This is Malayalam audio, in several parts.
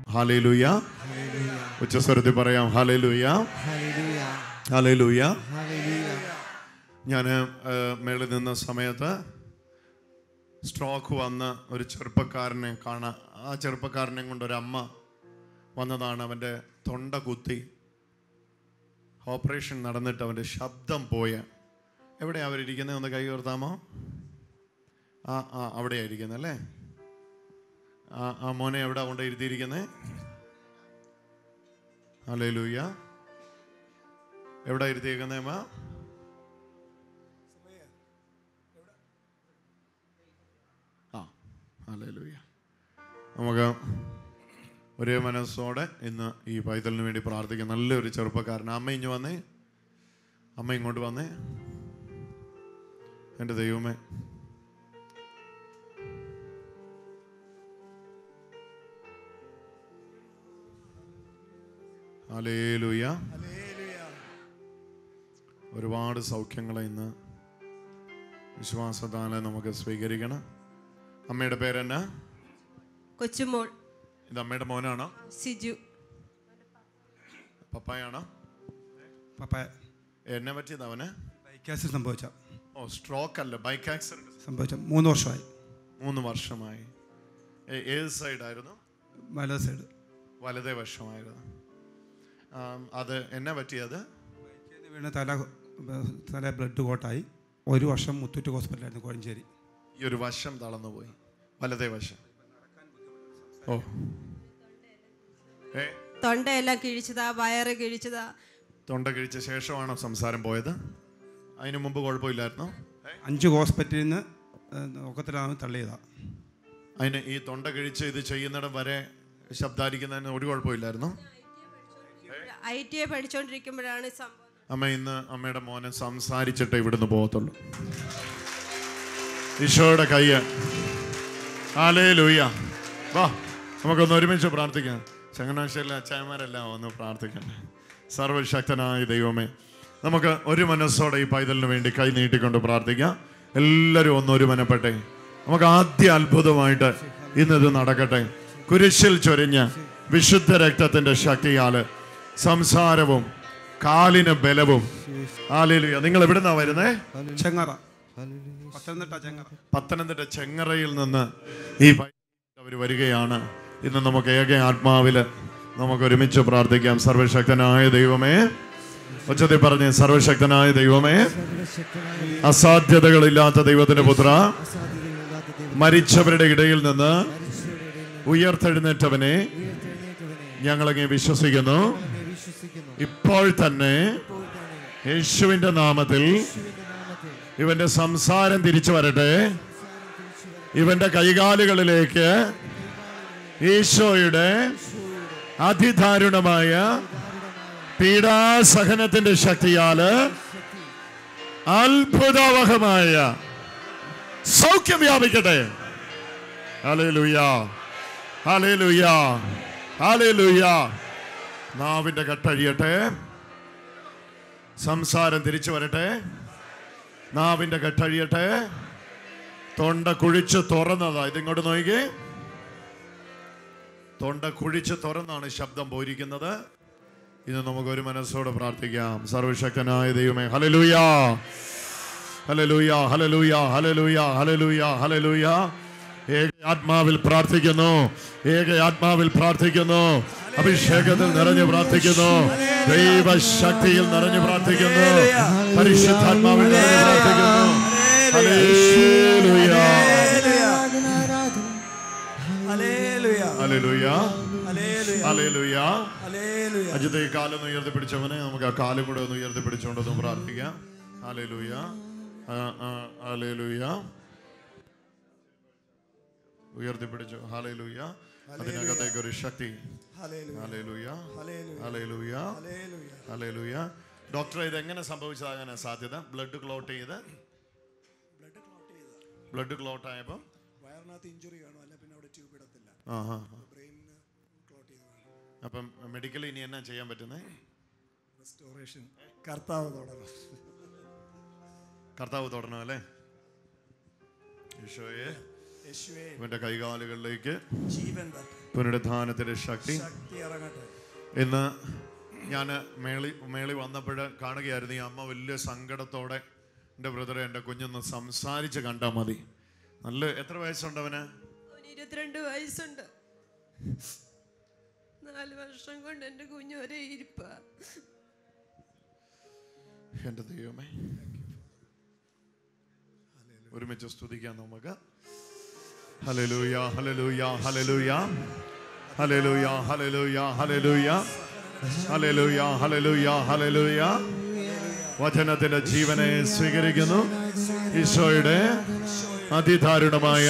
ഹാലേലൂയ ഉച്ചസ്വരത്തിൽ പറയാം ഹാലേലൂയ ഹാലേലൂയ ഞാൻ മേളിൽ നിന്ന സമയത്ത് സ്ട്രോക്ക് വന്ന് ഒരു ചെറുപ്പക്കാരനെ കാണാൻ ആ ചെറുപ്പക്കാരനെ കൊണ്ട് ഒരു അമ്മ വന്നതാണ് അവൻ്റെ തൊണ്ട കുത്തി ഓപ്പറേഷൻ നടന്നിട്ട് അവൻ്റെ ശബ്ദം പോയ എവിടെയാ അവരിയ്ക്കുന്നത് ഒന്ന് കൈ ഉയർത്താമോ ആ ആ അവിടെയാ ഇരിക്കുന്നത് അല്ലേ ആ ആ മോനെ എവിടെ കൊണ്ട് ഇരുത്തിയിരിക്കുന്നത് അല്ലേ ലൂയ്യ എവിടെ ഇരുത്തിയിരിക്കുന്നേ അമ്മ ആ അല്ലേ ലൂയ്യ നമുക്ക് ഒരേ മനസ്സോടെ ഇന്ന് ഈ പൈതലിന് വേണ്ടി പ്രാർത്ഥിക്കാം നല്ലൊരു ചെറുപ്പക്കാരൻ അമ്മ ഇഞ്ഞു വന്നേ അമ്മ ഇങ്ങോട്ട് വന്നേ എൻ്റെ ദൈവമേ ഹല്ലേലൂയ ഒരുപാട് സൗഖ്യങ്ങളെ ഇന്ന് വിശ്വാസത്താലെ നമുക്ക് സ്വീകരിക്കണം അമ്മയുടെ പേരെന്നാ കൊച്ചുമോൾ ഇത് അമ്മയുടെ മോനാണോ സിജു പപ്പായാണോ പപ്പ എന്നെ പറ്റിയത് അവന് ബൈക്ക് ആക്സിഡന്റ് സംഭവിച്ച ഓ സ്ട്രോക്ക് അല്ല ബൈക്ക് ആക്സിഡന്റ് സംഭവിച്ച മൂന്ന് വർഷമായി മൂന്ന് വർഷമായി ഏ- ഏത് സൈഡായിരുന്നു വലത് സൈഡ് വലതേ വശമായിരുന്നു ആം, അത് എന്നെ പറ്റിയത് ബൈക്കിൽ നിന്ന് വീണ് തല തല ബ്ലഡ് കോട്ടായി ഒരു വർഷം മുത്തൂറ്റ് ഹോസ്പിറ്റലായിരുന്നു കോഴഞ്ചേരി ഈ ഒരു വശം തളർന്നു പോയി വലതേ വശം ഓ ഏ തൊണ്ടയെല്ലാം കിഴിച്ചതാ വയറ് കിഴിച്ചതാ തൊണ്ട കഴിച്ച ശേഷമാണോ സംസാരം പോയത് അതിനു മുമ്പ് കുഴപ്പമില്ലായിരുന്നോ അഞ്ച് ഹോസ്പിറ്റലിൽ നിന്ന് ഒക്കത്തിലാണ് തള്ളിയതാണ് അതിന് ഈ തൊണ്ട കഴിച്ച് ഇത് ചെയ്യുന്നിടം വരെ ശബ്ദാരിക്കുന്നതിന് ഒരു കുഴപ്പമില്ലായിരുന്നോ ഐ ടി ഐ പഠിച്ചുകൊണ്ടിരിക്കുമ്പോഴാണ് ഈ സംഭവം അമ്മ ഇന്ന് അമ്മയുടെ മോനെ സംസാരിച്ചിട്ട് ഇവിടുന്ന് പോകത്തുള്ളൂ ഈശോയുടെ കയ്യ് ആലേ ലൂയ്യ വാ നമുക്കൊന്ന് ഒരുമിച്ച് പ്രാർത്ഥിക്കാം ചങ്ങനാശ്ശേരിയിലെ അച്ചായന്മാരെല്ലാം ഒന്ന് പ്രാർത്ഥിക്കട്ടെ സർവശക്തനായ ദൈവമേ നമുക്ക് ഒരു മനസ്സോടെ ഈ പൈതലിന് വേണ്ടി കൈ നീട്ടിക്കൊണ്ട് പ്രാർത്ഥിക്കാം എല്ലാവരും ഒന്ന് ഒരുമനപ്പെട്ടെ നമുക്ക് ആദ്യ അത്ഭുതമായിട്ട് ഇന്നിത് നടക്കട്ടെ കുരിശിൽ ചൊരിഞ്ഞ വിശുദ്ധ രക്തത്തിന്റെ ശക്തിയാല് സംസാരവും കാലിന് ബലവും ആലേലുയ നിങ്ങൾ എവിടുന്നാ വരുന്നേ ചെങ്ങറ പത്തനംതിട്ട ചെങ്ങറ പത്തനംതിട്ട ചെങ്ങറയിൽ നിന്ന് ഈ അവർ വരികയാണ് ഇന്ന് നമുക്ക് ഏക ആത്മാവില് നമുക്ക് ഒരുമിച്ച് പ്രാർത്ഥിക്കാം സർവശക്തനായ ദൈവമേ ഉച്ചത്തിൽ പറഞ്ഞ് സർവശക്തനായ ദൈവമേ അസാധ്യതകളില്ലാത്ത ദൈവത്തിന്റെ പുത്ര മരിച്ചവരുടെ ഇടയിൽ നിന്ന് ഉയർത്തെഴുന്നേറ്റവനെ ഞങ്ങളങ്ങ് വിശ്വസിക്കുന്നു ഇപ്പോൾ തന്നെ യേശുവിന്റെ നാമത്തിൽ ഇവന്റെ സംസാരം തിരിച്ചു വരട്ടെ ഇവന്റെ കൈകാലുകളിലേക്ക് ഈശോയുടെ അതിദാരുണമായ പീഡാസഹനത്തിന്റെ ശക്തിയാല് അത്ഭുതാവഹമായ സൗഖ്യം വ്യാപിക്കട്ടെ ഹല്ലേലൂയ ഹല്ലേലൂയ ഹല്ലേലൂയ നാവിന്റെ കട്ടഴിയട്ടെ സംസാരം തിരിച്ചു വരട്ടെ നാവിന്റെ കെട്ടഴിയട്ടെ തൊണ്ട കുഴിച്ച് തുറന്നതാ ഇതിങ്ങോട്ട് നോക്കിക്കേ തൊണ്ട കുഴിച്ച് തുറന്നാണ് ശബ്ദം പോയിരിക്കുന്നത് ഇത് നമുക്ക് ഒരു മനസ്സോടെ പ്രാർത്ഥിക്കാം സർവശക്തനായ ദൈവമേ ഹലലൂയ ഹലലൂയ ഹലലൂയ ഹലലൂയ ഹലലൂയ ഹലലൂയ ഏക ആത്മാവിൽ പ്രാർത്ഥിക്കുന്നു ഏക ആത്മാവിൽ പ്രാർത്ഥിക്കുന്നു അഭിഷേകത്തിൽ നിറഞ്ഞു പ്രാർത്ഥിക്കുന്നു ദൈവശക്തിയിൽ നിറഞ്ഞു പ്രാർത്ഥിക്കുന്നു പരിശുദ്ധാത്മാവിൽ നിറഞ്ഞു പ്രാർത്ഥിക്കുന്നു ഹല്ലേലൂയ ഹല്ലേലൂയ ഹല്ലേലൂയ അജിത്ത് ഈ കാലൊന്ന് ഉയർത്തിപ്പിടിച്ചവനെ നമുക്ക് ആ കാലും കൂടെ ഒന്ന് ഉയർത്തിപ്പിടിച്ചുകൊണ്ടൊന്ന് പ്രാർത്ഥിക്കാം ഹല്ലേലൂയ ആ, ആ, ഹല്ലേലൂയ ഉയർത്തിപ്പിടിച്ചു ഹല്ലേലൂയ അതിനകത്തേക്ക് ഒരു ശക്തി ഹല്ലേലൂയ ഹല്ലേലൂയ ഹല്ലേലൂയ ഡോക്ടർ ഇത് എങ്ങനെ സംഭവിച്ചതാകാനാ സാധ്യത ബ്ലഡ് ക്ലോട്ട് ചെയ്ത് ബ്ലഡ് ക്ലോട്ട് ആയപ്പോൾ വയറിനകത്ത് ഇഞ്ചുറി കാണും അല്ല പിന്നെ അവിടെ ട്യൂബ് ഇടത്തില്ല ആ ആ ആ. ബ്രെയിനിന് ക്ലോട്ട് ചെയ്ത് കാണും അപ്പം മെഡിക്കലി ഇനി എന്നാ ചെയ്യാൻ പറ്റുന്നേ റെസ്റ്റോറേഷൻ കർത്താവ് തുടങ്ങും കർത്താവ് തുടരണം അല്ലേ ഈശോയെ യേശുവേ ഇവന്റെ കൈകാലുകളിലേക്ക് ജീവൻ തട്ടെ പുനരുദ്ധാനത്തിന്റെ ശക്തി ശക്തി ഇറങ്ങട്ടെ ഇന്ന് ഞാൻ മേളി മേളി വന്നപ്പോൾ കാണുകയായിരുന്നു ഈ അമ്മ വലിയ സങ്കടത്തോടെ എൻ്റെ ബ്രദറെ എൻ്റെ കുഞ്ഞൊന്ന് സംസാരിച്ച് കണ്ടാൽ മതി നല്ല എത്ര വയസ്സുണ്ട് അവന് അവന് ഇരുപത്തിരണ്ട് വയസ്സുണ്ട് നാല് വർഷം കൊണ്ട് എൻ്റെ കുഞ്ഞ് ഒരേ ഇരിപ്പ എൻ്റെ ദൈവമേ ഒരുമിച്ച് സ്തുതിക്കാം നമുക്ക് ഹലലൂയ ഹലലൂയ ഹലലൂയ ഹലലൂയ ഹലലൂയ ഹലലൂയ ഹലലൂയ ഹലലൂയ ഹലലൂയ വചനത്തിന്റെ ജീവനെ സ്വീകരിക്കുന്നു ഈശോയുടെ അതിദാരുണമായ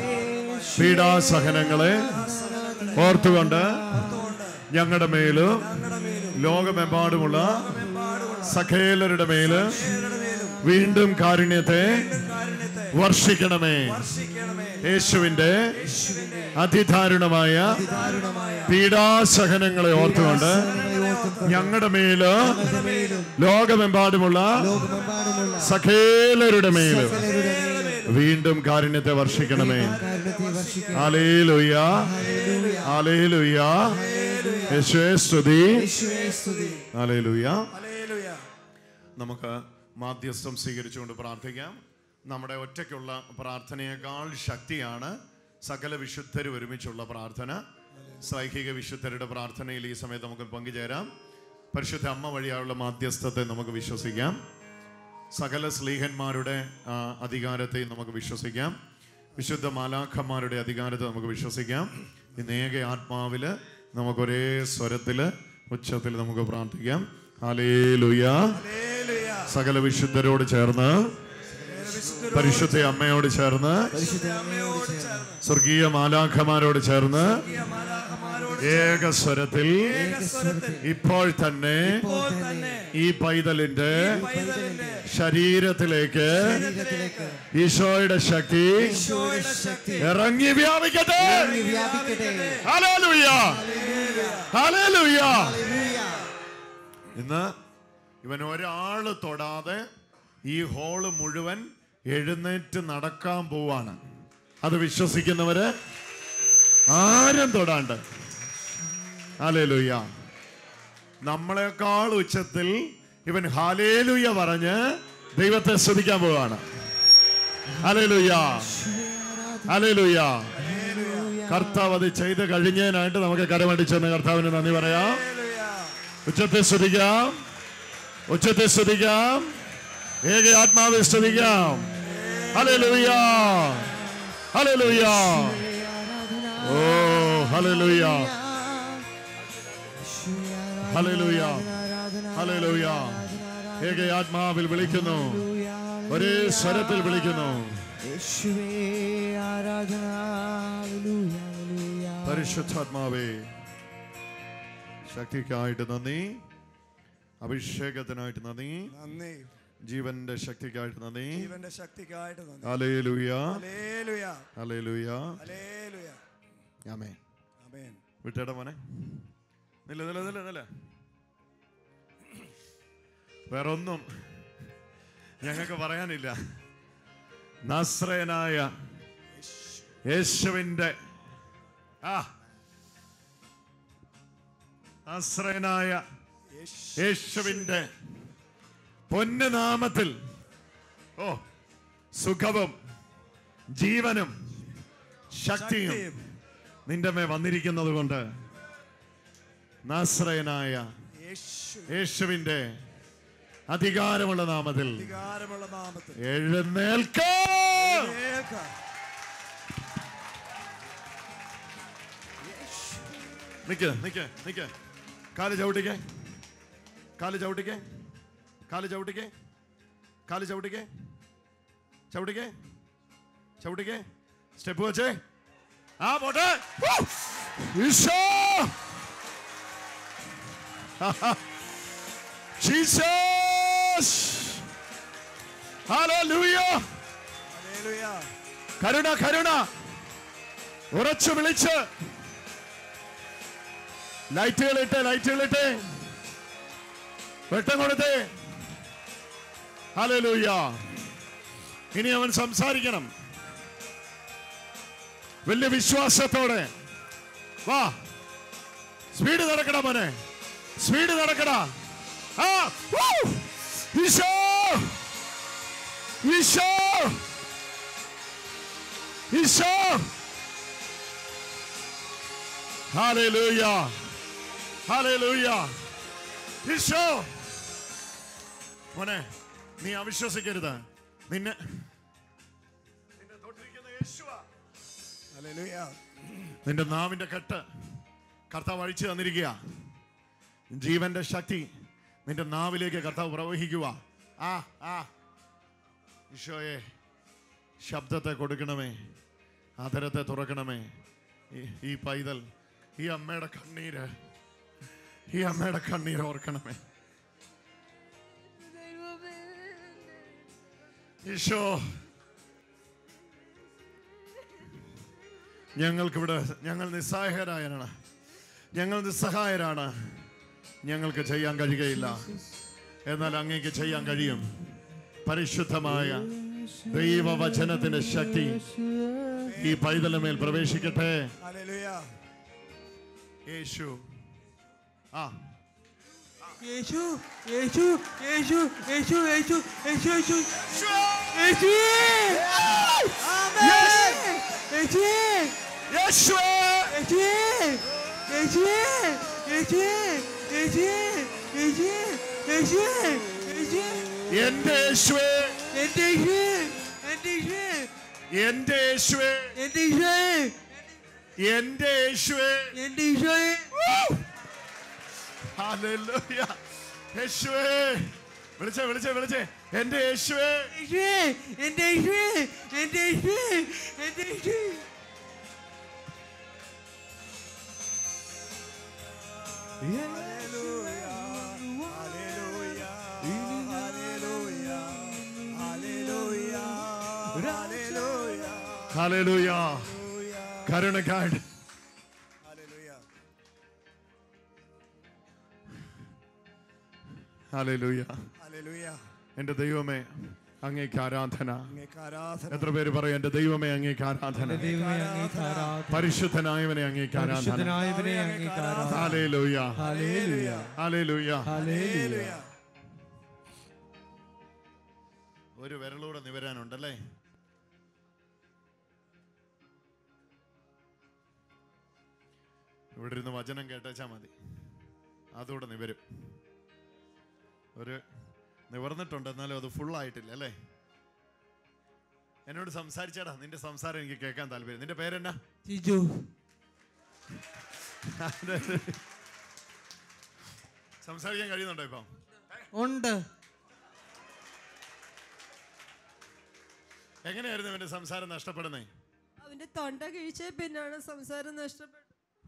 പീഡാസഹനങ്ങളെ ഓർത്തുകൊണ്ട് ഞങ്ങളുടെ മേലും ലോകമെമ്പാടുമുള്ള സഖേലരുടെ മേല് വീണ്ടും കാരുണ്യത്തെ വർഷിക്കണമേ യേശുവിന്റെ അതിദാരുണമായ പീഡാസഹനങ്ങളെ ഓർത്തുകൊണ്ട് ഞങ്ങളുടെ മേല് ലോകമെമ്പാടുമുള്ള സഖേലരുടെ മേല് വീണ്ടും കാരുണ്യത്തെ വർഷിക്കണമേ ആലേലുയ്യ ആലേലുയ്യ യേശുവേ സ്തുതി ആലേലുയ്യ ഹല്ലേലൂയ നമുക്ക് മാധ്യസ്ഥം സ്വീകരിച്ചുകൊണ്ട് പ്രാർത്ഥിക്കാം നമ്മുടെ ഒറ്റയ്ക്കുള്ള പ്രാർത്ഥനയേക്കാൾ ശക്തിയാണ് സകല വിശുദ്ധരും ഒരുമിച്ചുള്ള പ്രാർത്ഥന സൈഹിക വിശുദ്ധരുടെ പ്രാർത്ഥനയിൽ ഈ സമയത്ത് നമുക്ക് പങ്കുചേരാം പരിശുദ്ധ അമ്മ വഴിയായുള്ള മാധ്യസ്ഥത്തെ നമുക്ക് വിശ്വസിക്കാം സകല സ്ലീഹന്മാരുടെ ആ, അധികാരത്തെയും നമുക്ക് വിശ്വസിക്കാം വിശുദ്ധ മാലാഖന്മാരുടെ അധികാരത്തെ നമുക്ക് വിശ്വസിക്കാം ഇന്ന് ഏക ആത്മാവില് നമുക്കൊരേ സ്വരത്തില് ഉച്ചത്തിൽ നമുക്ക് പ്രാർത്ഥിക്കാം ഹല്ലേലൂയ ഹല്ലേലൂയ സകല വിശുദ്ധരോട് ചേർന്ന് പരിശുദ്ധ അമ്മയോട് ചേർന്ന് അമ്മയോട് ചേർന്ന് സ്വർഗീയ മാലാഖമാരോട് ചേർന്ന് മാലാഖമാരോട് ഏക സ്വരത്തിൽ ഏകസ്വരത്തിൽ ഇപ്പോൾ തന്നെ ഇപ്പോൾ തന്നെ ഈ പൈതലിന്റെ പൈതലിന്റെ ശരീരത്തിലേക്ക് ഈശോയുടെ ശക്തി ഈശോയുടെ ശക്തി ഇറങ്ങി വ്യാപിക്കട്ടെ വ്യാപിക്കട്ടെ ഹല്ലേലൂയ ഹല്ലേലൂയ ഇന്ന് ഇവൻ ഒരാള് തൊടാതെ ഈ ഹോള് മുഴുവൻ എഴുന്നേറ്റ് നടക്കാൻ പോവാണ് അത് വിശ്വസിക്കുന്നവര് ആരും തൊടാണ്ട് ഹാലേലുയ്യ നമ്മളെക്കാൾ ഉച്ചത്തിൽ ഇവൻ ഹാലേലുയ്യ പറഞ്ഞ് ദൈവത്തെ സ്തുതിക്കാൻ പോവാണ് ഹാലേലുയ്യ ഹാലേലുയ്യ കർത്താവ് അത് ചെയ്ത് കഴിഞ്ഞതിനായിട്ട് നമുക്ക് കരമടിച്ചെന്ന് കർത്താവിന് നന്ദി പറയാം ഉച്ചത്തെ സ്തുതിക്കാം ഉച്ചത്തെ സ്തുതിക്കാം ഏക ആത്മാവെ സ്തുതിക്കാം ഹല്ലേലൂയ ഹല്ലേലൂയ ഓ ഹല്ലേലൂയ ഹല്ലേലൂയ ഹല്ലേലൂയ ഏക ആത്മാവിൽ വിളിക്കുന്നു ഒരേ സ്വരത്തിൽ വിളിക്കുന്നു യേശുവേ ആരാധന ഹല്ലേലൂയ, ഹല്ലേലൂയ. പരിശുദ്ധാത്മാവേ ശക്തിക്കായിട്ട് നന്ദി അഭിഷേകത്തിനായിട്ട് നന്ദി നന്ദി ജീവന്റെ ശക്തിക്കായിട്ട് നന്ദി ജീവന്റെ ശക്തിക്കായിട്ട് നന്ദി ഹല്ലേലൂയ ഹല്ലേലൂയ ഹല്ലേലൂയ ഹല്ലേലൂയ ആമേൻ ആമേൻ വിട്ടേടാ മോനെ നില്ല നില്ല നില്ല നില്ല വേറെ ഒന്നും ഞങ്ങൾക്ക് പറയാനില്ല നസ്രയനായ യേശുവിൻ്റെ ആ നസ്രയനായ യേശുവിൻ്റെ പൊന്നുനാമത്തിൽ ഓ സുഖവും ജീവനും ശക്തിയും ശക്തിയും നിന്റെ മേ വന്നിരിക്കുന്നത് കൊണ്ട് നാശ്രയനായ യേശു യേശുവിന്റെ അധികാരമുള്ള നാമത്തിൽ അധികാരമുള്ള നാമത്തിൽ എഴുന്നേൽക്ക ഏക നിക്ക് നിക്ക് നിക്ക് കാല് ചവിട്ടിക്കേ കാല് ചവിട്ടിക്കേ കാല് ചവിട്ടിക്കേ കാല് ചവിട്ടിക്കേ ചവിട്ടിക്കേ ചവിട്ടിക്കേ സ്റ്റെപ്പ് വെച്ചേ ആ പോട്ടെ ഹൂ! ഈശോ ജീസസ് ഹല്ലേലൂയ ഹല്ലേലൂയ കരുണ കരുണ ഉറച്ചു വിളിച്ച് ലൈറ്റുകൾ ഇട്ട് ലൈറ്റുകൾ ഇട്ട് വെട്ടം കൊടുത്തേ ഹല്ലേലൂയ ഇനി അവൻ സംസാരിക്കണം വലിയ വിശ്വാസത്തോടെ വാ സ്പീഡ് നടക്കടാ മോനെ സ്പീഡ് നടക്കടാ ആ വൂ! ഈശോ ഈശോ ഈശോ ഹല്ലേലൂയ ഹല്ലേലൂയ ഈശോ മോനെ നീ അവിശ്വസിക്കരുത് നിന്നെ നിന്നെ തൊട്ടിരിക്കുന്ന യേശുവാ ഹല്ലേലൂയ നിന്റെ നാവിന്റെ കെട്ട് കർത്താവ് അഴിച്ചു തന്നിരിക്കുക ജീവന്റെ ശക്തി നിന്റെ നാവിലേക്ക് കർത്താവ് പ്രവഹിക്കുക ആ ആ ഈശോയെ ശബ്ദത്തെ കൊടുക്കണമേ ആദരത്തെ തുറക്കണമേ ഈ- ഈ പൈതൽ ഈ അമ്മയുടെ കണ്ണീര് ഈ അമ്മയുടെ കണ്ണീര് ഓർക്കണമേ ഈശോ ഞങ്ങൾക്കിവിടെ ഞങ്ങൾ നിസ്സഹായരായാണ് ഞങ്ങൾ നിസ്സഹായരാണ് ഞങ്ങൾക്ക് ചെയ്യാൻ കഴിയുകയില്ല എന്നാൽ അങ്ങേക്ക് ചെയ്യാൻ കഴിയും പരിശുദ്ധമായ ദൈവവചനത്തിന്റെ ശക്തി ഈ പൈതലമേൽ പ്രവേശിക്കട്ടെ ഹല്ലേലൂയ യേശു ആ യേശു യേശു യേശു യേശു യേശു യേശു യേശു യേശു ആമേൻ യേശു യേശുവേ യേശു യേശു യേശു യേശു യേശു യേശു യേശു എന്റെ യേശുവേ എന്റെ യേശു എന്റെ യേശു എന്റെ യേശുവേ എന്റെ യേശു എന്റെ യേശുവേ എന്റെ യേശുവേ ഹല്ലേലൂയ യേശുവേ വിളിച്ചേ വിളിച്ചേ വിളിച്ചേ എന്റെ യേശുവേ യേശുവേ എന്റെ യേശുവേ എന്റെ യേശുവേ എന്റെ യേശുവേ ഹല്ലേലൂയ ഹല്ലേലൂയ ഹല്ലേലൂയ ഹല്ലേലൂയ ഹല്ലേലൂയ ഹല്ലേലൂയ കരുണക്കാട് ഹല്ലേലൂയ ഹല്ലേലൂയ ഹല്ലേലൂയ എന്റെ ദൈവമേ അങ്ങേക്ക് ആരാധന അങ്ങേക്ക് ആരാധന എത്ര പേര് പറയും എന്റെ ദൈവമേ അങ്ങേക്ക് ആരാധന ദൈവമേ അങ്ങേക്ക് ആരാധന പരിശുദ്ധനായവനെ അങ്ങേക്ക് ആരാധന പരിശുദ്ധനായവനെ അങ്ങേക്ക് ആരാധന ഹല്ലേലൂയ ഹല്ലേലൂയ ഹല്ലേലൂയ ഹല്ലേലൂയ ഒരു വിരലൂടെ നിവരാനുണ്ടല്ലേ ഇവിടെ ഇരുന്ന് വചനം കേട്ടാച്ചാ മതി അതുകൂടെ നിവരും ഒരു നിവർന്നിട്ടുണ്ട് എന്നാലും അത് full ആയിട്ടില്ല അല്ലേ എന്നോട് സംസാരിച്ചാടാ നിന്റെ സംസാരം എനിക്ക് കേൾക്കാൻ താല്പര്യം നിന്റെ പേരെന്നാ ജിജു സംസാരിക്കാൻ കഴിയുന്നുണ്ടോ ഇപ്പം ഉണ്ട് എങ്ങനെയായിരുന്നു ഇവന്റെ സംസാരം നഷ്ടപ്പെടുന്നേ അവന്റെ തൊണ്ട കിഴിച്ച പിന്നാണ് സംസാരം നഷ്ടപ്പെട്ടത്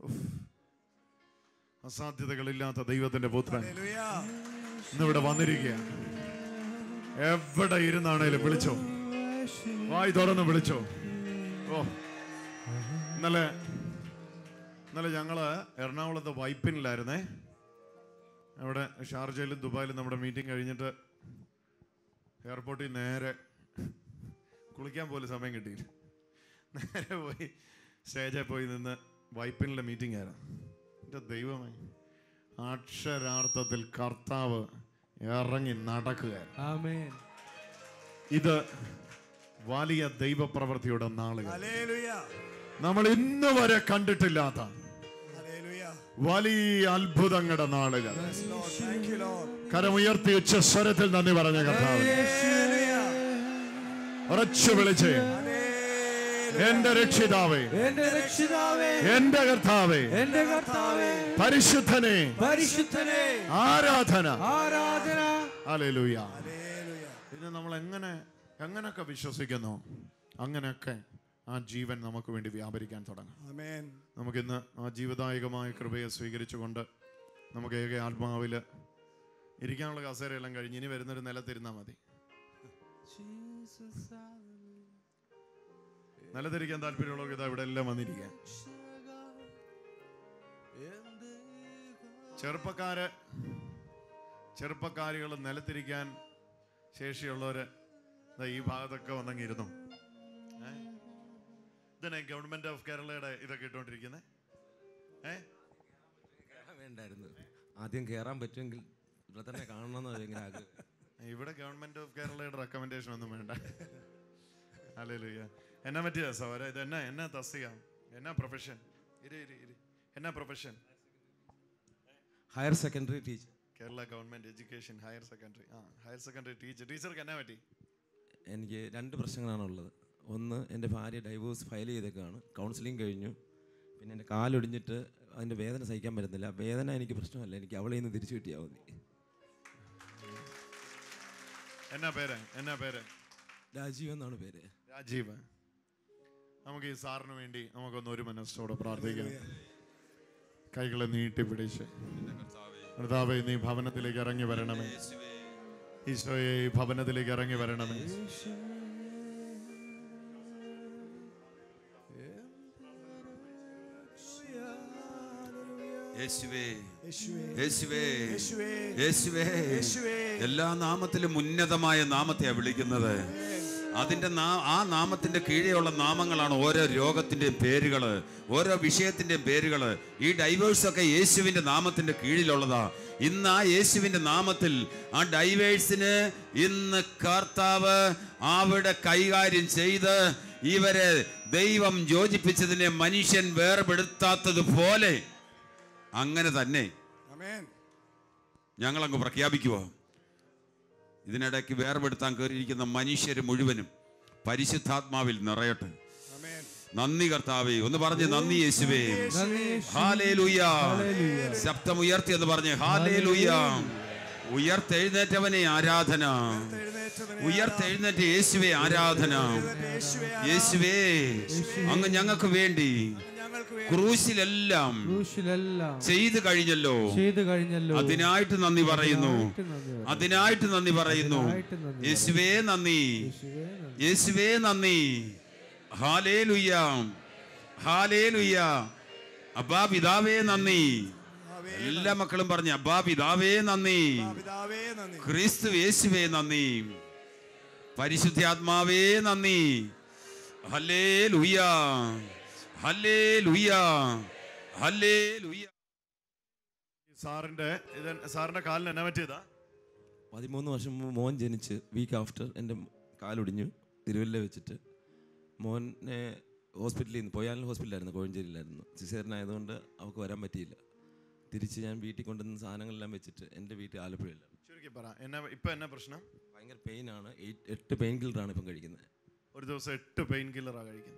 അസാധ്യതകളില്ലാത്ത ദൈവത്തിന്റെ പുത്രൻ ഹല്ലേലൂയ ഇന്നിവിടെ വന്നിരിക്കുക എവിടെ ഇരുന്നാണേലും വിളിച്ചോ വായി തുറന്ന് വിളിച്ചോ ഓ ഇന്നലെ ഇന്നലെ ഞങ്ങള് എറണാകുളത്ത് വൈപ്പിനിലായിരുന്നേ അവിടെ ഷാർജയിലും ദുബായിലും നമ്മുടെ മീറ്റിംഗ് കഴിഞ്ഞിട്ട് എയർപോർട്ടിൽ നേരെ കുളിക്കാൻ പോലും സമയം കിട്ടിയില്ല നേരെ പോയി സ്റ്റേജിൽ പോയി നിന്ന് വൈപ്പിനിലെ മീറ്റിംഗ് ആയിരുന്നു എൻ്റെ ദൈവമേ അക്ഷരാർത്ഥത്തിൽ കർത്താവ് ഇറങ്ങി നടക്കുകയായിരുന്നു ആമേൻ ഇത് വലിയ ദൈവപ്രവൃത്തിയുടെ നാളുകൾ ഹല്ലേലൂയ നമ്മൾ ഇന്ന് വരെ കണ്ടിട്ടില്ലാത്ത ഹല്ലേലൂയ വലിയ അത്ഭുതങ്ങളുടെ നാളുകൾ Yes, Lord. Thank you, Lord. കരമുയർത്തി ഉച്ച സ്വരത്തിൽ നന്ദി പറഞ്ഞ കർത്താവ് ഹല്ലേലൂയ ഉറച്ചു വിളിച്ചേ ഹല്ലേലൂയ എന്റെ രക്ഷിതാവേ എന്റെ രക്ഷിതാവേ എന്റെ കർത്താവേ എന്റെ കർത്താവേ പരിശുദ്ധനെ പരിശുദ്ധനെ ആരാധന ആരാധന ഹല്ലേലൂയ ഹല്ലേലൂയ പിന്നെ നമ്മൾ എങ്ങനെ എങ്ങനെയൊക്കെ വിശ്വസിക്കുന്നു അങ്ങനെയൊക്കെ ആ ജീവൻ നമുക്ക് വേണ്ടി വ്യാപരിക്കാൻ തുടങ്ങും ആമേൻ നമുക്കിന്ന് ആ ജീവദായകമായ കൃപയെ സ്വീകരിച്ചുകൊണ്ട് നമുക്ക് ഏക ആത്മാവിൽ ഇരിക്കാനുള്ള കസേരയെല്ലാം കഴിഞ്ഞ് ഇനി വരുന്നൊരു നിലത്തിരുന്നാൽ മതി നിലത്തിരിക്കാൻ താല്പര്യമുള്ളവർക്ക് ഇതാ ഇവിടെ എല്ലാം വന്നിരിക്കാൻ ചെറുപ്പക്കാര് ചെറുപ്പക്കാരികൾ നിലത്തിരിക്കാൻ ശേഷിയുള്ളവര് ദാ ഈ ഭാഗത്തൊക്കെ വന്നങ്ങിരുന്നു ഏ? ഇതന്നെ ഗവൺമെന്റ് ഓഫ് കേരളയുടെ ഇതൊക്കെ ഇട്ടുകൊണ്ടിരിക്കുന്നത് ഏ കയറാൻ വേണ്ടായിരുന്നു ആദ്യം കയറാൻ പറ്റുമെങ്കിൽ ബ്രദറിനെ കാണണമെന്ന് ഭയങ്കര ആഗ്രഹം ഇവിടെ ഗവൺമെന്റ് ഓഫ് കേരളയുടെ റെക്കമെൻഡേഷൻ ഒന്നും വേണ്ട അല്ലേലൂയ്യ എന്നാ പറ്റിയ സവര ഇത് എന്നാ എന്നാ തസ്തിക എന്നാ പ്രൊഫഷൻ ഇരി ഇരി ഇരി എന്നാ profession higher secondary teacher Kerala government education higher secondary ആ ഹയർ സെക്കൻഡറി ടീച്ചർ ടീച്ചർക്ക് എന്നാ പറ്റി എനിക്ക് രണ്ട് പ്രശ്നങ്ങളാണുള്ളത് ഒന്ന് എൻ്റെ ഭാര്യ ഡൈവോഴ്സ് ഫയൽ ചെയ്തേക്കാണ് കൗൺസിലിംഗ് കഴിഞ്ഞു പിന്നെ എൻ്റെ കാലൊടിഞ്ഞിട്ട് അതിൻ്റെ വേദന സഹിക്കാൻ പറ്റുന്നില്ല വേദന എനിക്ക് പ്രശ്നമല്ല എനിക്ക് അവളെ നിന്ന് തിരിച്ചു കിട്ടിയാൽ മതി എന്നാ പേര് എന്നാ പേര് രാജീവ് എന്നാണ് പേര് രാജീവ് നമുക്ക് ഈ സാറിന് വേണ്ടി നമുക്കൊന്ന് ഒരു മനസ്സോടെ പ്രാർത്ഥിക്കാം കൈകളെ നീട്ടി പിടിച്ച് കർത്താവേ നീ ഭവനത്തിലേക്ക് ഇറങ്ങി വരണമേ ഈശോയെ ഈ ഭവനത്തിലേക്ക് ഇറങ്ങി വരണമേ യേശുവേ യേശുവേ യേശുവേ യേശുവേ യേശുവേ യേശുവേ എല്ലാ നാമത്തിലും ഉന്നതമായ നാമത്തെയാ വിളിക്കുന്നത് അതിന്റെ നാ- ആ നാമത്തിന്റെ കീഴെയുള്ള നാമങ്ങളാണ് ഓരോ രോഗത്തിന്റെയും പേരുകള് ഓരോ വിഷയത്തിന്റെയും പേരുകള് ഈ ഡൈവേഴ്സ് ഒക്കെ യേശുവിന്റെ നാമത്തിന്റെ കീഴിലുള്ളതാ ഇന്ന് ആ യേശുവിന്റെ നാമത്തിൽ ആ ഡൈവേഴ്സിന് ഇന്ന് കർത്താവ് അവിടെ കൈകാര്യം ചെയ്ത് ഇവരെ ദൈവം യോജിപ്പിച്ചതിനെ മനുഷ്യൻ വേർപെടുത്താത്തതുപോലെ അങ്ങനെ തന്നെ ആമേൻ ഞങ്ങളങ്ങ് പ്രഖ്യാപിക്കുവോ ഇതിനിടയ്ക്ക് വേർപെടുത്താൻ കയറിയിരിക്കുന്ന മനുഷ്യർ മുഴുവനും പരിശുദ്ധാത്മാവിൽ നിറയട്ടെ ആമേൻ നന്ദി കർത്താവേ ഒന്ന് പറഞ്ഞ് നന്ദി യേശുവേ ഹാലേലൂയ ശബ്ദം ഉയർത്തി എന്ന് പറഞ്ഞ് ഹാലേലൂയ ഉയർത്തെഴുന്നേറ്റവനെ ആരാധന എഴുന്നേറ്റവനെ ഉയർത്തെഴുന്നേറ്റ് യേശുവേ ആരാധന യേശുവേ യേശുവേ അങ്ങ് ഞങ്ങൾക്ക് വേണ്ടി ഞങ്ങൾക്ക് വേണ്ടി ക്രൂശിലെല്ലാം ക്രൂശിലെല്ലാം ചെയ്തു കഴിഞ്ഞല്ലോ ചെയ്തു കഴിഞ്ഞല്ലോ അതിനായിട്ട് നന്ദി പറയുന്നു അതിനായിട്ട് നന്ദി പറയുന്നു. അതിനായിട്ട് നന്ദി പറയുന്നു അതിനായിട്ട് നന്ദി യേശുവേ നന്ദി യേശുവേ നന്ദി. യേശുവേ നന്ദി ഹാലേ ലുയ്യ ഹാലേ ലുയ്യ അബ്ബാ പിതാവേ നന്ദി എല്ലാ മക്കളും പറഞ്ഞു അബ്ബാ പിതാവേ നന്ദി പിതാവേ നന്ദി ക്രിസ്തു യേശുവേ നന്ദി പരിശുദ്ധാത്മാവേ നന്ദി ഹല്ലേ ലുയ്യ ഹല്ലേ ലുയ്യ ഹല്ലേ ലുയ്യ സാറിന്റെ ഇത് സാറിന്റെ കാലിന് എന്നാ പറ്റിയതാ പതിമൂന്ന് വർഷം മുമ്പ് മോൻ ജനിച്ച് വീക്ക് ആഫ്റ്റർ എൻ്റെ കാലൊടിഞ്ഞു തിരുവല്ല വെച്ചിട്ട് മോനെ ഹോസ്പിറ്റലിൽ നിന്ന് പൊയ്യാലിന് ഹോസ്പിറ്റലായിരുന്നു കോഴഞ്ചേരിയിലായിരുന്നു സിസേറിനായതുകൊണ്ട് അവൾക്ക് വരാൻ പറ്റിയില്ല തിരിച്ച് ഞാൻ വീട്ടിൽ കൊണ്ടുവന്ന സാധനങ്ങളെല്ലാം വെച്ചിട്ട് എൻ്റെ വീട്ടിൽ ആലപ്പുഴയിലാണ് ചുരുക്കി പറ എന്നാ ഇപ്പൊ എന്നാ പ്രശ്നം ഭയങ്കര പെയിനാണ് എയ്റ്റ് എട്ട് പെയിൻ കില്ലറാണ് ഇപ്പം കഴിക്കുന്നത് ഒരു ദിവസം എട്ട് പെയിൻ കില്ലറാ കഴിക്കുന്നത്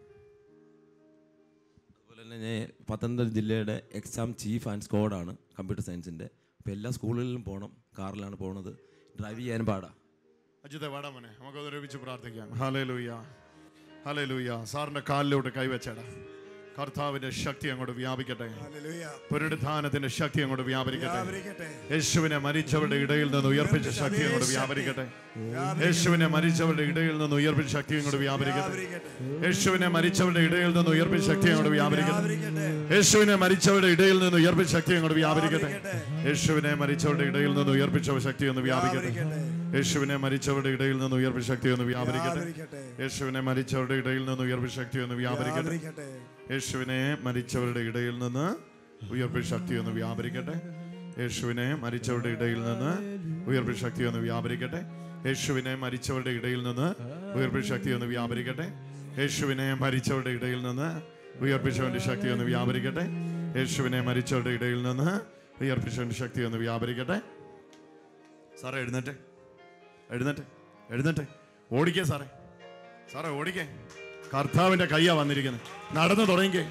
അതുപോലെ തന്നെ ഞാൻ പത്തനംതിട്ട ജില്ലയുടെ എക്സാം ചീഫ് ആൻഡ് സ്ക്വാഡാണ് കമ്പ്യൂട്ടർ സയൻസിൻ്റെ അപ്പോൾ എല്ലാ സ്കൂളുകളിലും പോകണം കാറിലാണ് പോണത് ഡ്രൈവ് ചെയ്യാൻ പാടാ അജിത്തെ വാടാ മോനെ നമുക്ക് ഒരുമിച്ച് പ്രാർത്ഥിക്കാം ഹലേ ലൂയ ഹലേ ലൂയ സാറിന്റെ കാലിലോട്ട് കൈവച്ചേടാ കർത്താവിന്റെ ശക്തി അങ്ങോട്ട് വ്യാപിക്കട്ടെ ഹല്ലേലൂയ പുനരുദ്ധാനത്തിന്റെ ശക്തി അങ്ങോട്ട് വ്യാപരിക്കട്ടെ വ്യാപരിക്കട്ടെ യേശുവിനെ മരിച്ചവരുടെ ഇടയിൽ നിന്ന് ഉയർപ്പിച്ച ശക്തി അങ്ങോട്ട് വ്യാപരിക്കട്ടെ യേശുവിനെ മരിച്ചവരുടെ ഇടയിൽ നിന്ന് ഉയർപ്പിച്ച ശക്തി അങ്ങോട്ട് വ്യാപരിക്കട്ടെ വ്യാപരിക്കട്ടെ യേശുവിനെ മരിച്ചവരുടെ ഇടയിൽ നിന്ന് ഉയർപ്പിച്ച ശക്തി അങ്ങോട്ട് വ്യാപരിക്കട്ടെ വ്യാപരിക്കട്ടെ യേശുവിനെ മരിച്ചവരുടെ ഇടയിൽ നിന്ന് ഉയർപ്പിച്ച ശക്തി അങ്ങോട്ട് വ്യാപരിക്കട്ടെ യേശുവിനെ മരിച്ചവരുടെ ഇടയിൽ നിന്ന് ഉയർപ്പിച്ച ശക്തി ഒന്ന് വ്യാപിക്കട്ടെ യേശുവിനെ മരിച്ചവരുടെ ഇടയിൽ നിന്ന് ഉയർപ്പിച്ച ശക്തി ഒന്ന് വ്യാപരിക്കട്ടെ വ്യാപരിക്കട്ടെ യേശുവിനെ മരിച്ചവരുടെ ഇടയിൽ നിന്ന് ഉയർപ്പിച്ച ശക്തി ഒന്ന് വ്യാപരിക്കട്ടെ വ്യാപരിക്കട്ടെ യേശുവിനെ മരിച്ചവരുടെ ഇടയിൽ നിന്ന് ഉയർപ്പിച്ച ശക്തി ഒന്ന് വ്യാപരിക്കട്ടെ യേശുവിനെ മരിച്ചവരുടെ ഇടയിൽ നിന്ന് ഉയർപ്പിച്ച ശക്തി ഒന്ന് വ്യാപരിക്കട്ടെ യേശുവിനെ മരിച്ചവരുടെ ഇടയിൽ നിന്ന് ഉയർപ്പിച്ച ശക്തി ഒന്ന് വ്യാപരിക്കട്ടെ യേശുവിനെ മരിച്ചവരുടെ ഇടയിൽ നിന്ന് ഉയർപ്പിച്ചവന്റെ ശക്തി ഒന്ന് വ്യാപരിക്കട്ടെ യേശുവിനെ മരിച്ചവരുടെ ഇടയിൽ നിന്ന് ഉയർപ്പിച്ചവന്റെ ശക്തി ഒന്ന് വ്യാപരിക്കട്ടെ സാറേ എഴുന്നേറ്റ് എഴുന്നേറ്റ് എഴുന്നേറ്റ് ഓടിക്കേ സാറേ സാറേ ഓടിക്കേ കർത്താവിന്റെ കയ്യാ വന്നിരിക്കുന്നത് നടന്നു തുടങ്ങിക്കേ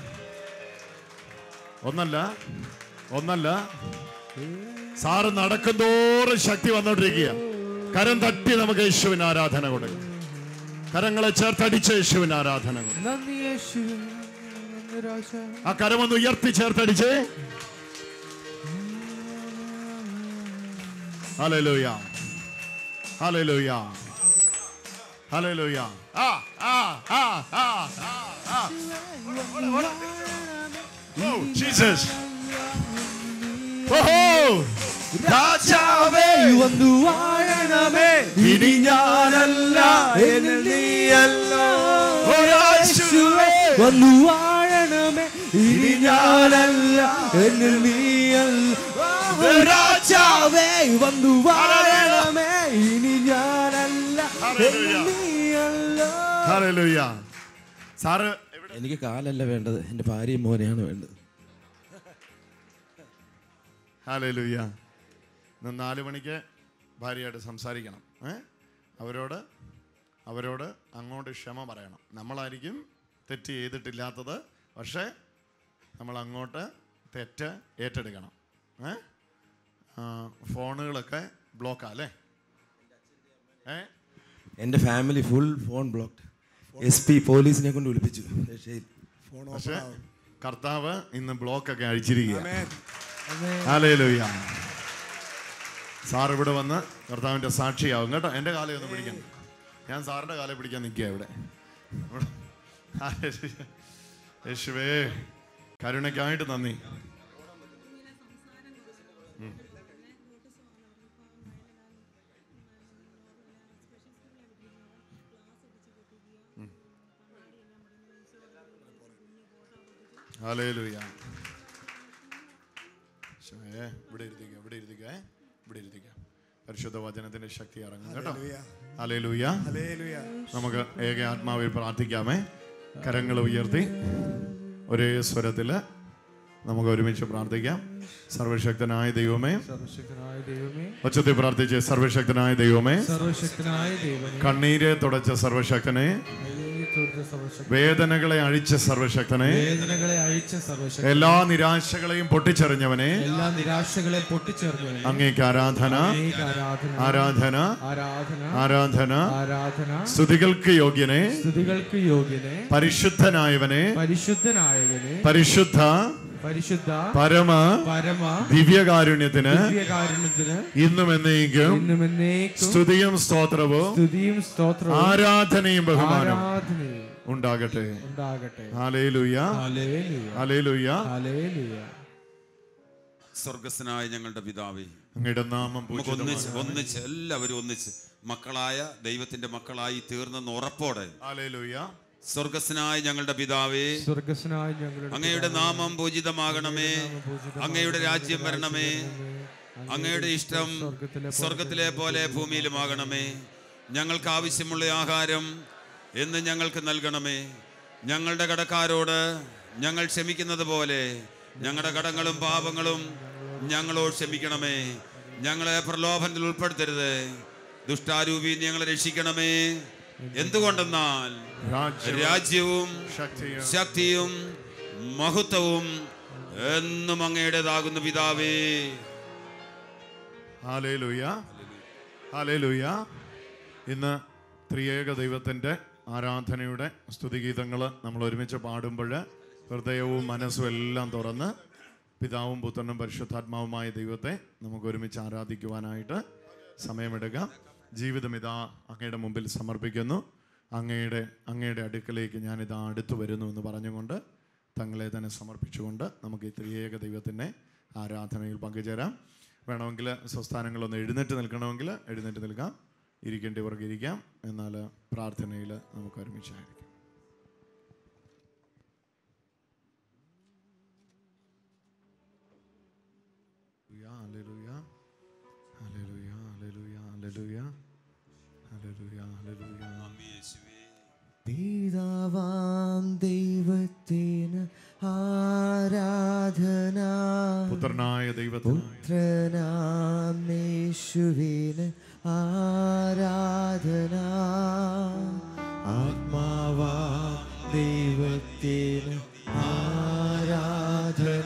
ഒന്നല്ല ഒന്നല്ല സാറ് നടക്കുന്തോറും ശക്തി വന്നോണ്ടിരിക്കുക കരം തട്ടി നമുക്ക് യേശുവിന് ആരാധന കൊടുക്കും കരങ്ങളെ ചേർത്തടിച്ച് യേശുവിന് ആരാധന കൊടുക്കും നന്ദി യേശുവേ നന്ദി രാജാ ആ കരമൊന്ന് ഉയർത്തി ചേർത്തടിച്ച് ഹല്ലേലൂയ ഹല്ലേലൂയ ഹല്ലേലൂയ ആ ആ ആ ആ ആ ആ ഓ ജീസസ് ഓഹോ രാജാവേ വന്നു വാഴണമേ ഇനി ഞാനല്ല എന്നിൽ നീയല്ല ഓ യേശുവേ വന്നു വാഴണമേ ഇനി ഇനി ഞാനല്ല എന്നിൽ നീയല്ല രാജാവേ വന്നു വാഴണമേ ഇനി ഞാനല്ല എന്നിൽ നീയല്ല ഹല്ലേലൂയ സാറ് എവിടെ എനിക്ക് കാലല്ല വേണ്ടത് എൻ്റെ ഭാര്യയും മോനെയാണ് വേണ്ടത് ഹല്ലേലൂയ ഇന്ന് നാല് മണിക്ക് ഭാര്യയായിട്ട് സംസാരിക്കണം ഏ അവരോട് അവരോട് അങ്ങോട്ട് ക്ഷമ പറയണം നമ്മളായിരിക്കും തെറ്റ് ചെയ്തിട്ടില്ലാത്തത് പക്ഷേ നമ്മൾ അങ്ങോട്ട് തെറ്റ് ഏറ്റെടുക്കണം ഏ ആ, ഫോണുകളൊക്കെ ബ്ലോക്കാ അല്ലേ ഏ എൻ്റെ family full phone blocked S P പോലീസിനെ കൊണ്ട് വിളിപ്പിച്ചു രക്ഷയിൽ പക്ഷേ കർത്താവ് ഇന്ന് ബ്ലോക്കൊക്കെ അഴിച്ചിരിക്കുക ആമേൻ. ഹല്ലേലൂയ സാർ ഇവിടെ വന്ന് കർത്താവിന്റെ സാക്ഷിയാവും കേട്ടോ എൻ്റെ കാലം ഒന്ന് പിടിക്കാൻ ഞാൻ സാറിന്റെ കാലം പിടിക്കാൻ നിൽക്കുക ഇവിടെ ഇവിടെ. ഹല്ലേലൂയ. യേശുവേ കരുണയ്ക്കായിട്ട് നന്ദി ഉം. ഉം. ഹല്ലേലൂയ യേശുവേ, ഇവിടെ ഇരുത്തിക്കുക ഇവിടെ ഇരുത്തിക്കുക ഇവിടെ ഇരുത്തിക്കുക പരിശുദ്ധ വചനത്തിന്റെ ശക്തി ഇറങ്ങും കേട്ടോ ഹല്ലേലൂയ ഹല്ലേലൂയ. നമുക്ക് ഏക ആത്മാവിൽ പ്രാർത്ഥിക്കാമേ കരങ്ങൾ ഉയർത്തി ഒരേ സ്വരത്തില് നമുക്ക് ഒരുമിച്ച് പ്രാർത്ഥിക്കാം സർവശക്തനായ ദൈവമേ സർവശക്തനായ ദൈവമേ ഉച്ചത്തിൽ പ്രാർത്ഥിച്ച് സർവശക്തനായ ദൈവമേ സർവശക്തനായ ദൈവമേ കണ്ണീരെ തുടച്ച സർവശക്തനെ തൊഴുത്ത സർവശക്ത വേദനകളെ അഴിച്ച സർവശക്തനെ വേദനകളെ അഴിച്ച സർവശക്ത എല്ലാ നിരാശകളെയും പൊട്ടിച്ചെറിഞ്ഞവനെ എല്ലാ നിരാശകളെ പൊട്ടിച്ചേർന്നു അങ്ങേക്ക് ആരാധന ആരാധന ആരാധന ആരാധന ആരാധന ആരാധന സ്തുതികൾക്ക് യോഗ്യനെ സ്തുതികൾക്ക് യോഗ്യനെ പരിശുദ്ധനായവനെ പരിശുദ്ധനായവനെ പരിശുദ്ധ പരിശുദ്ധ പരമ പരമ ദിവ്യകാരുണ്യത്തിന് ദിവ്യകാരുണ്യത്തിന് ഇന്നും എന്നേക്കും ഇന്നും എന്നേക്കും സ്തുതിയും സ്തോത്രവും സ്തുതിയും സ്തോത്രവും ആരാധനയും ബഹുമാനം ആരാധനയും ഉണ്ടാകട്ടെ ഉണ്ടാകട്ടെ ഹാലേലുയ ഹല്ലേലൂയ ഹാലേലുയ ഹല്ലേലൂയ സ്വർഗസ്നായ ഞങ്ങളുടെ പിതാവേ അങ്ങയുടെ നാമം നമുക്ക് ഒന്നിച്ച് ഒന്നിച്ച് എല്ലാവരും ഒന്നിച്ച് മക്കളായ ദൈവത്തിന്റെ മക്കളായി തീർന്നെന്ന് ഉറപ്പോടെ ഹാലേലുയ സ്വർഗസ്നായ ഞങ്ങളുടെ പിതാവേ സ്വർഗസ്നായ ഞങ്ങളുടെ അങ്ങയുടെ നാമം പൂജിതമാകണമേ അങ്ങയുടെ രാജ്യം വരണമേ അങ്ങയുടെ ഇഷ്ടം സ്വർഗത്തിലെ പോലെ ഭൂമിയിലുമാകണമേ ഞങ്ങൾക്ക് ആവശ്യമുള്ള ആഹാരം എന്ന് ഞങ്ങൾക്ക് നൽകണമേ ഞങ്ങളുടെ കടക്കാരോട് ഞങ്ങൾ ക്ഷമിക്കുന്നത് പോലെ ഞങ്ങളുടെ കടങ്ങളും പാപങ്ങളും ഞങ്ങളോട് ക്ഷമിക്കണമേ ഞങ്ങളെ പ്രലോഭനത്തിൽ ഉൾപ്പെടുത്തരുത് ദുഷ്ടാരൂപി ഞങ്ങളെ രക്ഷിക്കണമേ എന്തുകൊണ്ടെന്നാൽ രാജ്യവും രാജ്യവും ശക്തിയും ശക്തിയും മഹത്വവും എന്നും അങ്ങയുടേതാകുന്ന പിതാവേ ഹാലേലുയ ഹാലേലുയ ഇന്ന് ത്രിയേക ദൈവത്തിൻ്റെ ആരാധനയുടെ സ്തുതിഗീതങ്ങൾ നമ്മൾ ഒരുമിച്ച് പാടുമ്പോൾ ഹൃദയവും മനസ്സും എല്ലാം തുറന്ന് പിതാവും പുത്രനും പരിശുദ്ധാത്മാവുമായ ദൈവത്തെ നമുക്ക് ഒരുമിച്ച് ആരാധിക്കുവാനായിട്ട് സമയമെടുക്കാം ജീവിതം ഇതാ അങ്ങയുടെ മുമ്പിൽ സമർപ്പിക്കുന്നു അങ്ങയുടെ അങ്ങയുടെ അടുക്കലേക്ക് ഞാൻ ഇതാ അടുത്തു വരുന്നു എന്ന് പറഞ്ഞുകൊണ്ട് തങ്ങളെ തന്നെ സമർപ്പിച്ചുകൊണ്ട് നമുക്ക് ഈ ത്രിയേക ദൈവത്തിൻ്റെ ആരാധനയിൽ പങ്കുചേരാം വേണമെങ്കിൽ സ്വസ്ഥാനങ്ങളൊന്ന് എഴുന്നേറ്റ് നിൽക്കണമെങ്കിൽ എഴുന്നേറ്റ് നിൽക്കാം ഇരിക്കേണ്ടവർക്ക് ഇരിക്കാം എന്നാൽ പ്രാർത്ഥനയിൽ നമുക്ക് ഒരുമിച്ചായിരിക്കും ഹല്ലേലൂയ, ഹല്ലേലൂയ, ഹല്ലേലൂയ, ഹല്ലേലൂയ, ഹല്ലേലൂയ, ഹല്ലേലൂയ. പിതാവാം ദൈവത്തിന് ആരാധന പുത്രനായ ദൈവത്തിന് പുത്രനാം യേശുവിന് ആരാധന ആത്മാവാ ദൈവത്തിന് ആരാധന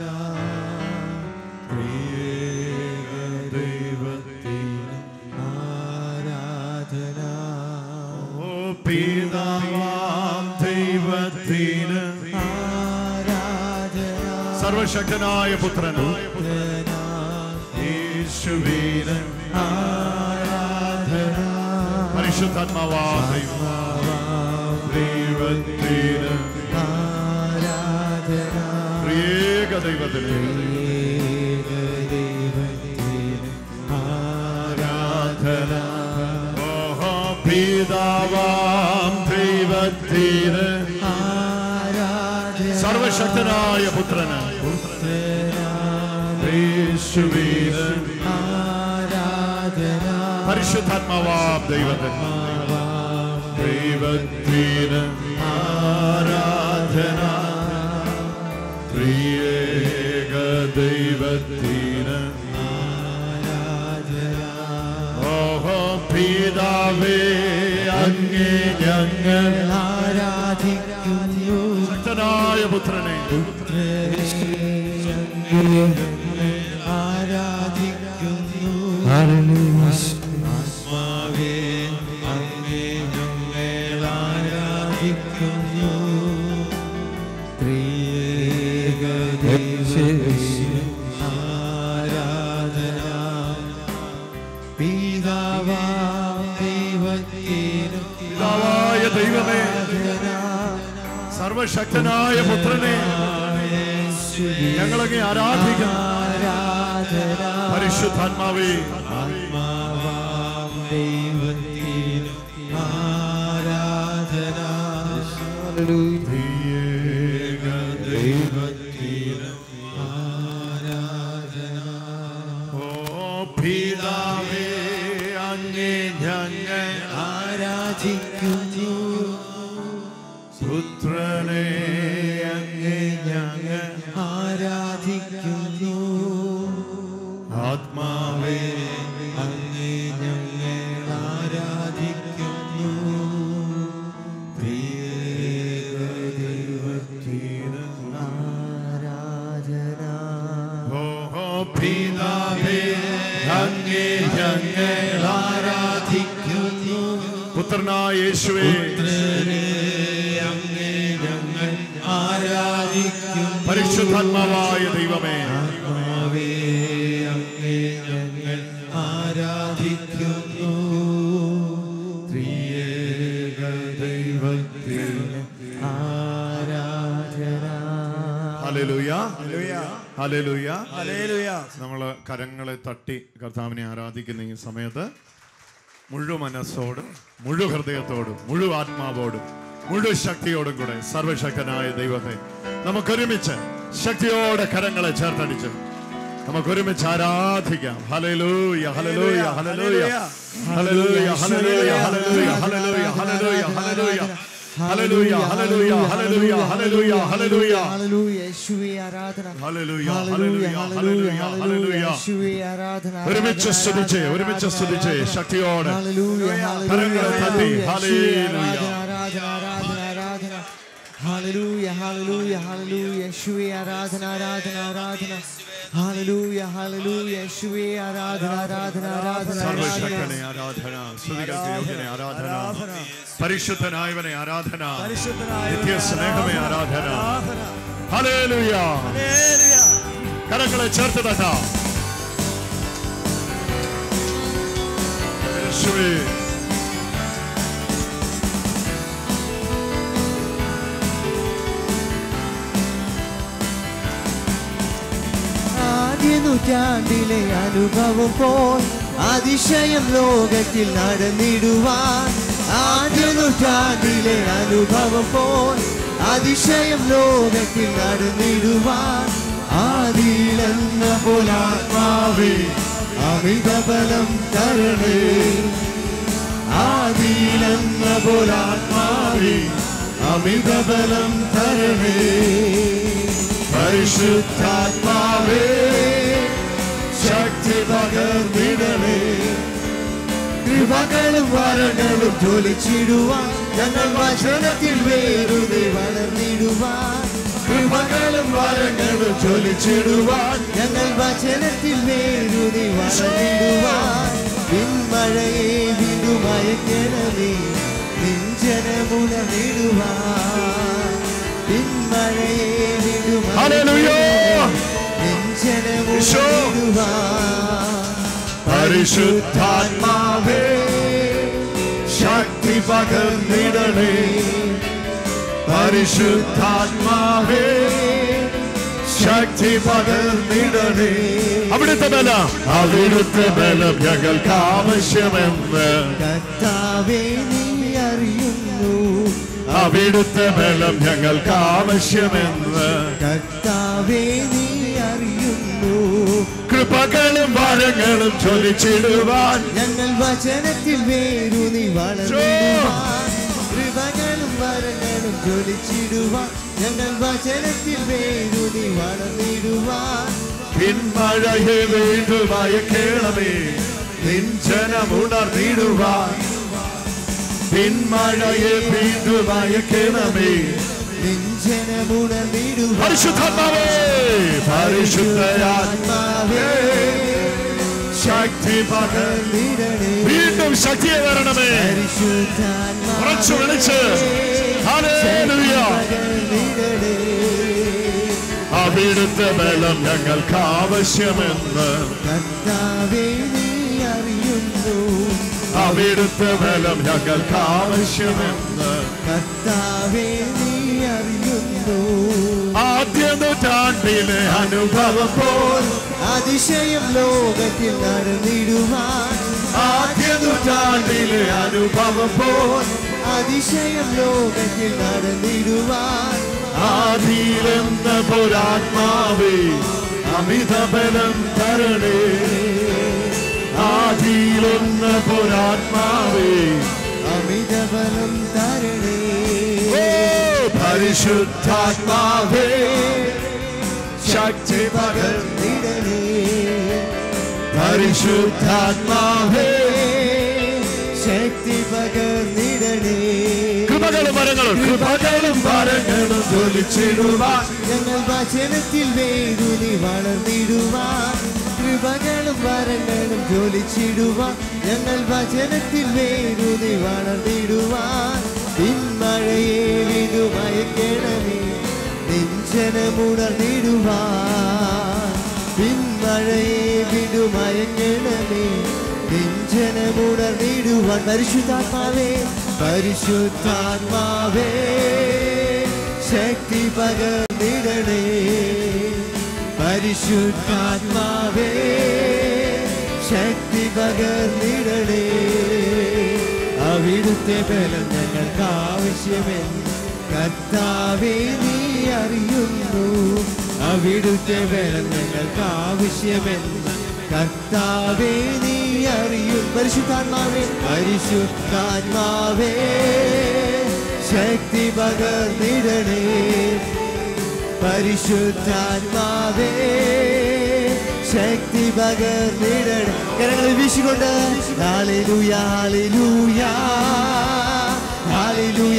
ത്രിയേക ദൈവത്തിന് ആരാധന ഓ പിതാവാം ദൈവത്തിന് ആരാധന സർവശക്തനായ പുത്രനായ യേശുവിന് ആരാധന പരിശുദ്ധാത്മാവാം ദൈവത്തിന് ആരാധന ത്രിയേക ദൈവത്തിന് ദൈവത്തിന് ആരാധന ഓഹോ പിതാവാം ദൈവത്തിന് ആരാധന സർവശക്തനായ സർവശക്തനായ പുത്രന് യേശുവീന് പരിശുദ്ധാത്മാവാം ദൈവത്തിന് ദൈവത്തിന് ആരാധന ത്രിയേക ദൈവത്തിന് ഓഹോ പിതാവേ അങ്ങേ ഞങ്ങൾ ആരാധിക്കുന്നു ശക്തനായ പുത്രനെ ആരാധിക്കുന്നു ആത്മാവേ അങ്ങേ ഞങ്ങൾ ആരാധിക്കുന്നു ത്രിയേക ദൈവത്തിന് ആരാധന പിതാവാം ദൈവത്തിനും പിതാവായ ദൈവമേ സർവശക്തനായ പുത്രനെ ഞങ്ങളങ്ങെ ആരാധിക്കുന്നു ആരാധന പരിശുദ്ധാത്മാവേ ആത്മാവാം ദൈവത്തിനും ആരാധന ത്രിയേക ദൈവത്തിന് ഓ പിതാവേ അങ്ങേ ഞങ്ങൾ ആരാധിക്കുന്നു പുത്രനെ അങ്ങേ ഞങ്ങൾ ആരാധിക്കുന്നു ആത്മാവേ അങ്ങേ ഞങ്ങൾ ആരാധിക്കുന്നു പ്രിയ ദൈവത്തിന് ആരാധന ഓ പിതാവേ അങ്ങേ ഞങ്ങൾ ആരാധിക്കുന്നു പുത്രനായ യേശുവേ അങ്ങേ ഞങ്ങൾ ആരാധിക്കുന്നു പരിശുദ്ധാത്മാവായ ദൈവമേ ആത്മാവേ അങ്ങേ ഞങ്ങൾ ആരാധിക്കുന്നു ത്രിയേക ദൈവത്തിന് ആരാധന ഹല്ലേലൂയ ഹല്ലേലൂയ. ഹല്ലേലൂയ ഹല്ലേലൂയ. നമ്മൾ കരങ്ങളെ തട്ടി കർത്താവിനെ ആരാധിക്കുന്ന ഈ സമയത്ത് മുഴു മനസ്സോടും മുഴു ഹൃദയത്തോടും മുഴു ആത്മാവോടും മുഴു ശക്തിയോടും കൂടെ സർവശക്തനായ ദൈവത്തെ നമുക്കൊരുമിച്ച് ശക്തിയോടെ കരങ്ങളെ ചേർത്തടിച്ച് നമുക്കൊരുമിച്ച് ആരാധിക്കാം ഹല്ലേലൂയ ഹല്ലേലൂയ ഹല്ലേലൂയ ഹല്ലേലൂയ ഹല്ലേലൂയ ഹല്ലേലൂയ ഹല്ലേലൂയ ഹല്ലേലൂയ ഹല്ലേലൂയ ഹല്ലേലൂയ ഹല്ലേലൂയ ഹല്ലേലൂയ ഹല്ലേലൂയ ഹല്ലേലൂയ ഹല്ലേലൂയ യേശുവേ ആരാധന ഹല്ലേലൂയ ഹല്ലേലൂയ ഹല്ലേലൂയ ഹല്ലേലൂയ ഹല്ലേലൂയ ഹല്ലേലൂയ ഹല്ലേലൂയ യേശുവേ ആരാധന ഒരുമിച്ച് സ്തുതിച്ച് ഒരുമിച്ച് സ്തുതിച്ച് ശക്തിയോടെ ഹല്ലേലൂയ കരങ്ങളെ തട്ടി ഹല്ലേലൂയ ഹല്ലേലൂയ ആരാധന ആരാധന ആരാധന ഹല്ലേലൂയ ഹല്ലേലൂയ ഹല്ലേലൂയ യേശുവേ ആരാധന ആരാധന ആരാധന ഹല്ലേലൂയ ഹല്ലേലൂയ യേശുവേ ആരാധന ആരാധന ആരാധന ആരാധന സർവശക്തനെ ആരാധന സ്തുതികൾക്ക് യോഗ്യനെ ആരാധന പരിശുദ്ധനായവനെ ആരാധന പരിശുദ്ധനായ നിത്യ സ്നേഹമേ ആരാധന ഹല്ലേലൂയ ഹല്ലേലൂയ. കരങ്ങളെ ചേർത്ത് തട്ടാം യേശുവേ ആദ്യ നൂറ്റാണ്ടിലെ അനുഭവം പോൽ അതിശയം ലോകത്തിൽ നടന്നിടുവാൻ ആദ്യ നൂറ്റാണ്ടിലെ അനുഭവം പോൽ അതിശയം ലോകത്തിൽ നടന്നിടുവാൻ ആദിയിലെന്ന പോലാത്മാവേ അമിതബലം തരണേ ആദിയിലെന്ന പോലാത്മാവേ അമിതബലം തരണേ പരിശുദ്ധാത്മാവേ ശക്തി പകർന്നിടണേ കൃപകളും വരങ്ങളും ജ്വലിച്ചിടുവാൻ ഞങ്ങൾ വചനത്തിൽ വേറുതെ വളർന്നിടുവാൻ കൃപകളും വരങ്ങളും ജ്വലിച്ചിടുവാൻ ഞങ്ങൾ വചനത്തിൽ വേറുതെ വളർന്നിടുവാൻ പിന്മഴയെ വിടുമയക്കണമേ നെഞ്ചനമുണർന്നിടുവാൻ പിന്മഴയെ ഹല്ലേലൂയ. ഈശോ. നെഞ്ചനമുണർന്നിടുവാൻ പരിശുദ്ധാത്മാവേ ശക്തി പകർന്നിടണേ പരിശുദ്ധാത്മാവേ ശക്തി പകർന്നിടണേ അവിടുത്തെ ബലം അവിടുത്തെ ബലം ഞങ്ങൾക്ക് ആവശ്യമെന്ന് കർത്താവേ നീ അറിയുന്നു അവിടുത്തെ ബലം ഞങ്ങൾക്ക് ആവശ്യമെന്ന് കർത്താവേ നീ അറിയുന്നു കൃപകളും വരങ്ങളും ചൊലിച്ചിടുവാൻ ഞങ്ങൾ വചനത്തിൽ വേരൂന്നി വളർന്നിടുവാൻ കൃപകളും വരങ്ങളും ജ്വലിച്ചിടുവാൻ ഞങ്ങൾ വചനത്തിൽ വേരൂന്നി വളർന്നിടുവാൻ പിന്മഴയെ വീണ്ടും അയക്കേണമേ നിഞ്ചനമുണർന്നിടുവാൻ പിന്മഴയെ വീണ്ടും അയക്കണമേ നെഞ്ചനമുണർന്നിടുവാൻ പരിശുദ്ധാത്മാവേ പരിശുദ്ധയാത്മാവേ ശക്തി പകർ നിടണേ വീണ്ടും ശക്തിയെ വരണമേ പരിശുദ്ധാത്മാവേ ഉറച്ചു വിളിച്ച് ഹല്ലേലൂയ പകർന്നിടണേ അവിടുത്തെ ബലം ഞങ്ങൾക്ക് ആവശ്യമെന്ന് കർത്താവേ നീ അറിയുന്നു അവിടുത്തെ ബലം ഞങ്ങൾക്ക് ആവശ്യമെന്ന് കർത്താവേ നീ അറിയുന്നു ആദ്യ നൂറ്റാണ്ടിലെ അനുഭവം പോൽ അതിശയം ലോകത്തിൽ നടന്നിടുവാൻ ആദ്യ നൂറ്റാണ്ടിലെ അനുഭവം പോൽ അതിശയം ലോകത്തിൽ നടന്നിടുവാൻ ആദിയിലെന്ന പോരാത്മാവേ അമിത ബലം തരണേ ആദിയിലെന്ന പോരാത്മാവേ അമിത ബലം തരണേ ഓ പരിശുദ്ധാത്മാവേ ശക്തി പകർ നിടണേ പരിശുദ്ധാത്മാവേ ശക്തി പകർന്നിടണേ കൃപകളും വരങ്ങളും കൃപകളും വരങ്ങളും ജ്വലിച്ചിടുവാൻ ഞങ്ങൾ വചനത്തിൽ വേരുനി വളർന്നിടുവാൻ കൃപകളും വരങ്ങളും ജ്വലിച്ചിടുവാൻ ഞങ്ങൾ വചനത്തിൽ വേരുനി വളർന്നിടുവാൻ പിന്മഴയെ വിടുമയക്കണമേ നെഞ്ചനമുണർന്നിടുവാൻ പിന്മഴയെ വിടുമയങ്ങണമേ നെഞ്ചനമുണർന്നിടുവാൻ പരിശുദ്ധാത്മാവേ പരിശുദ്ധാത്മാവേ ശക്തി പകർന്നിടണേ പരിശുദ്ധാത്മാവേ ശക്തി പകർന്നിടണേ അവിടുത്തെ ബലം ഞങ്ങൾക്ക് ആവശ്യമെന്ന് കർത്താവേ നീ അറിയുന്നു അവിടുത്തെ ബലം ഞങ്ങൾക്ക് ആവശ്യമെന്ന് കർത്താവേ നീ അറിയും പരിശുദ്ധാത്മാവേ പരിശുദ്ധാത്മാവേ ശക്തി പകർന്നിടണേ പരിശുദ്ധാത്മാവേ ശക്തി പകർന്നിടണേ കരങ്ങൾ വീശിക്കൊണ്ട് ഹാലിലൂയ ഹാലിലൂയ ഹാലിലൂയ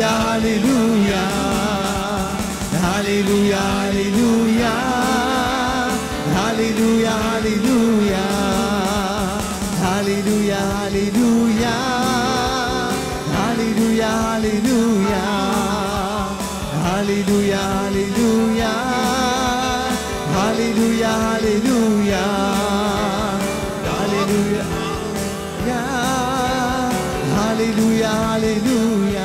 ഹാലിലൂയ ഹാലിലൂയ ഹാലിലൂയ ഹാലിലൂയ ഹാലിലൂയ ഹാലിലൂയ ഹാലിലൂയ ഹാലിലൂയ ഹാലിലൂയ ഹാലിലൂയ ഹാലിലൂയ ഹാലിലൂയ ഹാലിലൂയ ഹാലിലൂയ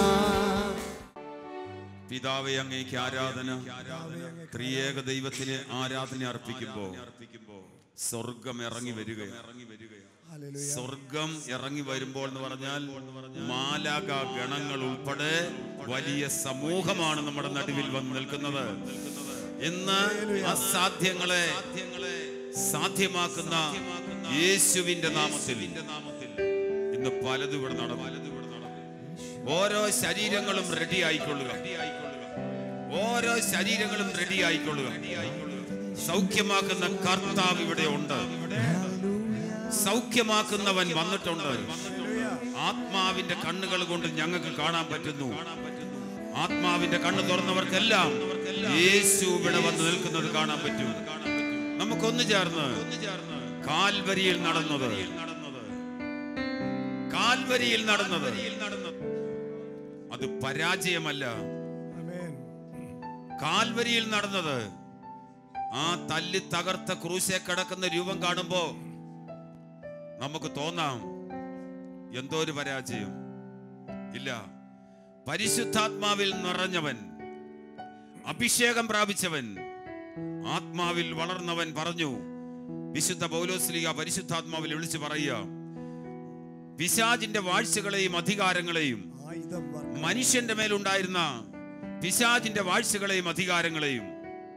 പിതാവെ അങ്ങേക്ക് ആരാധന ത്രിയേക ദൈവത്തിന് ആരാധന അർപ്പിക്കുമ്പോ സ്വർഗം ഇറങ്ങി വരിക ഇറങ്ങി വരിക സ്വർഗം ഇറങ്ങി വരുമ്പോൾ എന്ന് പറഞ്ഞാൽ മാലാക ഗണങ്ങൾ ഉൾപ്പെടെ വലിയ സമൂഹമാണ് നമ്മുടെ നടുവിൽ വന്ന് നിൽക്കുന്നത് ഇന്ന് അസാധ്യങ്ങളെ സാധ്യമാക്കുന്ന യേശുവിന്റെ നാമത്തിൽ ഇന്ന് പലതും ഇവിടെ നടന്നു ഓരോ ശരീരങ്ങളും റെഡി ആയിക്കൊള്ളുക ഓരോ ശരീരങ്ങളും റെഡി ആയിക്കൊള്ളുക സൗഖ്യമാക്കുന്ന കർത്താവ് ഇവിടെ ഉണ്ട് സൗഖ്യമാക്കുന്നവൻ വന്നിട്ടുണ്ട് ആത്മാവിന്റെ കണ്ണുകൾ കൊണ്ട് ഞങ്ങൾക്ക് കാണാൻ പറ്റുന്നു ആത്മാവിന്റെ കണ്ണ് തുറന്നവർക്കെല്ലാം യേശു ഇവിടെ വന്ന് നിൽക്കുന്നത് കാണാൻ പറ്റും നമുക്കൊന്ന് ചേർന്ന് കാൽവരിയിൽ നടന്നത് കാൽവരിയിൽ നടന്നത് അത് പരാജയമല്ല കാൽവരിയിൽ നടന്നത് ആ തല്ലി തകർത്ത ക്രൂശെ കിടക്കുന്ന രൂപം കാണുമ്പോ നമുക്ക് തോന്നാം എന്തോ ഒരു പരാജയം ഇല്ല പരിശുദ്ധാത്മാവിൽ നിറഞ്ഞവൻ അഭിഷേകം പ്രാപിച്ചവൻ ആത്മാവിൽ വളർന്നവൻ പറഞ്ഞു വിശുദ്ധ പൗലോസ്ലിക പരിശുദ്ധാത്മാവിൽ വിളിച്ചു പറയുക പിശാജിന്റെ വാഴ്ചകളെയും അധികാരങ്ങളെയും ആയുധം വർക്ക- മനുഷ്യന്റെ മേലുണ്ടായിരുന്ന പിശാചിന്റെ വാഴ്ചകളെയും അധികാരങ്ങളെയും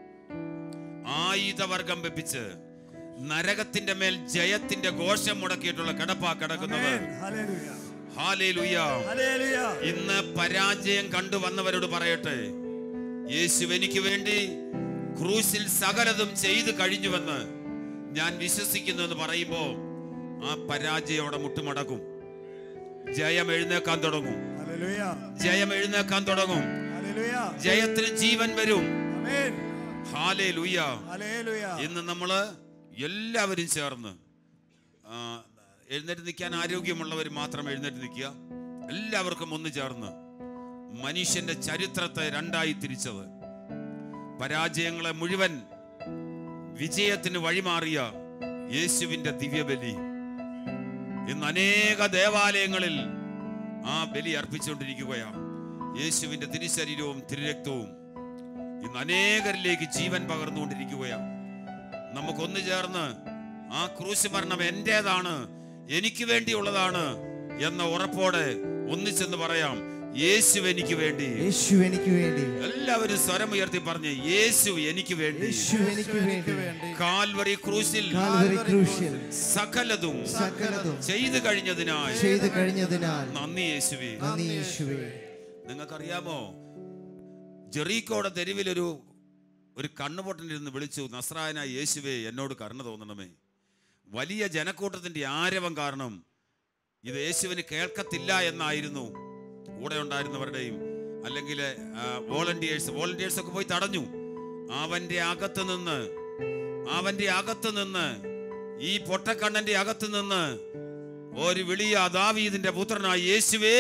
ആയുധവർഗം വെപ്പിച്ച് നരകത്തിന്റെ മേൽ ജയത്തിന്റെ ഘോഷം മുടക്കിയിട്ടുള്ള കിടപ്പാ കിടക്കുന്നത് ആമേൻ. ഹല്ലേലൂയ. Hallelujah hallelujah. ഇന്ന് പരാജയം കണ്ടുവന്നവരോട് പറയട്ടെ യേശു എനിക്ക് വേണ്ടി ക്രൂശിൽ സകലതും ചെയ്തു കഴിഞ്ഞുവെന്ന് ഞാൻ വിശ്വസിക്കുന്നു എന്ന് പറയുമ്പോ ആ പരാജയോടെ മുട്ടുമടക്കും ജയം എഴുന്നേക്കാൻ തുടങ്ങും ഹല്ലേലൂയ. ജയം എഴുന്നേക്കാൻ തുടങ്ങും ഹല്ലേലൂയ. ജയത്തിന് ജീവൻ വരും ആമേൻ. ഹാലേ ലുയ്യ ഹല്ലേലൂയ. ഇന്ന് നമ്മള് എല്ലാവരും ചേർന്ന് ആ, എഴുന്നേറ്റ് നിൽക്കാൻ ആരോഗ്യമുള്ളവർ മാത്രം എഴുന്നേറ്റ് നിൽക്കുക എല്ലാവർക്കും ഒന്ന് ചേർന്ന് മനുഷ്യന്റെ ചരിത്രത്തെ രണ്ടായി തിരിച്ചത് പരാജയങ്ങളെ മുഴുവൻ വിജയത്തിന് വഴിമാറിയ യേശുവിന്റെ ദിവ്യബലി ഇന്ന് അനേക ദേവാലയങ്ങളിൽ ആ ബലി അർപ്പിച്ചുകൊണ്ടിരിക്കുകയാണ് യേശുവിന്റെ തിരുശരീരവും തിരുരക്തവും ഇന്ന് അനേകരിലേക്ക് ജീവൻ പകർന്നുകൊണ്ടിരിക്കുകയാണ് നമുക്കൊന്നു ചേർന്ന് ആ ക്രൂശ് മരണം എന്റേതാണ് എനിക്ക് വേണ്ടിയുള്ളതാണ് എന്ന ഉറപ്പോടെ ഒന്നിച്ചെന്ന് പറയാം യേശു എനിക്ക് വേണ്ടി യേശു എനിക്ക് വേണ്ടി എല്ലാവരും സ്വരം ഉയർത്തി പറഞ്ഞ് യേശു എനിക്ക് വേണ്ടി യേശു എനിക്ക് വേണ്ടി കാൽവറി ക്രൂശിൽ കാൽവരി ക്രൂശിൽ സകലതും സകലതും ചെയ്തു കഴിഞ്ഞതിനായി ചെയ്തു കഴിഞ്ഞതിനാൽ നന്ദി യേശുവേ നന്ദി യേശുവേ നിങ്ങൾക്കറിയാമോ ജെറീക്കോടെ തെരുവിലൊരു ഒരു കണ്ണുപൊട്ടനിരുന്ന് വിളിച്ചു നസ്രായനായ യേശുവേ എന്നോട് കരുണ തോന്നണമേ വലിയ ജനക്കൂട്ടത്തിന്റെ ആരവം കാരണം ഇത് യേശുവിന് കേൾക്കത്തില്ല എന്നായിരുന്നു കൂടെ ഉണ്ടായിരുന്നവരുടെയും അല്ലെങ്കിൽ വോളണ്ടിയേഴ്സ് വോളണ്ടിയേഴ്സ് ഒക്കെ പോയി തടഞ്ഞു അവന്റെ അകത്ത് നിന്ന് അവന്റെ അകത്ത് നിന്ന് ഈ പൊട്ടക്കണ്ണന്റെ അകത്ത് നിന്ന് ഒരു വിളിയ ദാവീദിന്റെ പുത്രനായ യേശുവേ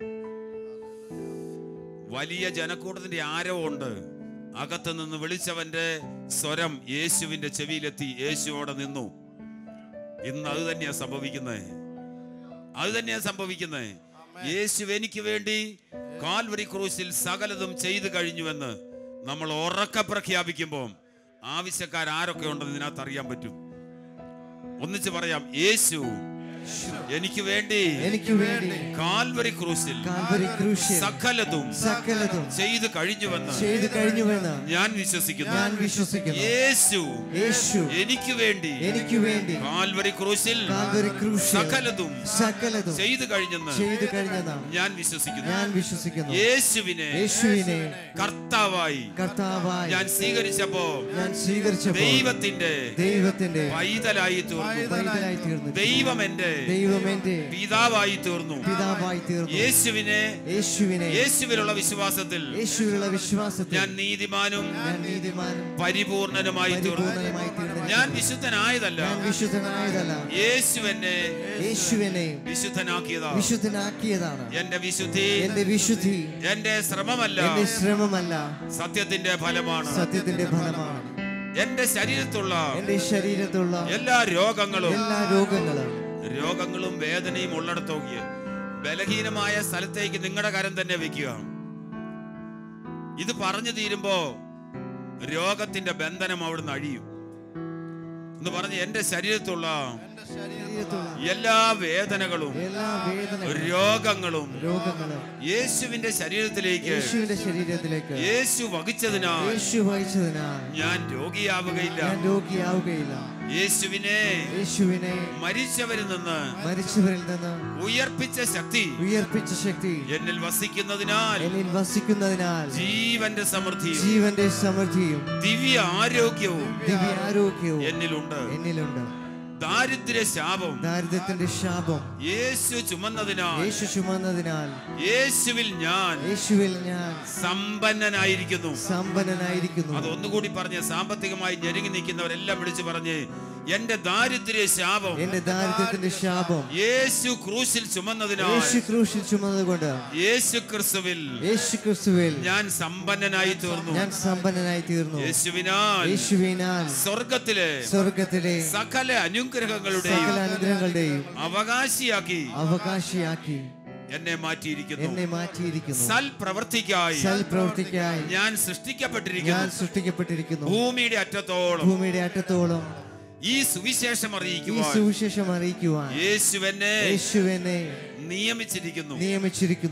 വലിയ ജനക്കൂട്ടത്തിന്റെ ആരവമുണ്ട് അകത്ത് നിന്ന് വിളിച്ചവന്റെ സ്വരം യേശുവിന്റെ ചെവിയിലെത്തി യേശുവോടെ നിന്നു ഇന്ന് അത് തന്നെയാ സംഭവിക്കുന്നത് അത് തന്നെയാ സംഭവിക്കുന്നത് യേശു എനിക്ക് വേണ്ടി കാൽവരി ക്രൂശിൽ സകലതും ചെയ്തു കഴിഞ്ഞുവെന്ന് നമ്മൾ ഉറക്കെ പ്രഖ്യാപിക്കുമ്പോൾ ആവശ്യക്കാർ ആരൊക്കെ ഉണ്ടെന്ന് ഇതിനകത്ത് അറിയാൻ പറ്റും ഒന്നിച്ച് പറയാം യേശു എനിക്ക് വേണ്ടി എനിക്ക് വേണ്ടി കാൽവരി ക്രൂശിൽ കാൽവരി ക്രൂശിൽ സകലതും സകലതും ചെയ്തു കഴിഞ്ഞുവെന്ന് ചെയ്തു കഴിഞ്ഞുവെന്ന് ഞാൻ വിശ്വസിക്കുന്നു ഞാൻ വിശ്വസിക്കുന്നു യേശു യേശു എനിക്ക് വേണ്ടി എനിക്ക് വേണ്ടി കാൽവരി ക്രൂശിൽ കാൽവരി ക്രൂശിൽ സകലതും സകലതും ചെയ്തു കഴിഞ്ഞെന്ന് ചെയ്തു കഴിഞ്ഞതാണ് ഞാൻ വിശ്വസിക്കുന്നു ഞാൻ വിശ്വസിക്കുന്നു യേശുവിനെ യേശുവിനെ കർത്താവായി കർത്താവായി ഞാൻ സ്വീകരിച്ചപ്പോ ഞാൻ സ്വീകരിച്ചപ്പോൾ ദൈവത്തിന്റെ ദൈവത്തിന്റെ പൈതലായി തീർന്നു പൈതലായി തീർന്നു ദൈവം എന്റെ ദൈവം എന്റെ പിതാവായി തീർന്നു പിതാവായി തീർന്നു യേശുവിനെ യേശുവിനെ യേശുവിലുള്ള വിശ്വാസത്തിൽ യേശുവിലുള്ള വിശ്വാസത്തിൽ ഞാൻ നീതിമാനും ഞാൻ നീതിമാനും പരിപൂർണനുമായി തീർന്നു പരിപൂർണനുമായി തീർന്നു ഞാൻ വിശുദ്ധനായതല്ല ഞാൻ വിശുദ്ധനായതല്ല യേശു എന്നെ യേശുവിനെ വിശുദ്ധനാക്കിയതാ വിശുദ്ധനാക്കിയതാണ് എന്റെ വിശുദ്ധി എന്റെ വിശുദ്ധി എന്റെ ശ്രമമല്ല എന്റെ ശ്രമമല്ല സത്യത്തിന്റെ ഫലമാണ് സത്യത്തിന്റെ ഫലമാണ് എന്റെ ശരീരത്തുള്ള എന്റെ ശരീരത്തുള്ള എല്ലാ രോഗങ്ങളും എല്ലാ രോഗങ്ങളും രോഗങ്ങളും വേദനയും ഉള്ളിടത്തോക്കിയ ബലഹീനമായ സ്ഥലത്തേക്ക് നിങ്ങളുടെ കരം തന്നെ വെക്കുക ഇത് പറഞ്ഞു തീരുമ്പോ രോഗത്തിന്റെ ബന്ധനം അവിടുന്ന് അഴിയും എന്ന് പറഞ്ഞ് എന്റെ ശരീരത്തുള്ള ശരീരത്തുള്ള എല്ലാ വേദനകളും എല്ലാ വേദനകളും രോഗങ്ങളും രോഗങ്ങളും യേശുവിന്റെ ശരീരത്തിലേക്ക് യേശുവിന്റെ ശരീരത്തിലേക്ക് യേശു വഹിച്ചതിനാൽ യേശു വഹിച്ചതിനാൽ ഞാൻ രോഗിയാവുകയില്ല ഞാൻ രോഗിയാവുകയില്ല യേശുവിനെ യേശുവിനെ മരിച്ചവരിൽ നിന്ന് മരിച്ചവരിൽ നിന്ന് ഉയർപ്പിച്ച ശക്തി ഉയർപ്പിച്ച ശക്തി എന്നിൽ വസിക്കുന്നതിനാൽ എന്നിൽ വസിക്കുന്നതിനാൽ ജീവന്റെ സമൃദ്ധിയും ജീവന്റെ സമൃദ്ധിയും ദിവ്യ ആരോഗ്യവും ദിവ്യ ആരോഗ്യവും എന്നിലുണ്ട് എന്നിലുണ്ട് ദാരിദ്ര്യ ശാപം ദാരിദ്ര്യത്തിന്റെ ശാപം യേശു ചുമന്നതിനാൽ യേശു ചുമന്നതിനാൽ യേശുവിൽ ഞാൻ യേശുവിൽ ഞാൻ സമ്പന്നനായിരിക്കുന്നു സമ്പന്നനായിരിക്കുന്നു അതൊന്നുകൂടി പറഞ്ഞ് സാമ്പത്തികമായി ഞെരുങ്ങി നിൽക്കുന്നവരെല്ലാം വിളിച്ചു പറഞ്ഞ് എന്റെ ദാരിദ്ര്യ ശാപം എന്റെ ദാരിദ്ര്യത്തിന്റെ ശാപം യേശു ക്രൂശിൽ ചുമന്നതിനാൽ യേശു ക്രൂശിൽ ചുമന്നതുകൊണ്ട് യേശു ക്രിസ്തുവിൽ യേശു ക്രിസ്തുവിൽ ഞാൻ സമ്പന്നനായി തീർന്നു ഞാൻ സമ്പന്നനായി തീർന്നു യേശുവിനാൽ യേശുവിനാൽ സ്വർഗത്തിലെ സ്വർഗത്തിലെ സകല അനുഗ്രഹങ്ങളുടെയും സകല അനുഗ്രഹങ്ങളുടെയും അവകാശിയാക്കി അവകാശിയാക്കി എന്നെ മാറ്റിയിരിക്കുന്നു എന്നെ മാറ്റിയിരിക്കുന്നു സൽപ്രവൃത്തിക്കായി സൽപ്രവൃത്തിക്കായി ഞാൻ ഞാൻ സൃഷ്ടിക്കപ്പെട്ടിരിക്കുന്നു സൃഷ്ടിക്കപ്പെട്ടിരിക്കുന്നു ഭൂമിയുടെ അറ്റത്തോളം ഭൂമിയുടെ അറ്റത്തോളം ഈ സുവിശേഷം ഈ അറിയിക്കുവാൻ സുവിശേഷം അറിയിക്കുവാൻ യേശുവെന്നെ യേശുവിനെ നിയമിച്ചിരിക്കുന്നു നിയമിച്ചിരിക്കുന്നു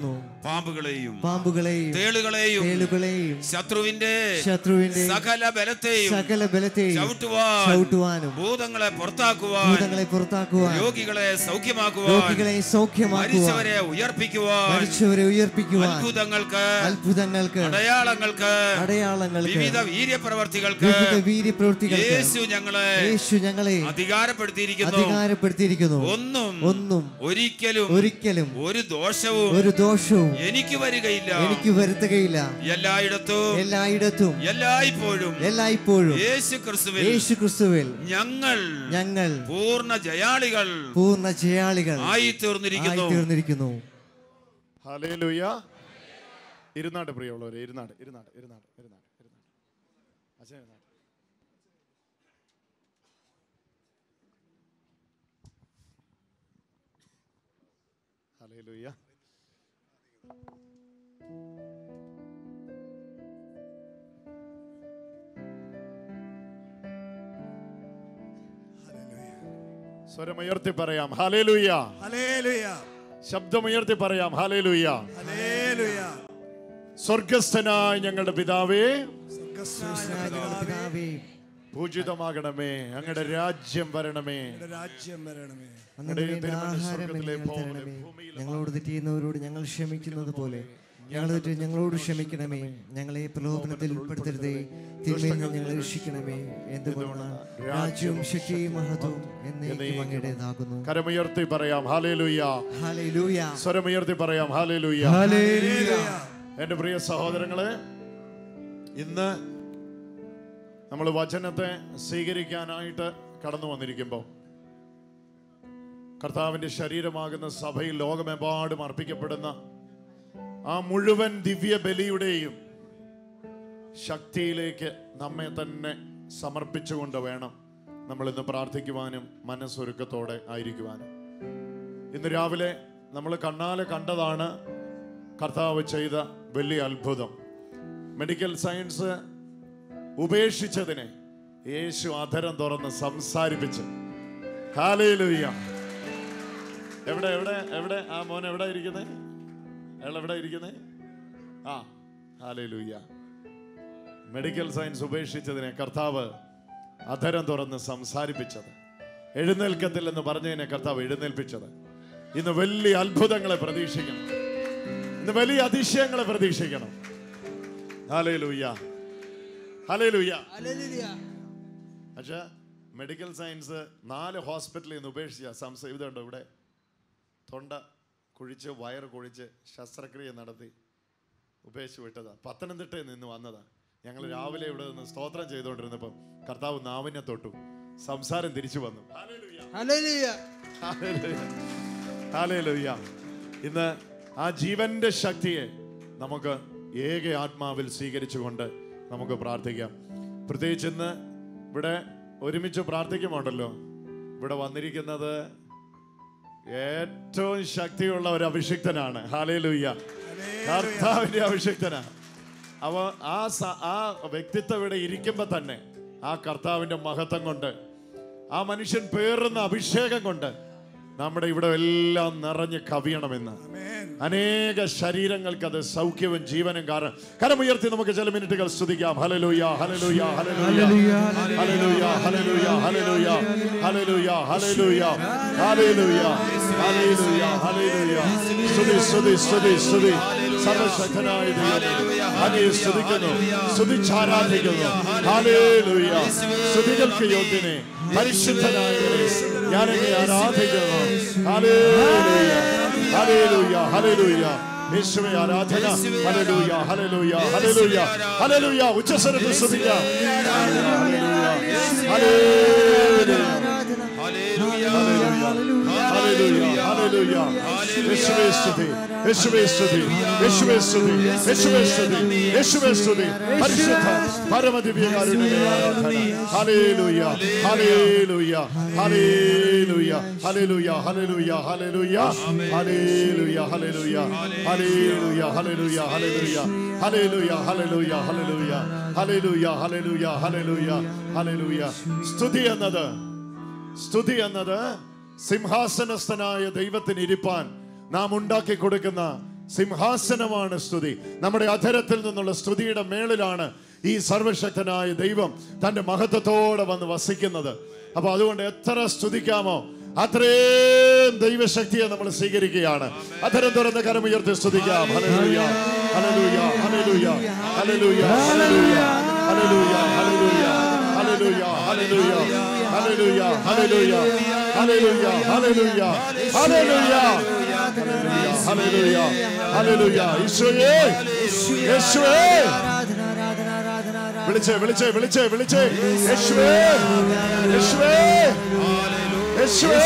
പാമ്പുകളെയും പാമ്പുകളെയും തേളുകളെയും തേളുകളെയും ശത്രുവിന്റെ ശത്രുവിന്റെ സകല ബലത്തെയും സകല ബലത്തെയും ചവിട്ടുവാൻ ചവിട്ടുവാനും ഭൂതങ്ങളെ പുറത്താക്കുവാൻ ഭൂതങ്ങളെ പുറത്താക്കുവാൻ രോഗികളെ സൗഖ്യമാക്കുവാൻ രോഗികളെ സൗഖ്യമാക്കുവാൻ മരിച്ചവരെ ഉയർപ്പിക്കുവാൻ മരിച്ചവരെ ഉയർപ്പിക്കുവാൻ അത്ഭുതങ്ങൾക്ക് അത്ഭുതങ്ങൾക്ക് അടയാളങ്ങൾക്ക് അടയാളങ്ങൾക്ക് വിവിധ വീര്യപ്രവർത്തികൾക്ക് വിവിധ വീര്യപ്രവൃത്തികൾക്ക് യേശു ഞങ്ങളെ യേശു ഞങ്ങളെ അധികാരപ്പെടുത്തിയിരിക്കുന്നു അധികാരപ്പെടുത്തിയിരിക്കുന്നു ഒന്നും ഒന്നും ഒരിക്കലും ഒരിക്കലും ഒരു ദോഷവും ഒരു ദോഷവും എനിക്ക് വരികയില്ല എനിക്ക് വരുത്തുകയില്ല എല്ലായിടത്തും എല്ലായിടത്തും എല്ലായ്പ്പോഴും എല്ലായ്പ്പോഴും യേശു ക്രിസ്തുവിൽ യേശു ക്രിസ്തുവിൽ ഞങ്ങൾ ഞങ്ങൾ പൂർണ്ണ ജയാളികൾ പൂർണ്ണ ജയാളികൾ ആയി ആയി തീർന്നിരിക്കുന്നു തീർന്നിരിക്കുന്നു ഹല്ലേലൂയ ഇരുന്നാട് പ്രിയമുള്ളവരെ ഇരുന്നാട് ഇരുന്നാട് ഇരുന്നാട് ഇരുന്നാട് ഇരുന്നാട് അച്ഛൻ ഇരുന്നാട് ഹല്ലേലൂയ സ്വരമുയർത്തി പറയാം ഹല്ലേലൂയ ഹല്ലേലൂയ ശബ്ദമുയർത്തി പറയാം ഹല്ലേലൂയ ഹല്ലേലൂയ സ്വർഗസ്ഥനായ ഞങ്ങളുടെ പിതാവേ സ്വർഗ്ഗസ്ഥനായ ഞങ്ങളുടെ പിതാവേ പൂജിതമാകണമേ അങ്ങയുടെ രാജ്യം വരണമേ ഞങ്ങളുടെ രാജ്യം വരണമേ അങ്ങനെ വേണ്ട ആഹാരം എന്ന് ഞങ്ങൾ തരണമേ ഞങ്ങളോട് തെറ്റിയുന്നവരോട് ഞങ്ങൾ ക്ഷമിക്കുന്നത് പോലെ ഞങ്ങൾ തെറ്റ് ഞങ്ങളോട് ക്ഷമിക്കണമേ ഞങ്ങളെ പ്രലോഭനത്തിൽ ഉൾപ്പെടുത്തരുതേ തിന്മയിൽ നിന്ന് ഞങ്ങളെ രക്ഷിക്കണമേ എന്തുകൊണ്ടാണ് രാജ്യവും ശക്തിയും മഹത്വവും എന്നേക്കും അങ്ങയുടേതാകുന്നു കരമുയർത്തി പറയാം ഹാലേലൂയ ഹല്ലേലൂയ സ്വരമുയർത്തി പറയാം ഹാലേലൂയ ഹല്ലേലൂയ എൻ്റെ പ്രിയ സഹോദരങ്ങളെ ഇന്ന് നമ്മൾ വചനത്തെ സ്വീകരിക്കാനായിട്ട് കടന്നു വന്നിരിക്കുമ്പോൾ കർത്താവിൻ്റെ ശരീരമാകുന്ന സഭയിൽ ലോകമെമ്പാടും അർപ്പിക്കപ്പെടുന്ന ആ മുഴുവൻ ദിവ്യ ബലിയുടെയും ശക്തിയിലേക്ക് നമ്മെ തന്നെ സമർപ്പിച്ചുകൊണ്ട് വേണം നമ്മൾ ഇന്ന് പ്രാർത്ഥിക്കുവാനും മനസ്സൊരുക്കത്തോടെ ആയിരിക്കുവാനും ഇന്ന് രാവിലെ നമ്മൾ കണ്ണാലെ കണ്ടതാണ് കർത്താവ് ചെയ്ത വലിയ അത്ഭുതം മെഡിക്കൽ സയൻസ് ഉപേക്ഷിച്ചതിനെ യേശു അധരം തുറന്ന് സംസാരിപ്പിച്ച് ഹാലേലൂയ്യ എവിടെ എവിടെ എവിടെ ആ മോൻ എവിടെ ഇരിക്കുന്നത് അയാൾ എവിടെ ഇരിക്കുന്നത് ആ ഹാലേലൂയ്യ മെഡിക്കൽ സയൻസ് ഉപേക്ഷിച്ചതിനെ കർത്താവ് അധരം തുറന്ന് സംസാരിപ്പിച്ചത് എഴുന്നേൽക്കത്തില്ലെന്ന് പറഞ്ഞതിനെ കർത്താവ് എഴുന്നേൽപ്പിച്ചത് ഇന്ന് വലിയ അത്ഭുതങ്ങളെ പ്രതീക്ഷിക്കണം ഇന്ന് വലിയ അതിശയങ്ങളെ പ്രതീക്ഷിക്കണം ഹലേലൂയ്യ ഹലേലൂയ്യ പക്ഷേ മെഡിക്കൽ സയൻസ് നാല് ഹോസ്പിറ്റലിൽ നിന്ന് ഉപേക്ഷിച്ച സംശയം ഇതുണ്ടോ ഇവിടെ തൊണ്ട കുഴിച്ച് വയറ് കുഴിച്ച് ശസ്ത്രക്രിയ നടത്തി ഉപേക്ഷിച്ച് വിട്ടതാ പത്തനംതിട്ടയിൽ നിന്ന് വന്നതാ ഞങ്ങൾ രാവിലെ ഇവിടെ നിന്ന് സ്തോത്രം ചെയ്തുകൊണ്ടിരുന്നപ്പം കർത്താവ് നാവിനെ തൊട്ടു സംസാരം തിരിച്ചു വന്നു ഹല്ലേലൂയ. ഹല്ലേലൂയ. ഇന്ന് ആ ജീവന്റെ ശക്തിയെ നമുക്ക് ഏക ആത്മാവിൽ സ്വീകരിച്ചുകൊണ്ട് നമുക്ക് പ്രാർത്ഥിക്കാം പ്രത്യേകിച്ച് ഇന്ന് ഇവിടെ ഒരുമിച്ച് പ്രാർത്ഥിക്കുമുണ്ടല്ലോ ഇവിടെ വന്നിരിക്കുന്നത് ഏറ്റവും ശക്തിയുള്ള ഒരു അഭിഷിക്തനാണ് ഹാലേലൂയ്യ കർത്താവിന്റെ അഭിഷിക്തനാണ് അവ ആ സ- ആ വ്യക്തിത്വം ഇവിടെ ഇരിക്കുമ്പോൾ തന്നെ ആ കർത്താവിന്റെ മഹത്വം കൊണ്ട് ആ മനുഷ്യൻ പേറുന്ന അഭിഷേകം കൊണ്ട് നമ്മുടെ ഇവിടെ എല്ലാം നിറഞ്ഞ് കവിയണമെന്ന് അനേക ശരീരങ്ങൾക്ക് അത് സൗഖ്യവും ജീവനും കാരണം കരമുയർത്തി നമുക്ക് ചില മിനിറ്റുകൾ സ്തുതിക്കാം ഹലലൂയ ഹലലൂയ ഹലലൂയ ഹലലൂയ ഹലലൂയ ഹലലൂയ ഹലലൂയ ഹലലൂയ ഹലലൂയ ഹലലൂയ ഹലലൂയ സ്തുതി സ്തുതി സ്തുതി സ്തുതി സർവശക്തനായ ദൈവം അങ്ങയെ സ്തുതിക്കുന്നു സ്തുതിച്ചാരാധിക്കുന്നു ഹല്ലേലൂയ സ്തുതികൾക്ക് യോഗ്യനെ പരിശുദ്ധനായവനെ ഞാനങ്ങെ ആരാധിക്കുന്നു ഹല്ലേലൂയ ഹല്ലേലൂയ ഹല്ലേലൂയ യേശുവേ ആരാധന ഹല്ലേലൂയ ഹല്ലേലൂയ ഹല്ലേലൂയ ഹല്ലേലൂയ ഉച്ചസ്വരത്തിൽ സ്തുതിക്കാം ഹല്ലേലൂയ ഹല്ലേലൂയ ഹല്ലേലൂയ ഹല്ലേലൂയ യേശുവേ സ്തുതി യേശുവേ സ്തുതി യേശുവേ സ്തുതി യേശുവേ സ്തുതി യേശുവേ സ്തുതി പരിശുദ്ധ പരമദിവ്യകാരുണ്യമേ ആരാധന ഹല്ലേലൂയ ഹല്ലേലൂയ ഹല്ലേലൂയ ഹല്ലേലൂയ ഹല്ലേലൂയ ഹല്ലേലൂയ ഹല്ലേലൂയ ഹല്ലേലൂയ ഹല്ലേലൂയ ഹല്ലേലൂയ ഹല്ലേലൂയ ഹല്ലേലൂയ ഹല്ലേലൂയ ഹല്ലേലൂയ ഹല്ലേലൂയ ഹല്ലേലൂയ ഹല്ലേലൂയ ഹല്ലേലൂയ സ്തുതി എന്നത് സ്തുതി എന്നത് സിംഹാസനസ്ഥനായ ദൈവത്തിന് ഇരിപ്പാൻ നാം ഉണ്ടാക്കി കൊടുക്കുന്ന സിംഹാസനമാണ് സ്തുതി നമ്മുടെ അധരത്തിൽ നിന്നുള്ള സ്തുതിയുടെ മേളിലാണ് ഈ സർവശക്തനായ ദൈവം തന്റെ മഹത്വത്തോടെ വന്ന് വസിക്കുന്നത് അപ്പൊ അതുകൊണ്ട് എത്ര സ്തുതിക്കാമോ അത്രയും ദൈവശക്തിയെ നമ്മൾ സ്വീകരിക്കുകയാണ് അധരം തുറന്ന് കരമുയർത്തി സ്തുതിക്കാം ഹല്ലേലൂയ ഹല്ലേലൂയ ഹല്ലേലൂയ ഹല്ലേലൂയ ഹല്ലേലൂയ ഹല്ലേലൂയ ഹല്ലേലൂയ ഹല്ലേലൂയ ഹല്ലേലൂയ ഹല്ലേലൂയ ഹല്ലേലൂയ ഹല്ലേലൂയ ഹല്ലേലൂയ ഹല്ലേലൂയ ഹല്ലേലൂയ ഈശോയേ യേശുവേ ആരാധന ആരാധന ആരാധന ആരാധന വിളിച്ചേ വിളിച്ചേ വിളിച്ചേ വിളിച്ചേ യേശുവേ യേശുവേ യേശുവേ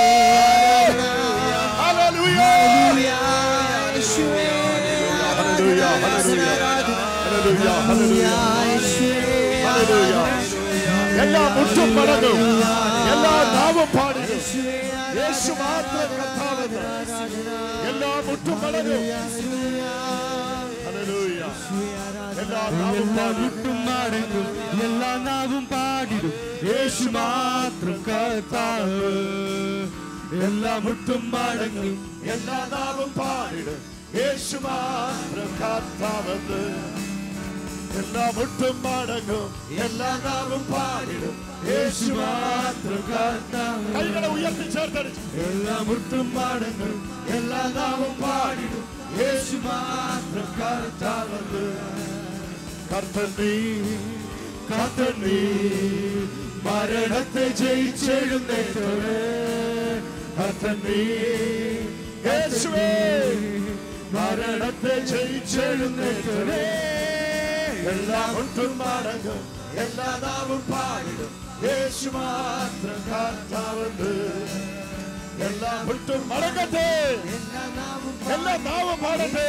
ഹല്ലേലൂയ യേശുവേ ഹല്ലേലൂയ ഹല്ലേലൂയ ഹല്ലേലൂയ ഹല്ലേലൂയ ഹല്ലേലൂയ എല്ലാ മുട്ടും മടങ്ങും എല്ലാ നാവും പാടിയും യേശു മാത്രം കർത്താവെന്ന് എല്ലാ മുട്ടും മടങ്ങും ഹല്ലേലൂയ എല്ലാ നാവും പാടിയും മടങ്ങും എല്ലാ നാവും പാടിടും യേശു മാത്രം കർത്താവ് എല്ലാ മുട്ടും മടങ്ങും എല്ലാ നാവും പാടിടും യേശു മാത്രം കർത്താവെന്ന് എല്ലാ മുട്ടും മടങ്ങും എല്ലാ നാവും പാടിടും യേശു മാത്രം കർത്താവ് കൈകളെ ഉയർത്തി ചേർത്തടിച്ചു എല്ലാ മുട്ടും മടങ്ങും എല്ലാ നാവും പാടിടും യേശു മാത്രം കർത്താവെന്ന് കർത്തൻ നീ കർത്തൻ നീ മരണത്തെ ജയിച്ചെഴുന്നേറ്റവേ കർത്തൻ നീ യേശുവേ മരണത്തെ ജയിച്ചെഴുന്നേറ്റവേ എല്ലാ മുട്ടും മടങ്ങും എല്ലാ നാവും പാടിടും യേശു മാത്രം കർത്താവെന്ന് എല്ലാ മുട്ടും മടങ്ങട്ടെ എല്ലാ നാവും പാടട്ടെ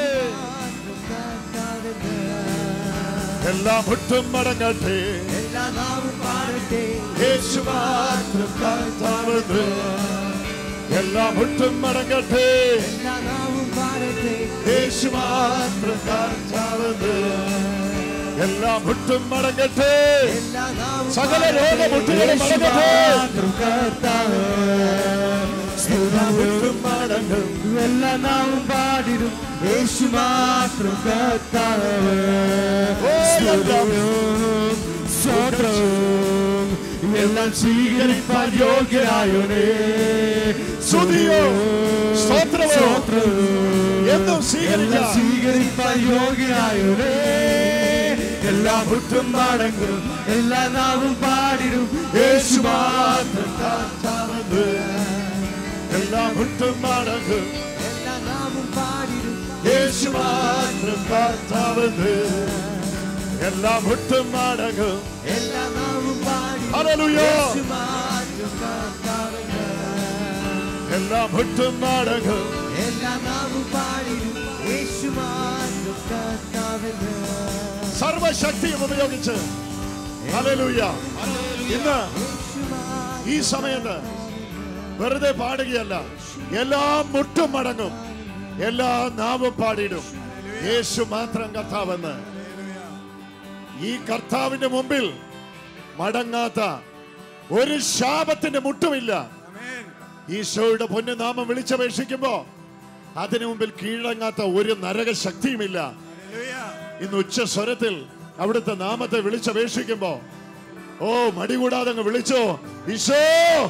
എല്ലാ മുട്ടും മടങ്ങട്ടെ എല്ലാ നാവും പാടട്ടെ യേശു മാത്രം കർത്താവെന്ന് എല്ലാ മുട്ടും മടങ്ങട്ടെ എല്ലാ നാവും പാടട്ടെ യേശു മാത്രം കർത്താവെന്ന് എല്ലാ മുട്ടും മടങ്ങട്ടെ എല്ലാ നാവും സകല രോഗമുട്ടുകളും മടങ്ങട്ടെ എല്ലാ മുട്ടും മടങ്ങും എല്ലാ നാവും പാടിടും യേശു മാത്രം കർത്താവ് സ്തുതിയും സ്തോത്രവും എല്ലാം സ്വീകരിപ്പാൻ യോഗ്യനായോനേ സ്തുതിയോ സ്തോത്രമോ എന്നും എല്ലാം സ്വീകരിക്കാം സ്വീകരിപ്പാൻ യോഗ്യനായോനേ എല്ലാ മുട്ടും മടങ്ങും എല്ലാ നാവും പാടിടും യേശു മാത്രം കർത്താവെന്ന് എല്ലാ മുട്ടും മടങ്ങും എല്ലാ നാവും പാടിടും യേശു മാത്രം കർത്താവെന്ന് എല്ലാ മുട്ടും മടങ്ങും എല്ലാ നാവും പാടിടും ഹല്ലേലൂയ യേശു മാത്രം കർത്താവെന്ന്. എല്ലാ മുട്ടും മടങ്ങും എല്ലാ നാവും പാടിടും യേശു മാത്രം കർത്താവെന്ന്. സർവശക്തിയും ഉപയോഗിച്ച് ഹല്ലേലൂയ ഇന്ന് യേശു മാത്രം ഈ സമയത്ത് വെറുതെ പാടുകയല്ല എല്ലാ മുട്ടും മടങ്ങും എല്ലാ നാവും പാടിയിടും യേശു മാത്രം കർത്താവെന്ന് ഈ കർത്താവിന്റെ മുമ്പിൽ മടങ്ങാത്ത ഒരു ശാപത്തിന്റെ മുട്ടുമില്ല ഈശോയുടെ പൊന്നുനാമം വിളിച്ചപേക്ഷിക്കുമ്പോ അതിനു മുമ്പിൽ കീഴടങ്ങാത്ത ഒരു നരക ശക്തിയുമില്ല ഇന്ന് ഉച്ച സ്വരത്തിൽ അവിടുത്തെ നാമത്തെ വിളിച്ചപേക്ഷിക്കുമ്പോ ഓ മടി കൂടാതെ അങ്ങ് വിളിച്ചോ ഈശോ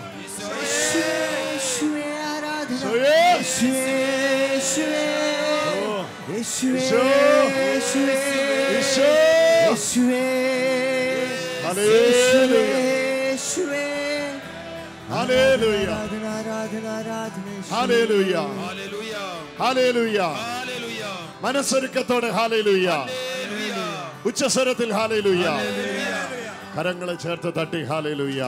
യേശുവേ ആരാധന ഈശോയേ. യേശുവേ യേശുവേ ഓ, യേശുവേ ഈശോ. യേശുവേ ഈശോ. യേശുവേ ഹല്ലേലൂയ. യേശുവേ ഹല്ലേലൂയ. ആരാധന ആരാധന ആരാധന യേശുവേ. ഹല്ലേലൂയ. ഹല്ലേലൂയ. ഹല്ലേലൂയ. ഹല്ലേലൂയ. മനസ്സൊരുക്കത്തോടെ ഹാലേലൂയ ഉച്ചസ്വരത്തിൽ ഹാലേലൂയ കരങ്ങളെ ചേർത്ത് തട്ടി ഹാലേലൂയ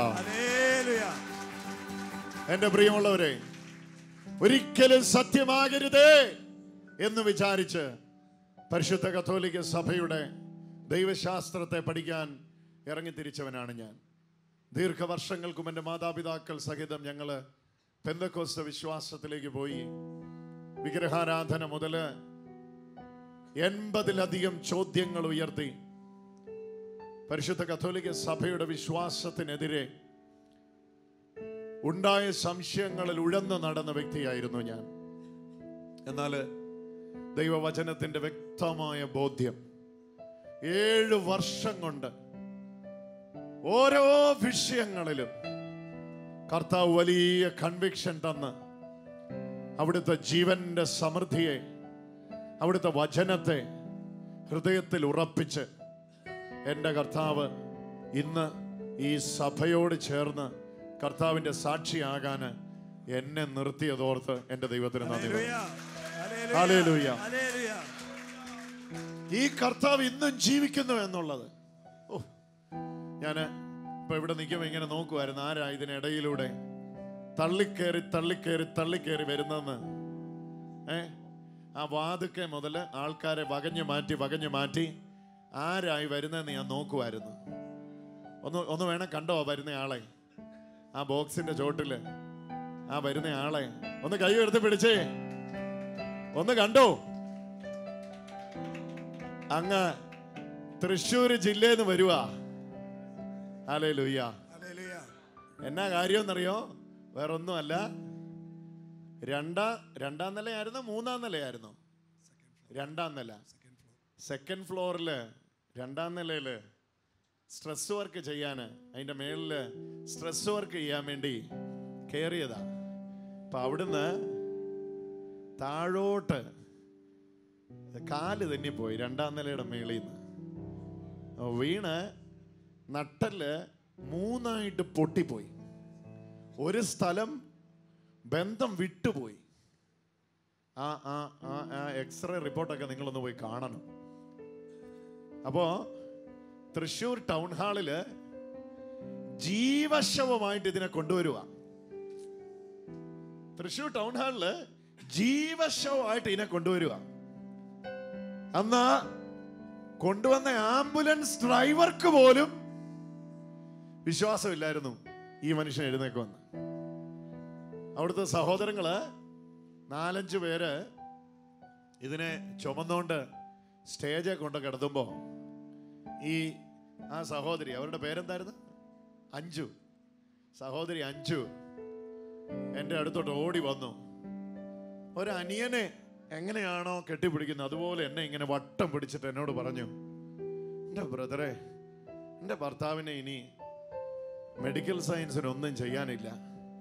എന്റെ പ്രിയമുള്ളവരെ ഒരിക്കലും സത്യമാകരുതേ എന്ന് വിചാരിച്ച് പരിശുദ്ധ കത്തോലിക്ക സഭയുടെ ദൈവശാസ്ത്രത്തെ പഠിക്കാൻ ഇറങ്ങിത്തിരിച്ചവനാണ് ഞാൻ ദീർഘവർഷങ്ങൾക്കും എൻ്റെ മാതാപിതാക്കൾ സഹിതം ഞങ്ങൾ പെന്തക്കോസ്ത വിശ്വാസത്തിലേക്ക് പോയി വിഗ്രഹാരാധന മുതല് എൺപതിലധികം ചോദ്യങ്ങൾ ഉയർത്തി പരിശുദ്ധ കത്തോലിക്ക സഭയുടെ വിശ്വാസത്തിനെതിരെ ഉണ്ടായ സംശയങ്ങളിൽ ഉഴന്നു നടന്ന വ്യക്തിയായിരുന്നു ഞാൻ എന്നാൽ ദൈവവചനത്തിന്റെ വ്യക്തമായ ബോധ്യം ഏഴ് വർഷം കൊണ്ട് ഓരോ വിഷയങ്ങളിലും കർത്താവ് വലിയ കൺവിക്ഷൻ തന്ന് അവിടുത്തെ ജീവന്റെ സമൃദ്ധിയെ അവിടുത്തെ വചനത്തെ ഹൃദയത്തിൽ ഉറപ്പിച്ച് എൻ്റെ കർത്താവ് ഇന്ന് ഈ സഭയോട് ചേർന്ന് കർത്താവിൻ്റെ സാക്ഷിയാകാൻ എന്നെ നിർത്തിയതോർത്ത് എൻ്റെ ദൈവത്തിന് നന്ദി പറയുന്നു. ഹല്ലേലൂയ. ഹല്ലേലൂയ. ഈ കർത്താവ് ഇന്നും ജീവിക്കുന്നു എന്നുള്ളത് ഓ ഞാൻ ഇപ്പൊ ഇവിടെ നിൽക്കുമ്പോൾ ഇങ്ങനെ നോക്കുമായിരുന്നു ആരാ ഇതിനിടയിലൂടെ തള്ളിക്കേറി തള്ളിക്കേറി തള്ളിക്കേറി വരുന്നെന്ന് ഏ ആ വാതുക്കെ മുതൽ ആൾക്കാരെ വകഞ്ഞു മാറ്റി വകഞ്ഞു മാറ്റി ആരായി വരുന്നതെന്ന് ഞാൻ നോക്കുമായിരുന്നു ഒന്ന് ഒന്ന് വേണം കണ്ടോ ആ വരുന്ന ആളെ ആ ബോക്സിന്റെ ചോട്ടില് ആ വരുന്ന ആളെ ഒന്ന് കൈ എടുത്ത് പിടിച്ചേ ഒന്ന് കണ്ടോ അങ്ങ് തൃശ്ശൂർ ജില്ലയിൽ നിന്ന് വരുവാ അലേ ലുയ്യ ഹല്ലേലൂയ. എന്നാ കാര്യമെന്നറിയോ വേറൊന്നുമല്ല രണ്ടാ രണ്ടാം നിലയായിരുന്നു മൂന്നാം നിലയായിരുന്നു രണ്ടാം നില സെക്കൻഡ് ഫ്ലോറിൽ രണ്ടാം നിലയിൽ സ്ട്രെസ് വർക്ക് ചെയ്യാൻ അതിൻ്റെ മേളിൽ സ്ട്രെസ് വർക്ക് ചെയ്യാൻ വേണ്ടി കയറിയതാ അപ്പം അവിടുന്ന് താഴോട്ട് കാല് തന്നെ പോയി രണ്ടാം നിലയുടെ മേളിൽ നിന്ന് വീണ് നട്ടല് മൂന്നായിട്ട് പൊട്ടിപ്പോയി ഒരു സ്ഥലം ബന്ധം വിട്ടുപോയി ആ ആ ആ ആ എക്സ്റേ റിപ്പോർട്ടൊക്കെ നിങ്ങളൊന്ന് പോയി കാണണം അപ്പോ തൃശ്ശൂർ ടൗൺ ഹാളില് ജീവശവമായിട്ട് ഇതിനെ കൊണ്ടുവരുക തൃശ്ശൂർ ടൗൺ ഹാളില് ജീവശവമായിട്ട് ഇതിനെ കൊണ്ടുവരുക അന്നാ കൊണ്ടുവന്ന ആംബുലൻസ് ഡ്രൈവർക്ക് പോലും വിശ്വാസമില്ലായിരുന്നു ഈ മനുഷ്യൻ എഴുന്നേക്കുമെന്ന് അവിടുത്തെ സഹോദരങ്ങള് നാലഞ്ച് പേര് ഇതിനെ ചുമന്നുകൊണ്ട് സ്റ്റേജെ കൊണ്ട് കിടത്തുമ്പോ ഈ ആ സഹോദരി അവരുടെ പേരെന്തായിരുന്നു അഞ്ചു സഹോദരി അഞ്ചു എൻ്റെ അടുത്തോട്ട് ഓടി വന്നു ഒരു അനിയനെ എങ്ങനെയാണോ കെട്ടിപ്പിടിക്കുന്നത് അതുപോലെ എന്നെ ഇങ്ങനെ വട്ടം പിടിച്ചിട്ട് എന്നോട് പറഞ്ഞു എൻ്റെ ബ്രദറെ എൻ്റെ ഭർത്താവിനെ ഇനി മെഡിക്കൽ സയൻസിന് ഒന്നും ചെയ്യാനില്ല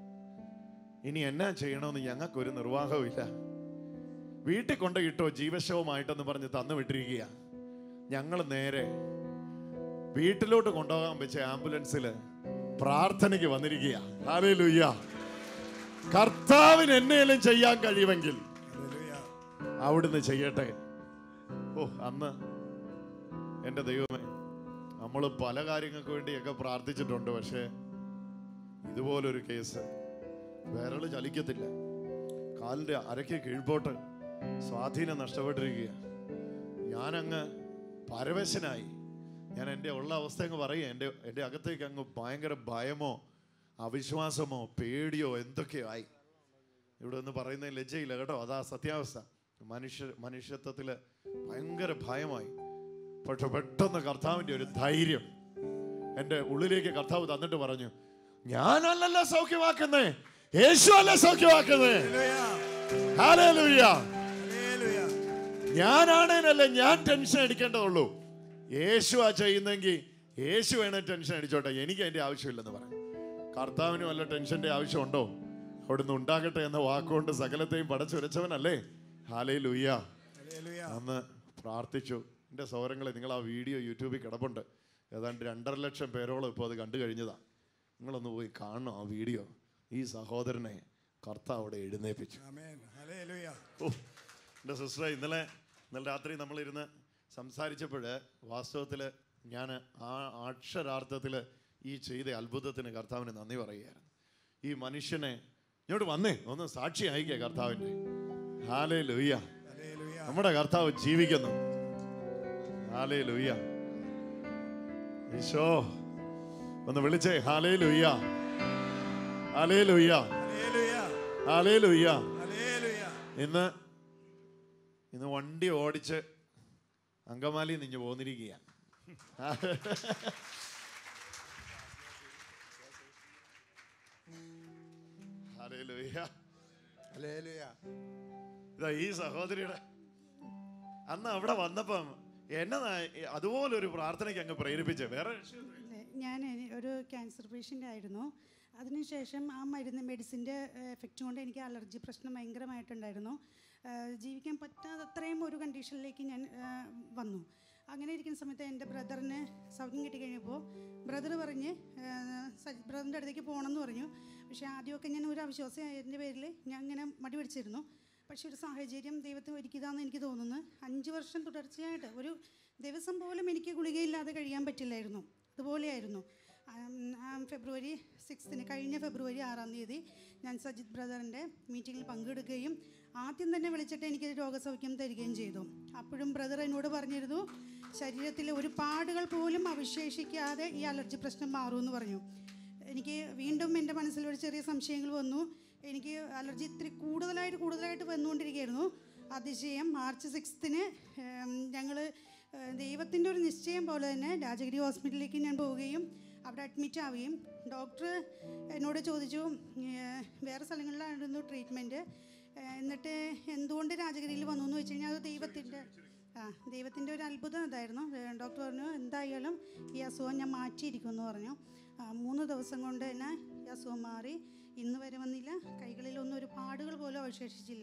ഇനി എന്നാ ചെയ്യണമെന്ന് ഞങ്ങൾക്കൊരു നിർവാഹമില്ല വീട്ടിൽ കൊണ്ട് കിട്ടോ ജീവശവമായിട്ടെന്ന് പറഞ്ഞ് തന്നു വിട്ടിരിക്കുക ഞങ്ങൾ നേരെ വീട്ടിലോട്ട് കൊണ്ടുപോകാൻ വെച്ച ആംബുലൻസിൽ പ്രാർത്ഥനയ്ക്ക് വന്നിരിക്കുക ഹാലേ ലുയ്യ കർത്താവിന് എന്നേലും ചെയ്യാൻ കഴിയുമെങ്കിൽ ഹല്ലേലൂയ. അവിടുന്ന് ചെയ്യട്ടെ ഓ അന്ന് എൻ്റെ ദൈവമേ നമ്മൾ പല കാര്യങ്ങൾക്ക് വേണ്ടിയൊക്കെ പ്രാർത്ഥിച്ചിട്ടുണ്ട് പക്ഷേ ഇതുപോലൊരു കേസ് വിരല് ചലിക്കത്തില്ല കാലിൻ്റെ അരയ്ക്ക് കീഴ്പോട്ട് സ്വാധീനം നഷ്ടപ്പെട്ടിരിക്കുക ഞാനങ്ങ് പരവശനായി ഞാൻ എൻ്റെ ഉള്ള അവസ്ഥ അങ്ങ് പറയുക എൻ്റെ എൻ്റെ അകത്തേക്ക് അങ്ങ് ഭയങ്കര ഭയമോ അവിശ്വാസമോ പേടിയോ എന്തൊക്കെയോ ആയി ഇവിടെ നിന്ന് പറയുന്ന ലജ്ജയില്ല കേട്ടോ അതാ സത്യാവസ്ഥ മനുഷ്യ മനുഷ്യത്വത്തിൽ ഭയങ്കര ഭയമായി പക്ഷെ പെട്ടെന്ന് കർത്താവിൻ്റെ ഒരു ധൈര്യം എൻ്റെ ഉള്ളിലേക്ക് കർത്താവ് തന്നിട്ട് പറഞ്ഞു ഞാനല്ലല്ലോ സൗഖ്യമാക്കുന്നേ യേശു അല്ല സൗഖ്യമാക്കുന്നേ ഹല്ലേലൂയ ഹല്ലേലൂയ. ഞാനാണേനല്ലേ ഞാൻ ടെൻഷൻ അടിക്കേണ്ടതുള്ളൂ യേശു ആ ചെയ്യുന്നെങ്കിൽ യേശു വേണേ ടെൻഷൻ അടിച്ചോട്ടെ എനിക്ക് അതിന്റെ ആവശ്യമില്ലെന്ന് പറഞ്ഞു കർത്താവിന് വല്ല ടെൻഷന്റെ ആവശ്യമുണ്ടോ അവിടുന്ന് ഉണ്ടാകട്ടെ എന്ന വാക്കുകൊണ്ട് സകലത്തെയും പടച്ചുരച്ചവനല്ലേ ഹാലേ ലുയ്യ ഹല്ലേലൂയ. അന്ന് പ്രാർത്ഥിച്ചു എൻ്റെ സൗരങ്ങളെ നിങ്ങൾ ആ വീഡിയോ യൂട്യൂബിൽ കിടപ്പുണ്ട് ഏതാണ്ട് രണ്ടര ലക്ഷം പേരോളം ഇപ്പോൾ അത് കണ്ടു കഴിഞ്ഞതാ നിങ്ങളൊന്ന് പോയി കാണണം ആ വീഡിയോ ഈ സഹോദരനെ കർത്താവ് അവിടെ എഴുന്നേപ്പിച്ചു ആമേൻ. ഹല്ലേലൂയ. ഓ എൻ്റെ സിസ്റ്ററെ ഇന്നലെ ഇന്നലെ രാത്രി നമ്മളിരുന്ന് സംസാരിച്ചപ്പോൾ വാസ്തവത്തിൽ ഞാൻ ആ അക്ഷരാർത്ഥത്തിൽ ഈ ചെയ്ത അത്ഭുതത്തിന് കർത്താവിന് നന്ദി പറയുകയായിരുന്നു ഈ മനുഷ്യനെ ഇങ്ങോട്ട് വന്നേ ഒന്ന് സാക്ഷി അയക്കുക കർത്താവിൻ്റെ ഹാലേ ലുയ്യ ഹല്ലേലൂയ. നമ്മുടെ കർത്താവ് ജീവിക്കുന്നു ഹാലേ ലുയ്യ ഈശോ ഒന്ന് വിളിച്ചേ ഹാലേ ലുയ്യ ഹാലേ ലുയ്യ ഹല്ലേലൂയ. ഹാലേ ലുയ്യ ഹല്ലേലൂയ. ഇന്ന് ഇന്ന് വണ്ടി ഓടിച്ച് അങ്കമാലി നിഞ്ഞു പോന്നിരിക്കുക ഹല്ലേലൂയ. ഇതാ ഈ സഹോദരിയുടെ അന്ന് അവിടെ വന്നപ്പം എന്നതാ അതുപോലെ ഒരു പ്രാർത്ഥനയ്ക്ക് അങ്ങ് പ്രേരിപ്പിച്ചേ വേറെ രക്ഷയൊന്നുമില്ല. ഞാൻ ഒരു ക്യാൻസർ പേഷ്യൻ്റ് ആയിരുന്നു അതിനുശേഷം ആ മരുന്ന് മെഡിസിൻ്റെ എഫക്റ്റ് കൊണ്ട് എനിക്ക് അലർജി പ്രശ്നം ഭയങ്കരമായിട്ടുണ്ടായിരുന്നു ആ, ജീവിക്കാൻ പറ്റാതെ അത്രയും ഒരു കണ്ടീഷനിലേക്ക് ഞാൻ ആ, വന്നു അങ്ങനെ ഇരിക്കുന്ന സമയത്ത് എൻ്റെ ബ്രദറിന് സൗഖ്യം കിട്ടിക്കഴിഞ്ഞപ്പോൾ ബ്രദർ പറഞ്ഞ് ബ്രദറിൻ്റെ അടുത്തേക്ക് പോകണമെന്ന് പറഞ്ഞു പക്ഷേ ആദ്യമൊക്കെ ഞാൻ ഒരു അവിശ്വാസമായതിൻ്റെ പേരിൽ ഞാൻ ഇങ്ങനെ മടി പിടിച്ചിരുന്നു പക്ഷേ ഒരു സാഹചര്യം ദൈവത്തെ ഒരുക്കിയതാണെന്ന് എനിക്ക് തോന്നുന്നു അഞ്ച് വർഷം തുടർച്ചയായിട്ട് ഒരു ദിവസം പോലും എനിക്ക് ഗുളികയില്ലാതെ കഴിയാൻ പറ്റില്ലായിരുന്നു അതുപോലെയായിരുന്നു ആം, ആം, ഫെബ്രുവരി സിക്സ്തിന് കഴിഞ്ഞ ഫെബ്രുവരി ആറാം തീയതി ഞാൻ സജിത് ബ്രദറിൻ്റെ മീറ്റിങ്ങിൽ പങ്കെടുക്കുകയും ആദ്യം തന്നെ വിളിച്ചിട്ട് എനിക്ക് രോഗസൗഖ്യം തരികയും ചെയ്തു അപ്പോഴും ബ്രദർ എന്നോട് പറഞ്ഞിരുന്നു ശരീരത്തിൽ ഒരു പാടുകൾ പോലും അവശേഷിക്കാതെ ഈ അലർജി പ്രശ്നം മാറുമെന്ന് പറഞ്ഞു എനിക്ക് വീണ്ടും എൻ്റെ മനസ്സിൽ ഒരു ചെറിയ സംശയങ്ങൾ വന്നു എനിക്ക് അലർജി ഇത്തിരി കൂടുതലായിട്ട് കൂടുതലായിട്ട് വന്നുകൊണ്ടിരിക്കുകയായിരുന്നു അതിശയം മാർച്ച് സിക്സ്ത്തിന് ഞങ്ങൾ ദൈവത്തിൻ്റെ ഒരു നിശ്ചയം പോലെ തന്നെ രാജഗിരി ഹോസ്പിറ്റലിലേക്ക് ഞാൻ പോവുകയും അവിടെ അഡ്മിറ്റ് ആവുകയും ഡോക്ടർ എന്നോട് ചോദിച്ചു ഏഹ്, വേറെ സ്ഥലങ്ങളിലായിരുന്നു ട്രീറ്റ്മെൻറ്റ് എന്നിട്ട് എന്തുകൊണ്ട് രാജഗിരിയിൽ വന്നു എന്ന് വെച്ച് കഴിഞ്ഞാൽ അത് ദൈവത്തിൻ്റെ ആ ദൈവത്തിൻ്റെ ഒരു അത്ഭുതം അതായിരുന്നു ഏഹ്, ഡോക്ടർ പറഞ്ഞു എന്തായാലും ഈ അസുഖം ഞാൻ മാറ്റിയിരിക്കുമെന്ന് പറഞ്ഞു ആ, മൂന്ന് ദിവസം കൊണ്ട് തന്നെ ഈ അസുഖം മാറി ഇന്ന് വരെ വന്നില്ല കൈകളിലൊന്നും ഒരു പാടുകൾ പോലും അവശേഷിച്ചില്ല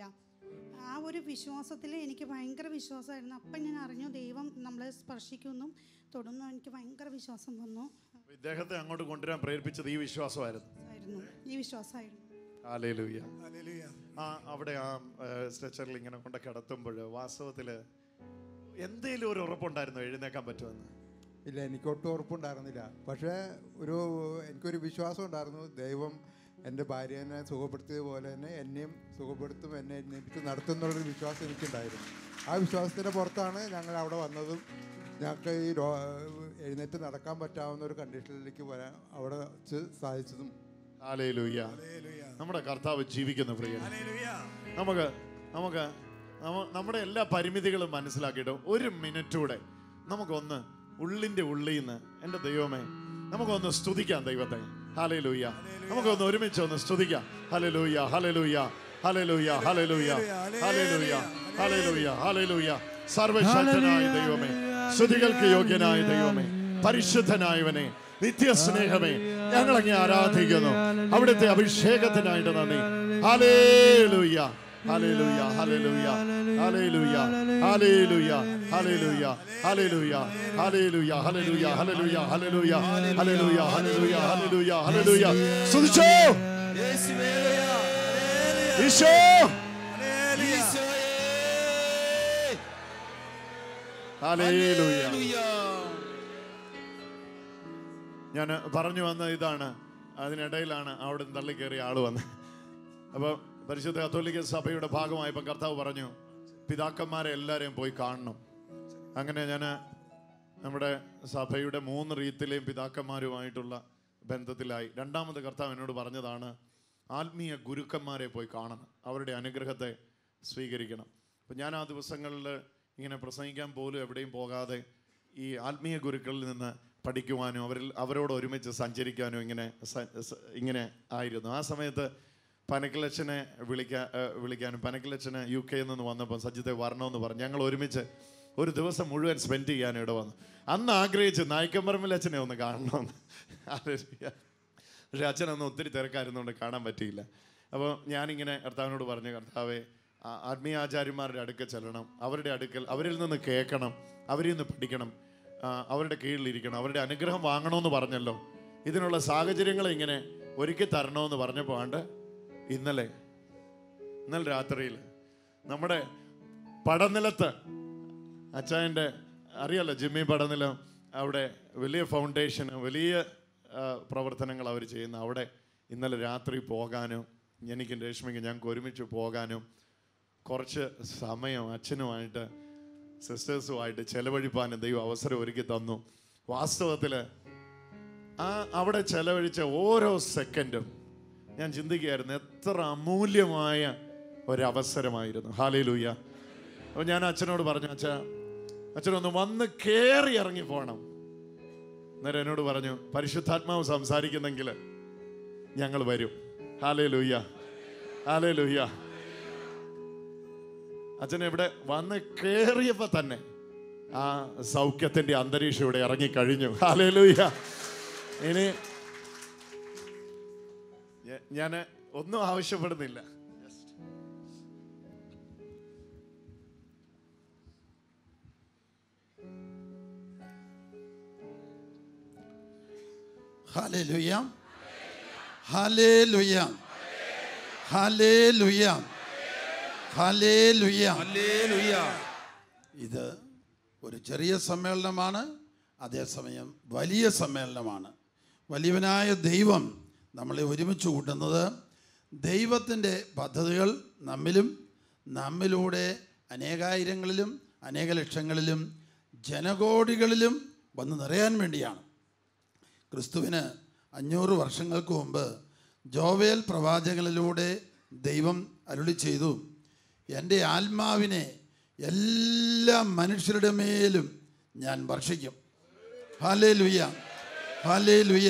ആ ഒരു വിശ്വാസത്തിൽ എനിക്ക് ഭയങ്കര വിശ്വാസമായിരുന്നു അപ്പം ഞാൻ അറിഞ്ഞു ദൈവം നമ്മളെ സ്പർശിക്കുമെന്നും തൊടുന്നു എനിക്ക് ഭയങ്കര വിശ്വാസം വന്നു ഇദ്ദേഹത്തെ അങ്ങോട്ട് കൊണ്ടുവരാൻ പ്രേരിപ്പിച്ചത് ഈ വിശ്വാസമായിരുന്നു ആയിരുന്നു ഈ വിശ്വാസമായിരുന്നു ഹല്ലേലൂയ. ഹല്ലേലൂയ. ആ അവിടെ ആ സ്ട്രെച്ചറിൽ ഇങ്ങനെ കൊണ്ട് കിടത്തുമ്പോൾ വാസ്തവത്തിൽ എന്തേലും ഒരു ഉറപ്പുണ്ടായിരുന്നു എഴുന്നേക്കാൻ പറ്റുമെന്ന് ഇല്ല എനിക്ക് ഒട്ടും ഉറപ്പുണ്ടായിരുന്നില്ല പക്ഷേ ഒരു എനിക്കൊരു വിശ്വാസം ഉണ്ടായിരുന്നു ദൈവം എൻ്റെ ഭാര്യനെ സുഖപ്പെടുത്തിയതുപോലെ തന്നെ എന്നെയും സുഖപ്പെടുത്തും എന്നെ എനിക്ക് നടത്തുന്നുള്ളൊരു വിശ്വാസം എനിക്കുണ്ടായിരുന്നു ആ വിശ്വാസത്തിൻ്റെ പുറത്താണ് ഞങ്ങൾ അവിടെ വന്നതും ഞങ്ങൾക്ക് ഈ രോ എഴുന്നേറ്റ് നടക്കാൻ പറ്റാവുന്ന ഒരു കണ്ടീഷനിലേക്ക് വരാൻ അവിടെ വെച്ച് സാധിച്ചതും ഹല്ലേലൂയ. ഹല്ലേലൂയ. നമ്മുടെ കർത്താവ് ജീവിക്കുന്ന പ്രിയ ഹല്ലേലൂയ. നമുക്ക് നമുക്ക് നമ്മ- നമ്മുടെ എല്ലാ പരിമിതികളും മനസ്സിലാക്കിയിട്ട് ഒരു മിനിറ്റ് കൂടെ നമുക്കൊന്ന് ഉള്ളിൻ്റെ ഉള്ളിൽ നിന്ന് എൻ്റെ ദൈവമേ നമുക്കൊന്ന് സ്തുതിക്കാം ദൈവത്തെ ഹലലൂയ നമുക്കൊന്ന് ഒരുമിച്ച് ഒന്ന് സ്തുതിക്കാം ഹലലൂയ ഹലലൂയ ഹലലൂയ ഹലലൂയ ഹലലൂയ ഹലലൂയ ഹലലൂയ സർവശക്തനായ ദൈവമേ സ്തുതികൾക്ക് യോഗ്യനായ ദൈവമേ പരിശുദ്ധനായവനെ നിത്യസ്നേഹമേ ഞങ്ങളങ്ങെ ആരാധിക്കുന്നു അവിടുത്തെ അഭിഷേകത്തിനായിട്ട് നന്ദി ഹലേലൂയ ഹല്ലേലൂയ ഹല്ലേലൂയ ഹല്ലേലൂയ ഹല്ലേലൂയ ഹല്ലേലൂയ ഹല്ലേലൂയ ഹല്ലേലൂയ ഹല്ലേലൂയ ഹല്ലേലൂയ ഹല്ലേലൂയ ഹല്ലേലൂയ ഹല്ലേലൂയ ഹല്ലേലൂയ ഹല്ലേലൂയ സ്തുതിച്ചോ ഈശോ ഹല്ലേലൂയ ഞാൻ പറഞ്ഞു വന്ന ഇതാണ് അതിനിടയിലാണ് അവിടെ നിന്ന് തള്ളിക്കയറിയ ആള് വന്നത് അപ്പോൾ പരിശുദ്ധ കത്തോലിക്ക സഭയുടെ ഭാഗമായപ്പോൾ കർത്താവ് പറഞ്ഞു പിതാക്കന്മാരെ എല്ലാവരെയും പോയി കാണണം അങ്ങനെ ഞാൻ നമ്മുടെ സഭയുടെ മൂന്ന് റീത്തിലെയും പിതാക്കന്മാരുമായിട്ടുള്ള ബന്ധത്തിലായി രണ്ടാമത് കർത്താവ് എന്നോട് പറഞ്ഞതാണ് ആത്മീയ ഗുരുക്കന്മാരെ പോയി കാണണം അവരുടെ അനുഗ്രഹത്തെ സ്വീകരിക്കണം അപ്പം ഞാൻ ആ ദിവസങ്ങളിൽ ഇങ്ങനെ പ്രസംഗിക്കാൻ പോലും എവിടെയും പോകാതെ ഈ ആത്മീയ ഗുരുക്കളിൽ നിന്ന് പഠിക്കുവാനും അവരിൽ അവരോട് ഒരുമിച്ച് സഞ്ചരിക്കാനും ഇങ്ങനെ സ- സ- ഇങ്ങനെ ആയിരുന്നു ആ സമയത്ത് പനക്കിലച്ചനെ വിളിക്കാൻ വിളിക്കാനും പനക്കിലച്ചന് യു കെയിൽ നിന്ന് വന്നപ്പോൾ സജ്ജിത്തെ വരണമെന്ന് പറഞ്ഞു ഞങ്ങൾ ഒരുമിച്ച് ഒരു ദിവസം മുഴുവൻ സ്പെൻഡ് ചെയ്യാൻ ഇട വന്നു അന്ന് ആഗ്രഹിച്ച് നായിക്കമ്പറമ്പിൽ അച്ഛനെ ഒന്ന് കാണണമെന്ന് ഹല്ലേലൂയ. പക്ഷെ അച്ഛനൊന്നും ഒത്തിരി തിരക്കായിരുന്നുകൊണ്ട് കാണാൻ പറ്റിയില്ല അപ്പോൾ ഞാനിങ്ങനെ കർത്താവിനോട് പറഞ്ഞു കർത്താവെ ആ- ആത്മീയ ആചാര്യന്മാരുടെ അടുക്കൽ ചെല്ലണം അവരുടെ അടുക്കൽ അവരിൽ നിന്ന് കേൾക്കണം അവരിൽ നിന്ന് പഠിക്കണം ആ, അവരുടെ കീഴിലിരിക്കണം അവരുടെ അനുഗ്രഹം വാങ്ങണമെന്ന് പറഞ്ഞല്ലോ ഇതിനുള്ള സാഹചര്യങ്ങൾ ഇങ്ങനെ ഒരുക്കി തരണമെന്ന് പറഞ്ഞപ്പോൾ ആണ്ട് ഇന്നലെ ഇന്നലെ രാത്രിയിൽ നമ്മുടെ പടനിലത്ത് അച്ചായൻ്റെ അറിയാലോ ജിമ്മി പടനിലം അവിടെ വലിയ ഫൗണ്ടേഷൻ വലിയ ആ, പ്രവർത്തനങ്ങൾ അവർ ചെയ്യുന്ന അവിടെ ഇന്നലെ രാത്രി പോകാനും എനിക്കും രശ്മിക്കും ഞങ്ങൾക്ക് ഒരുമിച്ച് പോകാനും കുറച്ച് സമയം അച്ഛനുമായിട്ട് സിസ്റ്റേഴ്സുമായിട്ട് ചെലവഴിപ്പാനും ദൈവം അവസരം ഒരുക്കി തന്നു വാസ്തവത്തിൽ ആ അവിടെ ചെലവഴിച്ച ഓരോ സെക്കൻഡും ഞാൻ ചിന്തിക്കുകയായിരുന്നു എത്ര അമൂല്യമായ ഒരവസരമായിരുന്നു ഹാലയിലൂയ അപ്പോൾ ഞാൻ അച്ഛനോട് പറഞ്ഞു അച്ഛാ അച്ഛനൊന്ന് വന്ന് കയറി ഇറങ്ങി പോകണം അന്നേരം എന്നോട് പറഞ്ഞു പരിശുദ്ധാത്മാവ് സംസാരിക്കുന്നെങ്കിൽ ഞങ്ങൾ വരും ഹാലേ ലൂയ്യ ഹാലേ ലൂയ്യ അച്ഛൻ ഇവിടെ വന്ന് കയറിയപ്പോൾ തന്നെ ആ സൗഖ്യത്തിന്റെ അന്തരീക്ഷം ഇവിടെ ഇറങ്ങിക്കഴിഞ്ഞു ഹാലേലൂയ ഇനി ഞാൻ ഒന്നും ആവശ്യപ്പെടുന്നില്ല ഹല്ലേലൂയ ഹല്ലേലൂയ ഹല്ലേലൂയ ഹല്ലേലൂയ ഹല്ലേലൂയ. ഇത് ഒരു ചെറിയ സമ്മേളനമാണ് അതേസമയം വലിയ സമ്മേളനമാണ് വലിയവനായ ദൈവം നമ്മളെ ഒരുമിച്ച് കൂട്ടുന്നത് ദൈവത്തിൻ്റെ പദ്ധതികൾ നമ്മിലും നമ്മിലൂടെ അനേകായിരങ്ങളിലും അനേക ലക്ഷങ്ങളിലും ജനകോടികളിലും വന്ന് നിറയാൻ വേണ്ടിയാണ് ക്രിസ്തുവിന് അഞ്ഞൂറ് വർഷങ്ങൾക്ക് മുമ്പ് ജോവേൽ പ്രവാചകനിലൂടെ ദൈവം അരുളി ചെയ്തു എൻ്റെ ആത്മാവിനെ എല്ലാ മനുഷ്യരുടെ മേലും ഞാൻ വർഷിക്കും ഹാലേ ലുയ്യ ഹാലേ ലുയ്യ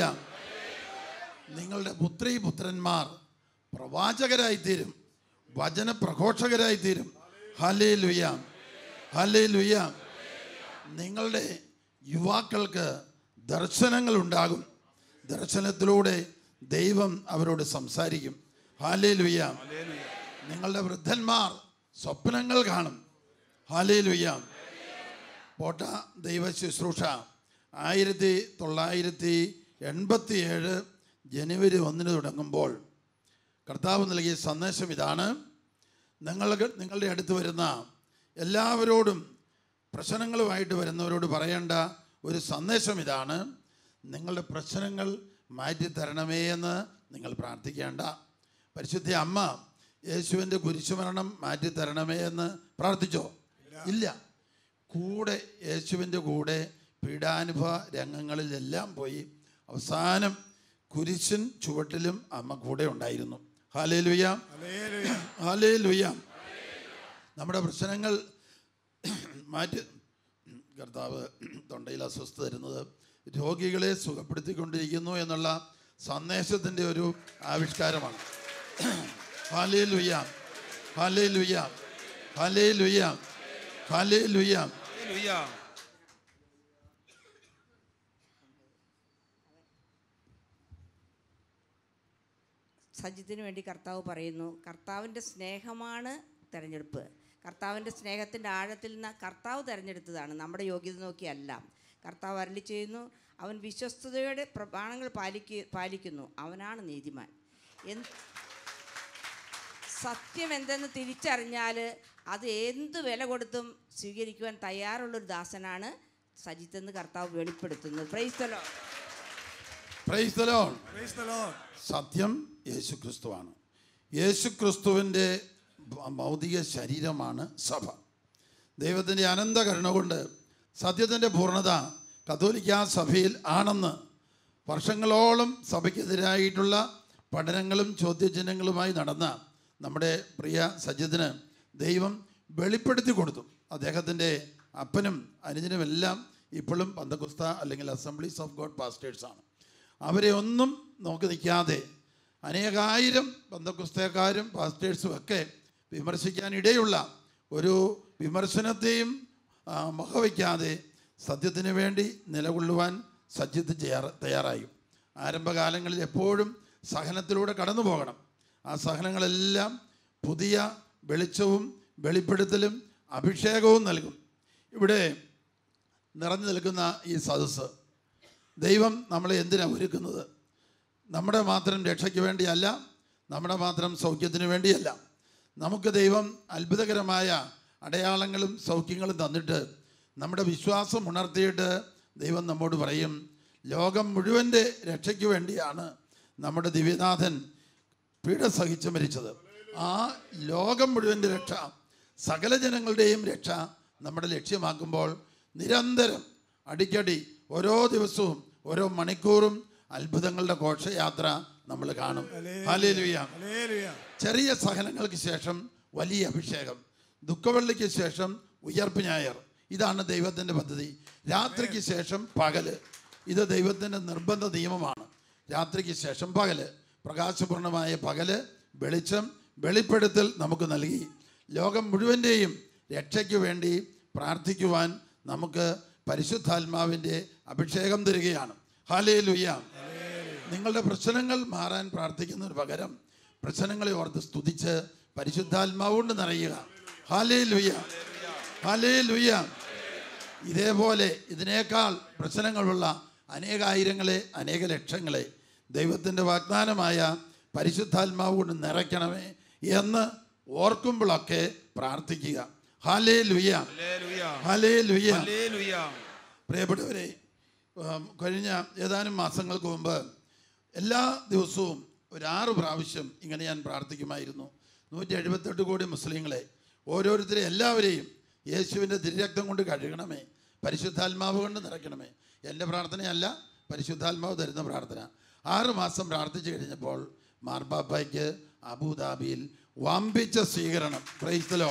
നിങ്ങളുടെ പുത്രി പുത്രന്മാർ പ്രവാചകരായിത്തീരും വചന പ്രഘോഷകരായിത്തീരും ഹാലേ ലുയ്യ ഹാലേ ലുയ്യ നിങ്ങളുടെ യുവാക്കൾക്ക് ദർശനങ്ങൾ ഉണ്ടാകും ദർശനത്തിലൂടെ ദൈവം അവരോട് സംസാരിക്കും ഹാലേ ലുയ്യ നിങ്ങളുടെ വൃദ്ധന്മാർ സ്വപ്നങ്ങൾ കാണും ഹാലേ ലുയ്യ പോട്ട ദൈവ ശുശ്രൂഷ ആയിരത്തി തൊള്ളായിരത്തി എൺപത്തി ഏഴ് ജനുവരി ഒന്നിന് തുടങ്ങുമ്പോൾ കർത്താവ് നൽകിയ സന്ദേശം ഇതാണ് നിങ്ങൾക്ക് നിങ്ങളുടെ അടുത്ത് വരുന്ന എല്ലാവരോടും പ്രശ്നങ്ങളുമായിട്ട് വരുന്നവരോട് പറയേണ്ട ഒരു സന്ദേശം ഇതാണ് നിങ്ങളുടെ പ്രശ്നങ്ങൾ മാറ്റി തരണമേ എന്ന് നിങ്ങൾ പ്രാർത്ഥിക്കേണ്ട പരിശുദ്ധ അമ്മ യേശുവിൻ്റെ കുരിശുമരണം മാറ്റി തരണമേ എന്ന് പ്രാർത്ഥിച്ചോ ഇല്ല കൂടെ യേശുവിൻ്റെ കൂടെ പീഡാനുഭവ രംഗങ്ങളിലെല്ലാം പോയി അവസാനം കുരിശിൻ ചുവട്ടിലും അമ്മ കൂടെ ഉണ്ടായിരുന്നു ഹാലേ ലുയ്യ ഹാലേ ലുയ്യ നമ്മുടെ പ്രശ്നങ്ങൾ മാറ്റി കർത്താവ് തൊണ്ടയിൽ അസ്വസ്ഥ തരുന്നത് രോഗികളെ സുഖപ്പെടുത്തിക്കൊണ്ടിരിക്കുന്നു എന്നുള്ള സന്ദേശത്തിൻ്റെ ഒരു ആവിഷ്കാരമാണ് ഹാലേ ലുയ്യ ഹാലേ ലുയ്യ ഹാലേ ലുയ്യ ഹാലേ ലുയ്യ ഹല്ലേലൂയ. സജിത്തിന് വേണ്ടി കർത്താവ് പറയുന്നു കർത്താവിൻ്റെ സ്നേഹമാണ് തിരഞ്ഞെടുപ്പ് കർത്താവിൻ്റെ സ്നേഹത്തിൻ്റെ ആഴത്തിൽ നിന്ന് കർത്താവ് തിരഞ്ഞെടുത്തതാണ് നമ്മുടെ യോഗ്യത നോക്കിയല്ല കർത്താവ് അരളി ചെയ്യുന്നു അവൻ വിശ്വസ്തതയുടെ പ്രമാണങ്ങൾ പാലിക്ക പാലിക്കുന്നു അവനാണ് നീതിമാൻ എന്ത് സത്യം എന്തെന്ന് തിരിച്ചറിഞ്ഞാൽ അത് എന്ത് വില കൊടുത്തും സ്വീകരിക്കുവാൻ തയ്യാറുള്ളൊരു ദാസനാണ് സജിത്ത് എന്ന് കർത്താവ് വെളിപ്പെടുത്തുന്നത് പ്രൈസ്തലോ praise the Lord Praise the Lord. സത്യം യേശു ക്രിസ്തുവാണ് യേശു ക്രിസ്തുവിൻ്റെ ഭൗതിക ശരീരമാണ് സഭ ദൈവത്തിൻ്റെ അനന്ത കരുണ കൊണ്ട് സത്യത്തിൻ്റെ പൂർണ്ണത കത്തോലിക്ക സഭയിൽ ആണെന്ന് വർഷങ്ങളോളം സഭയ്ക്കെതിരായിട്ടുള്ള പഠനങ്ങളും ചോദ്യചിഹ്നങ്ങളുമായി നടന്ന നമ്മുടെ പ്രിയ സജ്ജത്തിന് ദൈവം വെളിപ്പെടുത്തി കൊടുത്തു അദ്ദേഹത്തിൻ്റെ അപ്പനും അനുജനുമെല്ലാം ഇപ്പോഴും പന്തകുസ്ത അല്ലെങ്കിൽ അസംബ്ലീസ് ഓഫ് ഗോഡ് പാസ്റ്റേഴ്സാണ് അവരെ ഒന്നും നോക്കി നിൽക്കാതെ അനേകായിരം ബന്ധക്കുസ്തക്കാരും പാസ്റ്റേഴ്സും ഒക്കെ വിമർശിക്കാൻ ഇടയുള്ള ഒരു വിമർശനത്തെയും ആ, വകവയ്ക്കാതെ സത്യത്തിന് വേണ്ടി നിലകൊള്ളുവാൻ സജ്ജിത്ത് ചെയ്യാറ് തയ്യാറായി ആരംഭകാലങ്ങളിൽ എപ്പോഴും സഹനത്തിലൂടെ കടന്നു പോകണം ആ സഹനങ്ങളെല്ലാം പുതിയ വെളിച്ചവും വെളിപ്പെടുത്തലും അഭിഷേകവും നൽകും ഇവിടെ നിറഞ്ഞു നിൽക്കുന്ന ഈ സദസ്സ് ദൈവം നമ്മളെ എന്തിനാണ് ഒരുക്കുന്നത് നമ്മുടെ മാത്രം രക്ഷയ്ക്ക് വേണ്ടിയല്ല നമ്മുടെ മാത്രം സൗഖ്യത്തിന് വേണ്ടിയല്ല നമുക്ക് ദൈവം അത്ഭുതകരമായ അടയാളങ്ങളും സൗഖ്യങ്ങളും തന്നിട്ട് നമ്മുടെ വിശ്വാസം ഉണർത്തിയിട്ട് ദൈവം നമ്മോട് പറയും ലോകം മുഴുവൻ്റെ രക്ഷയ്ക്ക് വേണ്ടിയാണ് നമ്മുടെ ദിവ്യനാഥൻ പീഡ സഹിച്ച് മരിച്ചത് ആ ലോകം മുഴുവൻ്റെ രക്ഷ സകല ജനങ്ങളുടെയും രക്ഷ നമ്മുടെ ലക്ഷ്യമാക്കുമ്പോൾ നിരന്തരം അടിക്കടി ഓരോ ദിവസവും ഓരോ മണിക്കൂറും അത്ഭുതങ്ങളുടെ ഘോഷയാത്ര നമ്മൾ കാണും ഹാലേലുയ Hallelujah. ചെറിയ സഹനങ്ങൾക്ക് ശേഷം വലിയ അഭിഷേകം ദുഃഖവെള്ളിക്ക് ശേഷം ഉയർപ്പ് ഞായർ ഇതാണ് ദൈവത്തിൻ്റെ പദ്ധതി രാത്രിക്ക് ശേഷം പകല് ഇത് ദൈവത്തിൻ്റെ നിർബന്ധ നിയമമാണ് രാത്രിക്ക് ശേഷം പകല് പ്രകാശപൂർണമായ പകല് വെളിച്ചം വെളിപ്പെടുത്തൽ നമുക്ക് നൽകി ലോകം മുഴുവൻ്റെയും രക്ഷയ്ക്ക് വേണ്ടി പ്രാർത്ഥിക്കുവാൻ നമുക്ക് പരിശുദ്ധാത്മാവിൻ്റെ അഭിഷേകം തരികയാണ് ഹാലേ ലുയ്യ നിങ്ങളുടെ പ്രശ്നങ്ങൾ മാറാൻ പ്രാർത്ഥിക്കുന്നതിന് പകരം പ്രശ്നങ്ങളെ ഓർത്ത് സ്തുതിച്ച് പരിശുദ്ധാത്മാവ് കൊണ്ട് നിറയുക ഹാലേ ലുയ്യ ഹാലേ ലുയ്യ ഇതേപോലെ ഇതിനേക്കാൾ പ്രശ്നങ്ങളുള്ള അനേകായിരങ്ങളെ അനേക ലക്ഷങ്ങളെ ദൈവത്തിൻ്റെ വാഗ്ദാനമായ പരിശുദ്ധാത്മാവ് കൊണ്ട് നിറയ്ക്കണമേ എന്ന് ഓർക്കുമ്പോഴൊക്കെ പ്രാർത്ഥിക്കുക ഹാലേ ലുയ്യ ഹാലേ ലുയ്യ പ്രിയപ്പെട്ടവരെ ഉം, കഴിഞ്ഞ ഏതാനും മാസങ്ങൾക്ക് മുമ്പ് എല്ലാ ദിവസവും ഒരു ആറ് പ്രാവശ്യം ഇങ്ങനെ ഞാൻ പ്രാർത്ഥിക്കുമായിരുന്നു നൂറ്റി എഴുപത്തെട്ട് കോടി മുസ്ലിങ്ങളെ ഓരോരുത്തരെ എല്ലാവരെയും യേശുവിൻ്റെ തിരുരക്തം കൊണ്ട് കഴുകണമേ പരിശുദ്ധാത്മാവ് കൊണ്ട് നിറയ്ക്കണമേ എൻ്റെ പ്രാർത്ഥനയല്ല പരിശുദ്ധാത്മാവ് തരുന്ന പ്രാർത്ഥന ആറ് മാസം പ്രാർത്ഥിച്ചു കഴിഞ്ഞപ്പോൾ മാർപ്പാപ്പയ്ക്ക് അബുദാബിയിൽ വമ്പിച്ച സ്വീകരണം ക്രൈസ്തലോ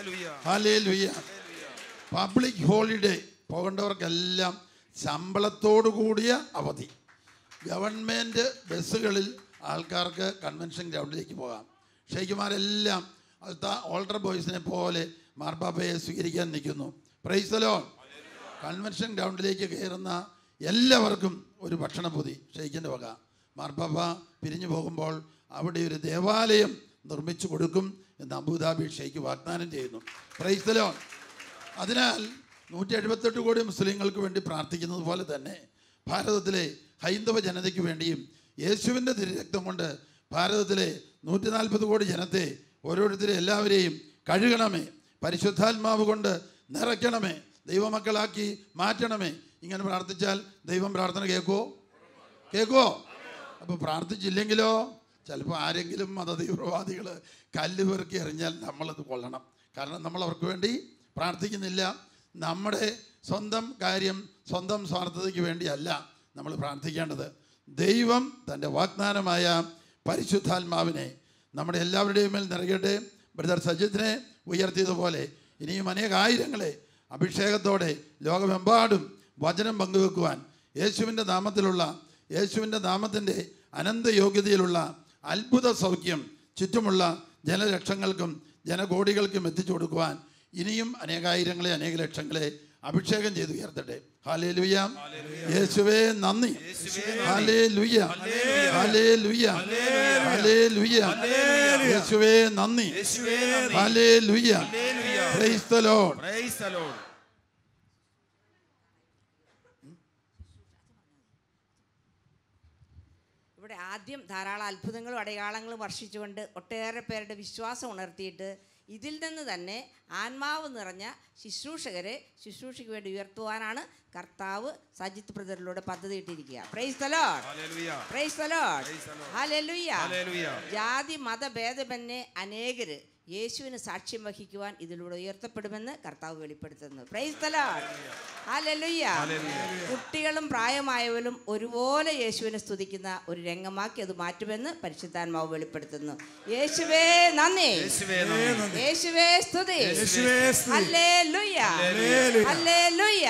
ഹാലേ ലുയ്യ പബ്ലിക് ഹോളിഡേ പോകേണ്ടവർക്കെല്ലാം ശമ്പളത്തോടു കൂടിയ അവധി ഗവൺമെൻറ് ബസ്സുകളിൽ ആൾക്കാർക്ക് കൺവെൻഷൻ ഗ്രൗണ്ടിലേക്ക് പോകാം ഷെയ്ഖുമാരെല്ലാം അവിടുത്തെ ഓൾട്ടർ ബോയ്സിനെ പോലെ മാർപ്പാപ്പയെ സ്വീകരിക്കാൻ നിൽക്കുന്നു പ്രൈസലോ കൺവെൻഷൻ ഗ്രൗണ്ടിലേക്ക് കയറുന്ന എല്ലാവർക്കും ഒരു ഭക്ഷണപ്പൊതി ഷെയ്ഖിൻ്റെ വക മാർപ്പാപ്പ പിരിഞ്ഞു പോകുമ്പോൾ അവിടെ ഒരു ദേവാലയം നിർമ്മിച്ചു കൊടുക്കും എന്ന് അബുദാബി ഷെയ്ഖ് വാഗ്ദാനം ചെയ്യുന്നു പ്രൈസലോ അതിനാൽ നൂറ്റി എഴുപത്തെട്ട് കോടി മുസ്ലിങ്ങൾക്ക് വേണ്ടി പ്രാർത്ഥിക്കുന്നത് പോലെ തന്നെ ഭാരതത്തിലെ ഹൈന്ദവ ജനതയ്ക്ക് വേണ്ടിയും യേശുവിൻ്റെ തിരുരക്തം കൊണ്ട് ഭാരതത്തിലെ നൂറ്റി നാൽപ്പത് കോടി ജനത്തെ ഓരോരുത്തരെ എല്ലാവരെയും കഴുകണമേ പരിശുദ്ധാത്മാവ് കൊണ്ട് നിറയ്ക്കണമേ ദൈവമക്കളാക്കി മാറ്റണമേ ഇങ്ങനെ പ്രാർത്ഥിച്ചാൽ ദൈവം പ്രാർത്ഥന കേൾക്കുമോ കേൾക്കുമോ അപ്പോൾ പ്രാർത്ഥിച്ചില്ലെങ്കിലോ ചിലപ്പോൾ ആരെങ്കിലും മതതീവ്രവാദികൾ കല്ല് പെറുക്കി എറിഞ്ഞാൽ നമ്മളത് കൊള്ളണം കാരണം നമ്മൾ അവർക്ക് വേണ്ടി പ്രാർത്ഥിക്കുന്നില്ല നമ്മുടെ സ്വന്തം കാര്യം സ്വന്തം സ്വാർത്ഥതയ്ക്ക് വേണ്ടിയല്ല നമ്മൾ പ്രാർത്ഥിക്കേണ്ടത് ദൈവം തൻ്റെ വാഗ്ദാനമായ പരിശുദ്ധാത്മാവിനെ നമ്മുടെ എല്ലാവരുടെയും മേൽ നിറയട്ടെ ബ്രദർ സജിത്തിനെ ഉയർത്തിയതുപോലെ ഇനിയും അനേകായിരങ്ങളെ അഭിഷേകത്തോടെ ലോകമെമ്പാടും വചനം പങ്കുവെക്കുവാൻ യേശുവിൻ്റെ നാമത്തിലുള്ള യേശുവിൻ്റെ നാമത്തിൻ്റെ അനന്ത യോഗ്യതയിലുള്ള അത്ഭുത സൗഖ്യം ചുറ്റുമുള്ള ജനലക്ഷങ്ങൾക്കും ജനകോടികൾക്കും എത്തിച്ചു കൊടുക്കുവാൻ ഇനിയും അനേകായിരങ്ങളെ അനേക ലക്ഷങ്ങളെ അഭിഷേകം ചെയ്ത് ഉയർത്തട്ടെ ഹാലേ ലുയ്യ യേശുവേ നന്ദി ഹാലേ ലുയ്യ ഹാലേ ലുയ്യ ഹാലേ ലുയ്യ യേശുവേ നന്ദി ഹാലേ ലുയ്യ പ്രൈസ് ദ ലോർഡ് ഇവിടെ ആദ്യം ധാരാളം അത്ഭുതങ്ങളും അടയാളങ്ങളും വർഷിച്ചുകൊണ്ട് ഒട്ടേറെ പേരുടെ വിശ്വാസം ഉണർത്തിയിട്ട് ഇതിൽ നിന്ന് തന്നെ ആത്മാവ് നിറഞ്ഞ ശുശ്രൂഷകരെ ശുശ്രൂഷയ്ക്ക് വേണ്ടി ഉയർത്തുവാനാണ് കർത്താവ് സജിത്ത് ബ്രദറിലൂടെ പദ്ധതി ഇട്ടിരിക്കുക praise the Lord. Praise the Lord. Hallelujah. ജാതി മതഭേദമന്യേ അനേകര് യേശുവിന് സാക്ഷ്യം വഹിക്കുവാൻ ഇതിലൂടെ ഉയർത്തപ്പെടുമെന്ന് കർത്താവ് വെളിപ്പെടുത്തുന്നു പ്രൈസ് the Lord. Hallelujah. കുട്ടികളും പ്രായമായവരും ഒരുപോലെ യേശുവിനെ സ്തുതിക്കുന്ന ഒരു രംഗമാക്കി അത് മാറ്റുമെന്ന് പരിശുദ്ധാത്മാവ് വെളിപ്പെടുത്തുന്നു യേശുവേ നന്ദി യേശുവേ സ്തുതി ഹല്ലേലൂയ ഹല്ലേലൂയ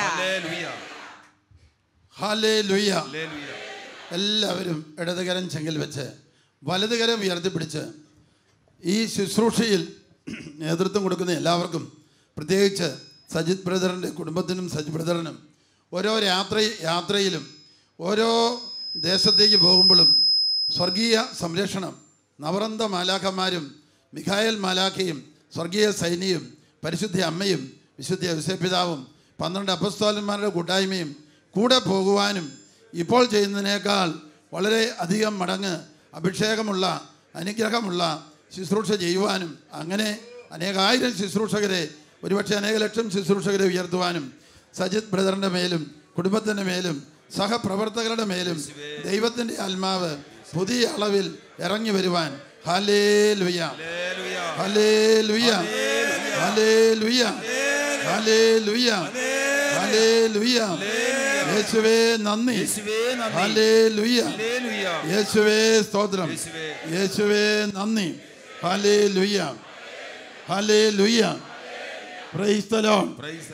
ഹാലേ ലുയ്യ എല്ലാവരും ഇടതുകരം ചെങ്കിൽ വെച്ച് വലതുകരം ഉയർത്തിപ്പിടിച്ച് ഈ ശുശ്രൂഷയിൽ നേതൃത്വം കൊടുക്കുന്ന എല്ലാവർക്കും പ്രത്യേകിച്ച് സജിത് ബ്രദറിൻ്റെ കുടുംബത്തിനും സജിത് ബ്രദറിനും ഓരോ യാത്ര യാത്രയിലും ഓരോ ദേശത്തേക്ക് പോകുമ്പോഴും സ്വർഗീയ സംരക്ഷണം നവറന്ത മാലാഖമാരും മിഖായൽ മാലാഖയും സ്വർഗീയ സൈനിയും പരിശുദ്ധ അമ്മയും വിശുദ്ധ യുസേപിതാവും പന്ത്രണ്ട് അപ്പസ്തോലന്മാരുടെ കൂട്ടായ്മയും കൂടെ പോകുവാനും ഇപ്പോൾ ചെയ്യുന്നതിനേക്കാൾ വളരെ അധികം മടങ്ങ് അഭിഷേകമുള്ള അനുഗ്രഹമുള്ള ശുശ്രൂഷ ചെയ്യുവാനും അങ്ങനെ അനേകായിരം ശുശ്രൂഷകരെ ഒരുപക്ഷെ അനേക ലക്ഷം ശുശ്രൂഷകരെ ഉയർത്തുവാനും സജിത് ബ്രദറിൻ്റെ മേലും കുടുംബത്തിൻ്റെ മേലും സഹപ്രവർത്തകരുടെ മേലും ദൈവത്തിൻ്റെ ആത്മാവ് പുതിയ അളവിൽ ഇറങ്ങി വരുവാൻ ഹലേ ലുയ ഹലേ ലുയ ഹലേ ലുയ ഹലേ ലുയ ഹലേ ലുയ യേശുവേ നന്ദി ഹലേ ലുയ യേശുവേ സ്തോത്രം യേശുവേ നന്ദി ഹലേ ലുയ ഹലേ ലുയ പ്രൈസ് ദ ലോർഡ്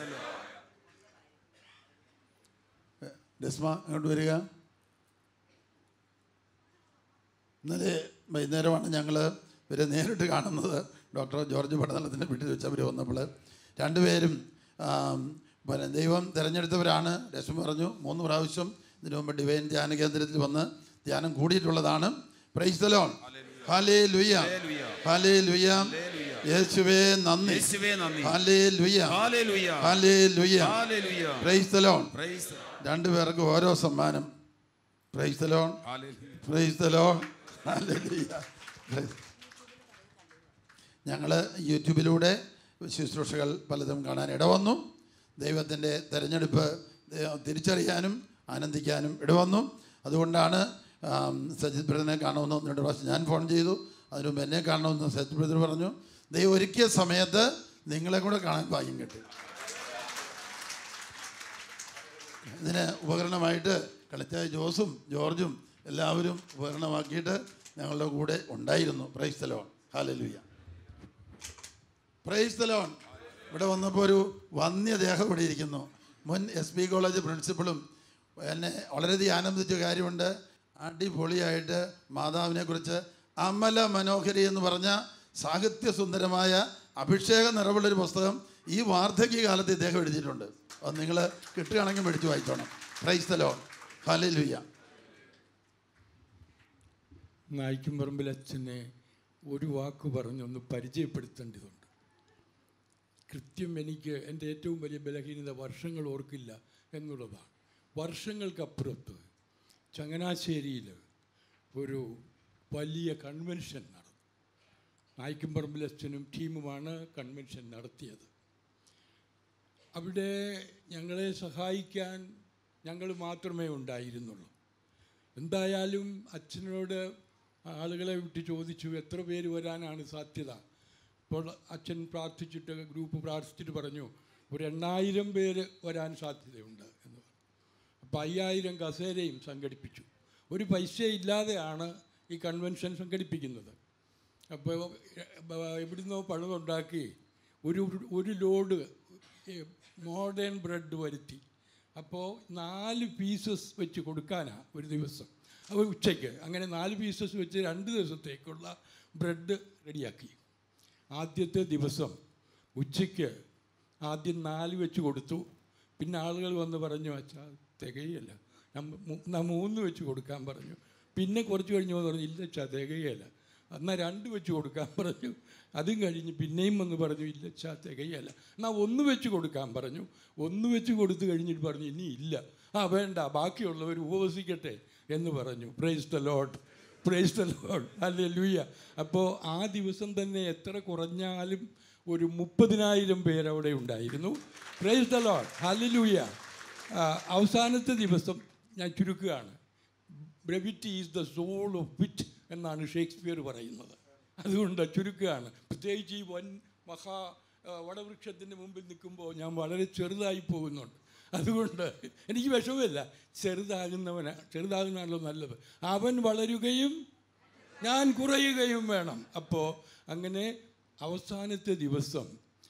ഡെസ്മ അങ്ങോട്ട് വരിക ഇന്നലെ വൈകുന്നേരമാണ് ഞങ്ങൾ ഇവരെ നേരിട്ട് കാണുന്നത് ഡോക്ടർ ജോർജ് പടനലത്തിൻ്റെ വീട്ടിൽ വെച്ച് അവർ വന്നപ്പോൾ രണ്ടുപേരും ആം, പിന്നെ ദൈവം തിരഞ്ഞെടുത്തവരാണ് രശ്മി പറഞ്ഞു മൂന്ന് പ്രാവശ്യം ഇതിനു മുമ്പ് ഡിവൈൻ ധ്യാന കേന്ദ്രത്തിൽ വന്ന് ധ്യാനം കൂടിയിട്ടുള്ളതാണ് പ്രൈസ്തലോൺ ഹാലേ ലുയ്യ ഹാലേ ലുയ്യ യേശുവേ നന്ദി യേശുവേ നന്ദി. ഹാലേ ലുയ്യ ഹല്ലേലൂയ. ഹാലേ ലുയ്യ ഹല്ലേലൂയ. പ്രൈസ്തലോൺ Praise the- രണ്ടുപേർക്ക് ഓരോ സമ്മാനം പ്രൈസ്തലോൺ ഹല്ലേലൂയ. പ്രൈസ്തലോൺ ഞങ്ങൾ യൂട്യൂബിലൂടെ ശുശ്രൂഷകൾ പലതും കാണാൻ ഇടവന്നു ദൈവത്തിൻ്റെ തെരഞ്ഞെടുപ്പ് ദൈവം തിരിച്ചറിയാനും ആനന്ദിക്കാനും ഇടവന്നു അതുകൊണ്ടാണ് ആം, സജിത് ബ്രദറിനെ കാണുമെന്ന് ഒന്ന് രണ്ട് പ്രാവശ്യം ഞാൻ ഫോൺ ചെയ്തു അതിനു മുമ്പ് എന്നെ കാണണമെന്ന് സജിത് ബ്രദർ പറഞ്ഞു ദൈവം ഒരുക്കിയ സമയത്ത് നിങ്ങളെ കൂടെ കാണാൻ ഭാഗ്യം കിട്ടി ഇതിന് ഉപകരണമായിട്ട് കളിച്ചായ ജോസും ജോർജും എല്ലാവരും ഉപകരണമാക്കിയിട്ട് ഞങ്ങളുടെ കൂടെ ഉണ്ടായിരുന്നു പ്രൈസ് തലോൺ ഹാലലുയ്യ പ്രൈസ് തലോൺ ഇവിടെ വന്നപ്പോൾ ഒരു വന്യദേഹം ഇവിടെ ഇരിക്കുന്നു മുൻ എസ് പി കോളേജ് പ്രിൻസിപ്പളും എന്നെ വളരെയധികം ആനന്ദിച്ച കാര്യമുണ്ട് അടിപൊളിയായിട്ട് മാതാവിനെ കുറിച്ച് അമല മനോഹരി എന്ന് പറഞ്ഞ സാഹിത്യസുന്ദരമായ അഭിഷേക നിറവുള്ളൊരു പുസ്തകം ഈ വാർദ്ധക്യ കാലത്ത് ഇദ്ദേഹം എഴുതിയിട്ടുണ്ട് അത് നിങ്ങൾ കിട്ടുകയാണെങ്കിൽ മേടിച്ച് വായിച്ചോണം പ്രൈസ് തലോൺ ഹാലലുയ്യ നായിക്കുംപറമ്പിൽ അച്ഛനെ ഒരു വാക്ക് പറഞ്ഞൊന്ന് പരിചയപ്പെടുത്തേണ്ടതുണ്ട് കൃത്യം എനിക്ക് എൻ്റെ ഏറ്റവും വലിയ ബലഹീനത വർഷങ്ങൾ ഓർക്കില്ല എന്നുള്ളതാണ് വർഷങ്ങൾക്കപ്പുറത്ത് ചങ്ങനാശ്ശേരിയിൽ ഒരു വലിയ കൺവെൻഷൻ നടന്നു നായിക്കുംപറമ്പിൽ അച്ഛനും ടീമുമാണ് കൺവെൻഷൻ നടത്തിയത് അവിടെ ഞങ്ങളെ സഹായിക്കാൻ ഞങ്ങൾ മാത്രമേ ഉണ്ടായിരുന്നുള്ളൂ എന്തായാലും അച്ഛനോട് ആളുകളെ വിട്ട് ചോദിച്ചു എത്ര പേര് വരാനാണ് സാധ്യത അപ്പോൾ അച്ഛൻ പ്രാർത്ഥിച്ചിട്ട് ഗ്രൂപ്പ് പ്രാർത്ഥിച്ചിട്ട് പറഞ്ഞു ഒരു എണ്ണായിരം പേര് വരാൻ സാധ്യതയുണ്ട് എന്ന് പറഞ്ഞു അപ്പോൾ അയ്യായിരം കസേരയും സംഘടിപ്പിച്ചു ഒരു പൈസ ഇല്ലാതെയാണ് ഈ കൺവെൻഷൻ സംഘടിപ്പിക്കുന്നത് അപ്പോൾ എവിടുന്നോ പണമുണ്ടാക്കി ഒരു ഒരു ലോഡ് മോഡേൺ ബ്രെഡ് വരുത്തി അപ്പോൾ നാല് പീസസ് വെച്ച് കൊടുക്കാനാണ് ഒരു ദിവസം അപ്പോൾ ഉച്ചയ്ക്ക് അങ്ങനെ നാല് പീസസ് വെച്ച് രണ്ട് ദിവസത്തേക്കുള്ള ബ്രെഡ് റെഡിയാക്കി ആദ്യത്തെ ദിവസം ഉച്ചയ്ക്ക് ആദ്യം നാല് വെച്ച് കൊടുത്തു പിന്നെ ആളുകൾ വന്ന് പറഞ്ഞു അച്ഛാ തികയല്ല ഞാൻ മൂന്ന് വെച്ച് കൊടുക്കാൻ പറഞ്ഞു പിന്നെ കുറച്ച് കഴിഞ്ഞ് വന്ന് പറഞ്ഞു ഇല്ല അച്ഛാ തികയല്ല എന്നാൽ രണ്ട് വെച്ച് കൊടുക്കാൻ പറഞ്ഞു അതും കഴിഞ്ഞ് പിന്നെയും വന്ന് പറഞ്ഞു ഇല്ല അച്ഛാ തികയല്ല എന്നാൽ ഒന്ന് വെച്ച് കൊടുക്കാൻ പറഞ്ഞു ഒന്ന് വെച്ച് കൊടുത്തു കഴിഞ്ഞിട്ട് പറഞ്ഞു ഇനി ഇല്ല ആ വേണ്ട ബാക്കിയുള്ളവർ ഉപവസിക്കട്ടെ എന്ന് പറഞ്ഞു praise the Lord praise the Lord അല്ലേ ലൂയ അപ്പോൾ ആ ദിവസം തന്നെ എത്ര കുറഞ്ഞാലും ഒരു മുപ്പതിനായിരം പേരവിടെ ഉണ്ടായിരുന്നു പ്രൈസ് ദ ലോഡ് ഹല്ലേലൂയ അവസാനത്തെ ദിവസം ഞാൻ ചുരുക്കുകയാണ് brevity is the soul of wit എന്നാണ് ഷേക്സ്പിയർ പറയുന്നത് അതുകൊണ്ട് ചുരുക്കുകയാണ് പ്രത്യേകിച്ച് ഈ വൻ മഹാ ആ, വടവൃക്ഷത്തിൻ്റെ മുമ്പിൽ നിൽക്കുമ്പോൾ ഞാൻ വളരെ ചെറുതായി പോകുന്നുണ്ട് അതുകൊണ്ട് എനിക്ക് വിഷമമില്ല ചെറുതാകുന്നവനാ ചെറുതാകുന്നതാണല്ലോ നല്ലത് അവൻ വളരുകയും ഞാൻ കുറയുകയും വേണം അപ്പോൾ അങ്ങനെ അവസാനത്തെ ദിവസം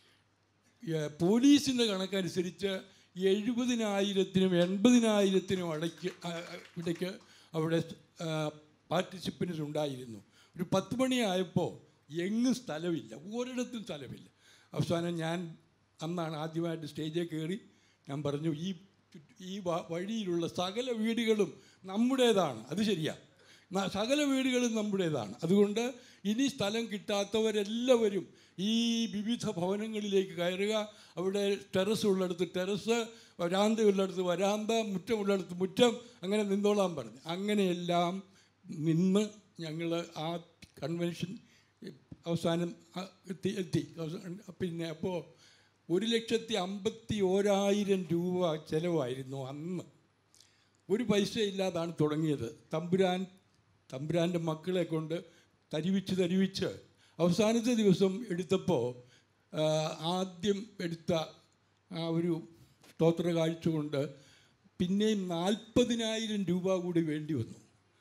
ഏഹ്, പോലീസിൻ്റെ കണക്കനുസരിച്ച് എഴുപതിനായിരത്തിനും എൺപതിനായിരത്തിനും അടയ്ക്ക് ആ, ആ, ഇടയ്ക്ക് അവിടെ പാർട്ടിസിപ്പൻസ് ഉണ്ടായിരുന്നു ഒരു പത്ത് മണിയായപ്പോൾ എങ്ങും സ്ഥലമില്ല ഒരിടത്തും സ്ഥലമില്ല അവസാനം ഞാൻ അന്നാണ് ആദ്യമായിട്ട് സ്റ്റേജിൽ കയറി ഞാൻ പറഞ്ഞു ഈ ചുറ്റ്- ഈ വ- വഴിയിലുള്ള സകല വീടുകളും നമ്മുടേതാണ് അത് ശരിയാ ന- സകല വീടുകളും നമ്മുടേതാണ് അതുകൊണ്ട് ഇനി സ്ഥലം കിട്ടാത്തവരെല്ലാവരും ഈ വിവിധ ഭവനങ്ങളിലേക്ക് കയറുക അവിടെ ടെറസ് ഉള്ളിടത്ത് ടെറസ് വരാന്ത ഉള്ളിടത്ത് വരാന്ത മുറ്റം ഉള്ളിടത്ത് മുറ്റം അങ്ങനെ നിന്നോളാൻ പറഞ്ഞു അങ്ങനെയെല്ലാം നിന്ന് ഞങ്ങൾ ആ കൺവെൻഷൻ അവസാനം ആ എത്തി എത്തി അവസാനം പിന്നെ അപ്പോൾ ഒരു ലക്ഷത്തി അമ്പത്തി ഓരായിരം രൂപ ചിലവായിരുന്നു അന്ന് ഒരു പൈസ ഇല്ലാതാണ് തുടങ്ങിയത് തമ്പുരാൻ തമ്പുരാൻ്റെ മക്കളെ കൊണ്ട് തരിവിച്ച് തരിവിച്ച് അവസാനത്തെ ദിവസം എടുത്തപ്പോൾ ആ, ആദ്യം എടുത്ത ആ ഒരു സ്തോത്ര കാഴ്ച കൊണ്ട് പിന്നെയും നാൽപ്പതിനായിരം രൂപ കൂടി വേണ്ടി വന്നു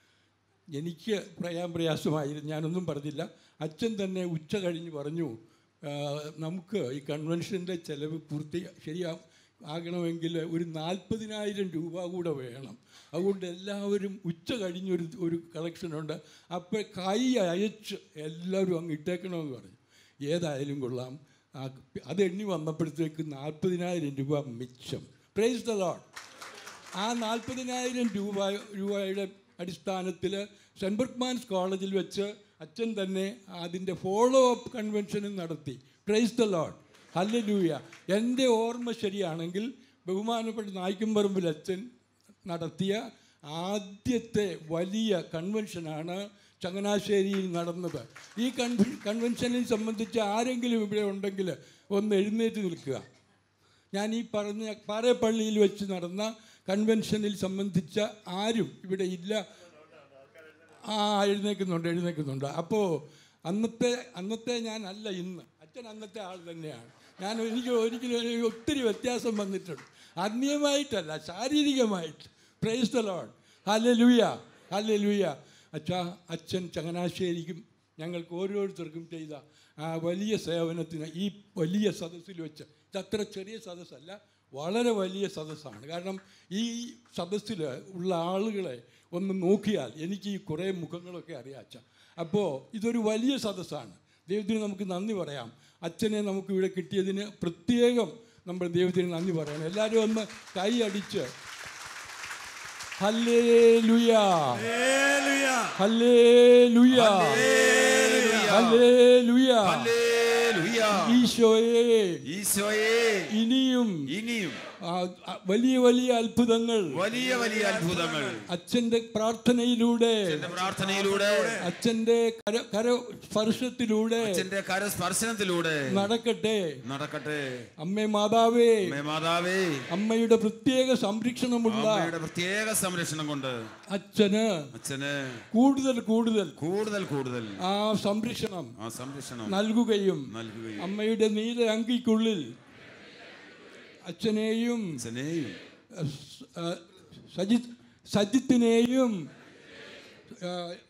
എനിക്ക് പറയാൻ പ്രയാസമായിരുന്നു ഞാനൊന്നും പറഞ്ഞില്ല അച്ഛൻ തന്നെ ഉച്ച കഴിഞ്ഞ് പറഞ്ഞു "ആ, നമുക്ക് ഈ കൺവെൻഷൻ്റെ ചിലവ് പൂർത്തി ശരിയാ ആകണമെങ്കിൽ ഒരു നാൽപ്പതിനായിരം രൂപ കൂടെ വേണം അതുകൊണ്ട് എല്ലാവരും ഉച്ച കഴിഞ്ഞൊരു ഒരു കളക്ഷനുണ്ട് അപ്പോൾ കൈ അയച്ച് എല്ലാവരും അങ്ങ് ഇട്ടേക്കണമെന്ന് പറഞ്ഞു ഏതായാലും കൊള്ളാം ആ, അത് എണ്ണി വന്നപ്പോഴത്തേക്ക് നാൽപ്പതിനായിരം രൂപ മിച്ചം പ്രൈസ് ദ ലോഡ് ആ നാൽപ്പതിനായിരം രൂപ രൂപയുടെ അടിസ്ഥാനത്തിൽ സെൻറ്റ് ബർഗ്മാൻസ് കോളേജിൽ വെച്ച് അച്ഛൻ തന്നെ അതിൻ്റെ ഫോളോ അപ്പ് കൺവെൻഷനും നടത്തി പ്രൈസ് ദ ലോഡ് ഹല്ലലൂയ എൻ്റെ ഓർമ്മ ശരിയാണെങ്കിൽ ബഹുമാനപ്പെട്ട നായ്ക്കുംപറമ്പിൽ അച്ഛൻ നടത്തിയ ആദ്യത്തെ വലിയ കൺവെൻഷനാണ് ചങ്ങനാശ്ശേരിയിൽ നടന്നത് ഈ കൺവെൻ കൺവെൻഷനിൽ സംബന്ധിച്ച് ആരെങ്കിലും ഇവിടെ ഉണ്ടെങ്കിൽ ഒന്ന് എഴുന്നേറ്റ് നിൽക്കുക ഞാൻ ഈ പറഞ്ഞ പാറേപ്പള്ളിയിൽ വെച്ച് നടന്ന കൺവെൻഷനിൽ സംബന്ധിച്ച ആരും ഇവിടെ ഇല്ല ആ എഴുന്നേക്കുന്നുണ്ട് എഴുന്നേക്കുന്നുണ്ട് അപ്പോൾ അന്നത്തെ അന്നത്തെ ഞാൻ അല്ല ഇന്ന് അച്ഛൻ അന്നത്തെ ആൾ തന്നെയാണ് ഞാൻ എനിക്ക് ഒരിക്കലും ഒരു ഒത്തിരി വ്യത്യാസം വന്നിട്ടുണ്ട് ആത്മീയമായിട്ടല്ല ശാരീരികമായിട്ട് പ്രൈസ് ദ ലോഡ് ഹല്ലെ ലൂയ ഹല്ലെ ലൂയ അച്ഛാ അച്ഛൻ ചങ്ങനാശ്ശേരിക്കും ഞങ്ങൾക്ക് ഓരോരുത്തർക്കും ചെയ്ത ആ വലിയ സേവനത്തിന് ഈ വലിയ സദസ്സിൽ വെച്ച് ഇതത്ര ചെറിയ സദസ്സല്ല വളരെ വലിയ സദസ്സാണ് കാരണം ഈ സദസ്സിൽ ഉള്ള ആളുകളെ ഒന്ന് നോക്കിയാൽ എനിക്ക് ഈ കുറേ മുഖങ്ങളൊക്കെ അറിയാം അച്ഛ അപ്പോൾ ഇതൊരു വലിയ സദസ്സാണ് ദൈവത്തിന് നമുക്ക് നന്ദി പറയാം അച്ഛനെ നമുക്ക് ഇവിടെ കിട്ടിയതിന് പ്രത്യേകം നമ്മൾ ദൈവത്തിന് നന്ദി പറയണം എല്ലാവരും ഒന്ന് കൈ അടിച്ച് ഹല്ലേ ലുയാ ഹല്ലേ ലുയാ ഹല്ലേ ലുയാ ഈശോയെ ഈശോയെ ഇനിയും ഇനിയും ആ, ആ, വലിയ വലിയ അത്ഭുതങ്ങൾ വലിയ വലിയ അത്ഭുതങ്ങൾ അച്ഛന്റെ പ്രാർത്ഥനയിലൂടെ അച്ഛന്റെ പ്രാർത്ഥനയിലൂടെ അച്ഛന്റെ കര കര സ്പർശത്തിലൂടെ അച്ഛന്റെ കരസ്പർശനത്തിലൂടെ നടക്കട്ടെ നടക്കട്ടെ അമ്മേ മാതാവേ അമ്മേ മാതാവേ അമ്മയുടെ പ്രത്യേക സംരക്ഷണമുള്ള അമ്മയുടെ പ്രത്യേക സംരക്ഷണം കൊണ്ട് അച്ഛന് അച്ഛന് കൂടുതൽ കൂടുതൽ കൂടുതൽ കൂടുതൽ ആ സംരക്ഷണം ആ സംരക്ഷണം നൽകുകയും നൽകുകയും അമ്മയുടെ നീല അങ്കിക്കുള്ളിൽ അച്ഛനെയും അച്ഛനെയും സ- ആ, സജിത് സജിത്തിനെയും ആ,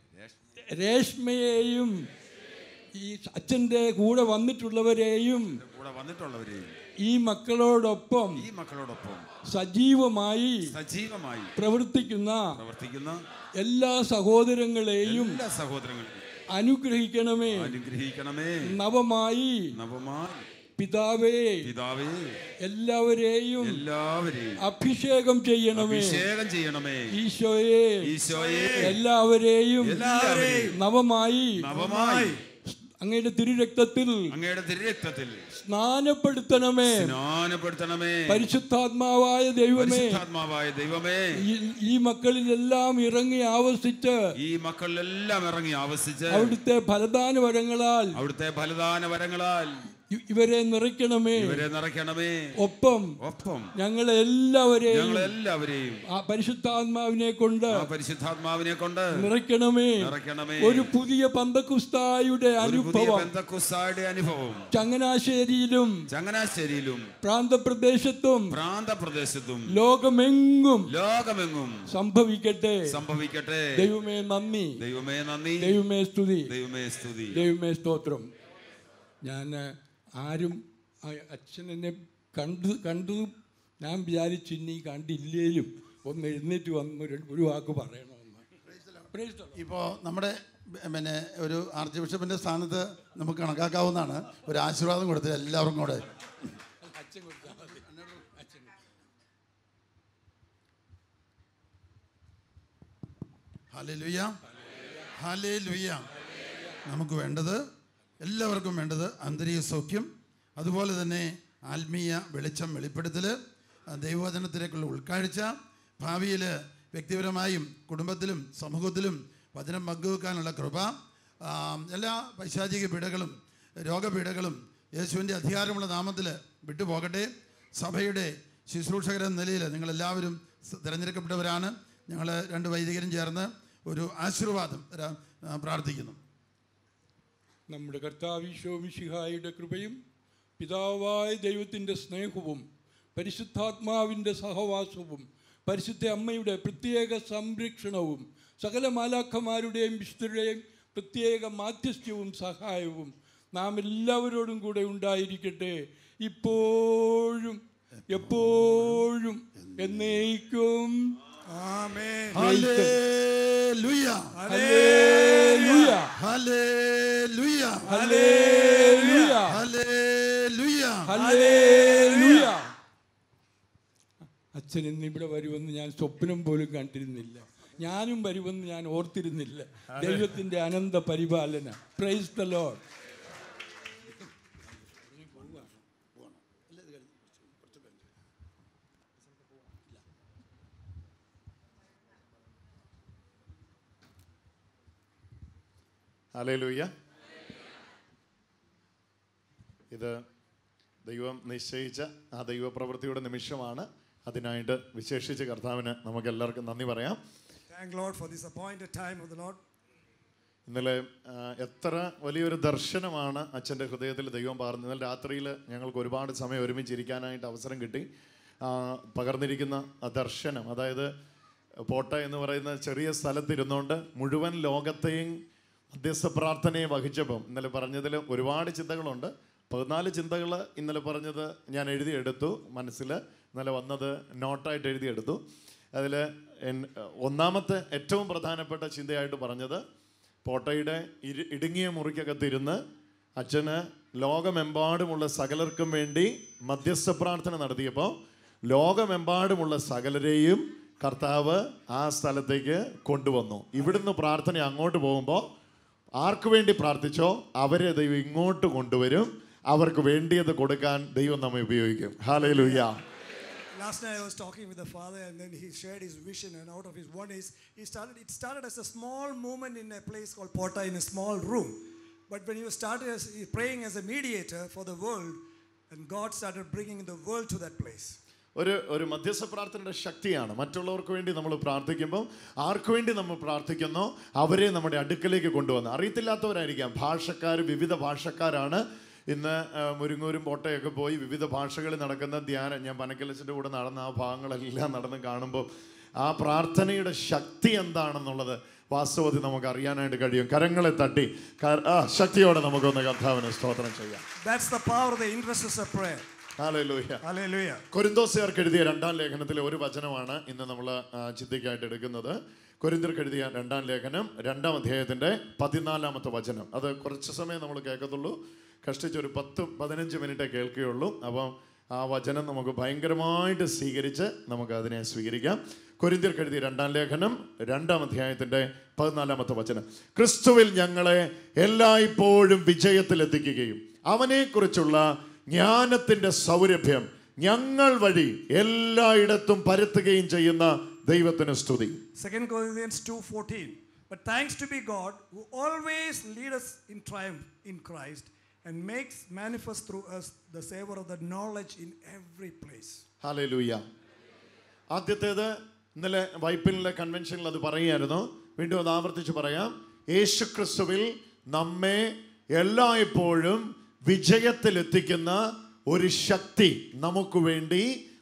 രേഷ്മയെയും ഈ അച്ഛൻ്റെ കൂടെ വന്നിട്ടുള്ളവരെയും കൂടെ വന്നിട്ടുള്ളവരെയും ഈ മക്കളോടൊപ്പം ഈ മക്കളോടൊപ്പം സജീവമായി സജീവമായി പ്രവർത്തിക്കുന്ന പ്രവർത്തിക്കുന്ന എല്ലാ സഹോദരങ്ങളെയും എല്ലാ സഹോദരങ്ങളെയും അനുഗ്രഹിക്കണമേ അനുഗ്രഹിക്കണമേ നവമായി നവമായി പിതാവേ പിതാവേ എല്ലാവരെയും എല്ലാവരെയും അഭിഷേകം ചെയ്യണമേ അഭിഷേകം ചെയ്യണമേ ഈശോയെ ഈശോയെ എല്ലാവരെയും എല്ലാവരെയും നവമായി നവമായി അങ്ങയുടെ തിരുരക്തത്തിൽ അങ്ങയുടെ തിരുരക്തത്തിൽ സ്നാനപ്പെടുത്തണമേ സ്നാനപ്പെടുത്തണമേ പരിശുദ്ധാത്മാവായ ദൈവമേ പരിശുദ്ധാത്മാവായ ദൈവമേ ഈ- ഈ മക്കളിലെല്ലാം ഇറങ്ങി ആവസിച്ച് ഈ മക്കളിലെല്ലാം ഇറങ്ങി ആവസിച്ച് അവിടുത്തെ ഫലദാന വരങ്ങളാൽ അവിടുത്തെ ഫലദാന വരങ്ങളാൽ ഇ- ഇവരെ നിറയ്ക്കണമേ ഇവരെ നിറയ്ക്കണമേ ഒപ്പം ഒപ്പം ഞങ്ങളെ എല്ലാവരെയും ഞങ്ങളെല്ലാവരെയും ആ പരിശുദ്ധാത്മാവിനെ കൊണ്ട് ആ പരിശുദ്ധാത്മാവിനെ കൊണ്ട് നിറയ്ക്കണമേ നിറയ്ക്കണമേ ഒരു പുതിയ പന്തക്കുസ്തായുടെ ഒരു പുതിയ അനുഭവം പെന്തക്കുസ്തായുടെ അനുഭവം ചങ്ങനാശ്ശേരിയിലും ചങ്ങനാശ്ശേരിയിലും പ്രാന്തപ്രദേശത്തും പ്രാന്തപ്രദേശത്തും ലോകമെങ്ങും ലോകമെങ്ങും സംഭവിക്കട്ടെ സംഭവിക്കട്ടെ ദൈവമേ നന്ദി ദൈവമേ നന്ദി ദൈവമേ സ്തുതി ദൈവമേ സ്തുതി ദൈവമേ സ്തോത്രം ഞാൻ ആരും ആ- അച്ഛൻ എന്നെ കണ്ടു കണ്ടു ഞാൻ വിചാരിച്ചു ഇനി കണ്ടില്ലേലും ഒന്ന് എഴുന്നേറ്റ് വന്ന് ഒരു ഒരു വാക്ക് പറയണമെന്ന് Praise the Lord. ഇപ്പോൾ നമ്മുടെ ബ- പിന്നെ ഒരു ആർച്ച് ബിഷപ്പിൻ്റെ സ്ഥാനത്ത് നമുക്ക് കണക്കാക്കാവുന്നതാണ് ഒരു ആശീർവാദം കൊടുത്തത് എല്ലാവർക്കും കൂടെ അച്ഛൻ കൊടുത്താൽ മതി അച്ഛൻ ഹല്ലേലൂയ ഹല്ലേലൂയ നമുക്ക് വേണ്ടത് എല്ലാവർക്കും വേണ്ടത് ആന്തരിക സൗഖ്യം അതുപോലെ തന്നെ ആത്മീയ വെളിച്ചം വെളിപ്പെടുത്തൽ ആ, ദൈവവചനത്തിലേക്കുള്ള ഉൾക്കാഴ്ച ഭാവിയിൽ വ്യക്തിപരമായും കുടുംബത്തിലും സമൂഹത്തിലും വചനം പങ്കുവെക്കാനുള്ള കൃപ ആ, എല്ലാ പൈശാചിക പീഡകളും രോഗപീഠകളും യേശുവിൻ്റെ അധികാരമുള്ള നാമത്തിൽ വിട്ടുപോകട്ടെ സഭയുടെ ശുശ്രൂഷകരെന്ന നിലയിൽ നിങ്ങളെല്ലാവരും സ് തിരഞ്ഞെടുക്കപ്പെട്ടവരാണ് ഞങ്ങൾ രണ്ട് വൈദികരും ചേർന്ന് ഒരു ആശീർവാദം തരാൻ, ആ, പ്രാർത്ഥിക്കുന്നു നമ്മുടെ കർത്താവിശോമിഷിഹായുടെ കൃപയും പിതാവായ ദൈവത്തിൻ്റെ സ്നേഹവും പരിശുദ്ധാത്മാവിൻ്റെ സഹവാസവും പരിശുദ്ധ അമ്മയുടെ പ്രത്യേക സംരക്ഷണവും സകല മാലാഖമാരുടെയും വിശുദ്ധരുടെയും പ്രത്യേക മാധ്യസ്ഥ്യവും സഹായവും നാം എല്ലാവരോടും കൂടെ ഉണ്ടായിരിക്കട്ടെ ഇപ്പോഴും എപ്പോഴും എന്നേക്കും Amen. Hallelujah. Hallelujah. Hallelujah. Hallelujah. Hallelujah. ഹല്ലേലൂയ. അച്ഛൻ ഇന്ന് ഇവിടെ വരുമെന്ന് ഞാൻ സ്വപ്നം പോലും കണ്ടിരുന്നില്ല ഞാനും വരുമെന്ന് ഞാൻ ഓർത്തിരുന്നില്ല ദൈവത്തിന്റെ അനന്ത പരിപാലന പ്രൈസ് ദ ലോർഡ് ഹല്ലേലൂയ ഇത് ദൈവം നിശ്ചയിച്ച ആ ദൈവപ്രവൃത്തിയുടെ നിമിഷമാണ് അതിനായിട്ട് വിശേഷിച്ച് കർത്താവിന് നമുക്ക് എല്ലാവർക്കും നന്ദി പറയാം Thank Lord for this appointed time of the Lord. ഇന്നലെ ആ, എത്ര വലിയൊരു ദർശനമാണ് അച്ഛൻ്റെ ഹൃദയത്തിൽ ദൈവം പകർന്നു ഇന്നലെ രാത്രിയിൽ ഞങ്ങൾക്ക് ഒരുപാട് സമയം ഒരുമിച്ചിരിക്കാനായിട്ട് അവസരം കിട്ടി ആ, പകർന്നിരിക്കുന്ന ആ ദർശനം അതായത് പോട്ട എന്ന് പറയുന്ന ചെറിയ സ്ഥലത്തിരുന്നുകൊണ്ട് മുഴുവൻ ലോകത്തെയും മധ്യസ്ഥ പ്രാർത്ഥനയെ വഹിച്ചപ്പം ഇന്നലെ പറഞ്ഞതിൽ ഒരുപാട് ചിന്തകളുണ്ട് പതിനാല് ചിന്തകൾ ഇന്നലെ പറഞ്ഞത് ഞാൻ എഴുതിയെടുത്തു മനസ്സിൽ ഇന്നലെ വന്നത് നോട്ടായിട്ട് എഴുതിയെടുത്തു അതിൽ ഒന്നാമത്തെ ഏറ്റവും പ്രധാനപ്പെട്ട ചിന്തയായിട്ട് പറഞ്ഞത് പോട്ടയുടെ ഇരു ഇടുങ്ങിയ മുറിക്കകത്തിരുന്ന് അച്ഛന് ലോകമെമ്പാടുമുള്ള സകലർക്കും വേണ്ടി മധ്യസ്ഥ പ്രാർത്ഥന നടത്തിയപ്പോൾ ലോകമെമ്പാടുമുള്ള സകലരെയും കർത്താവ് ആ സ്ഥലത്തേക്ക് കൊണ്ടുവന്നു ഇവിടുന്ന് പ്രാർത്ഥന അങ്ങോട്ട് പോകുമ്പോൾ ആർക്ക് വേണ്ടി പ്രാർത്ഥിച്ചോ അവരെ ദൈവം ഇങ്ങോട്ട് കൊണ്ടുവരും അവർക്ക് വേണ്ടിയത് കൊടുക്കാൻ ദൈവം നമ്മെ ഉപയോഗിക്കും ഹാലയിലുയ്യ Last night I was talking with the father, and then he shared his vision. And out of his one is he started. It started as a small movement in a place called Porta in a small room, but when he was started as praying as a mediator for the world, and God started bringing the world to that place. ഒരു ഒരു മധ്യസ്ഥ പ്രാർത്ഥനയുടെ ശക്തിയാണ് മറ്റുള്ളവർക്ക് വേണ്ടി നമ്മൾ പ്രാർത്ഥിക്കുമ്പോൾ ആർക്ക് വേണ്ടി നമ്മൾ പ്രാർത്ഥിക്കുന്നോ അവരെ നമ്മുടെ അടുക്കലേക്ക് കൊണ്ടുവന്ന് അറിയത്തില്ലാത്തവരായിരിക്കാം ഭാഷക്കാർ വിവിധ ഭാഷക്കാരാണ് ഇന്ന് ആ, മുരിങ്ങൂരും കോട്ടയൊക്കെ പോയി വിവിധ ഭാഷകളിൽ നടക്കുന്ന ധ്യാനം ഞാൻ പനക്കലച്ചിൻ്റെ കൂടെ നടന്ന ആ ഭാഗങ്ങളെല്ലാം നടന്ന് കാണുമ്പോൾ ആ പ്രാർത്ഥനയുടെ ശക്തി എന്താണെന്നുള്ളത് വാസ്തവത്തിൽ നമുക്ക് അറിയാനായിട്ട് കഴിയും കരങ്ങളെ തട്ടി കര- ആ ശക്തിയോടെ നമുക്കൊന്ന് കർത്താവിന് സ്തോത്രം ചെയ്യാം That's the power of the intercessor prayer. Hallelujah. Hallelujah. കൊരിന്തോസുകാർക്ക് എഴുതിയ രണ്ടാം ലേഖനത്തിലെ ഒരു വചനമാണ് ഇന്ന് നമ്മൾ ചിന്തയ്ക്കായിട്ട് എടുക്കുന്നത് കൊരിന്തിർക്ക് എഴുതിയ രണ്ടാം ലേഖനം രണ്ടാം അധ്യായത്തിന്റെ പതിനാലാമത്തെ വചനം അത് കുറച്ച് സമയം നമ്മൾ കേൾക്കത്തുള്ളൂ കഷ്ടിച്ച് ഒരു പത്ത് പതിനഞ്ച് മിനിറ്റേ കേൾക്കുകയുള്ളൂ അപ്പം ആ വചനം നമുക്ക് ഭയങ്കരമായിട്ട് സ്വീകരിച്ച് നമുക്ക് അതിനെ സ്വീകരിക്കാം കൊരിന്തിർക്ക് എഴുതിയ രണ്ടാം ലേഖനം രണ്ടാം അധ്യായത്തിന്റെ പതിനാലാമത്തെ വചനം ക്രിസ്തുവിൽ ഞങ്ങളെ എല്ലായ്പ്പോഴും വിജയത്തിലെത്തിക്കുകയും അവനെക്കുറിച്ചുള്ള ജ്ഞാനത്തിന്റെ സൗരഭ്യം ഞങ്ങൾ വഴി എല്ലായിടത്തും പരത്തുകയും ചെയ്യുന്ന ദൈവത്തിന് സ്തുതി 2 Corinthians 2:14. But thanks to be God who always lead us in triumph in Christ and makes manifest through us the savor of the knowledge in every place. ഹാലൂയ ആദ്യത്തേത് ഇന്നലെ വൈപ്പിനിലെ കൺവെൻഷനിൽ അത് പറയുമായിരുന്നു വീണ്ടും അത് ആവർത്തിച്ച് പറയാം യേശു ക്രിസ്തുവിൽ നമ്മെ എല്ലായ്പ്പോഴും വിജയത്തിലെത്തിക്കുന്ന ഒരു ശക്തി നമുക്ക് വേണ്ടി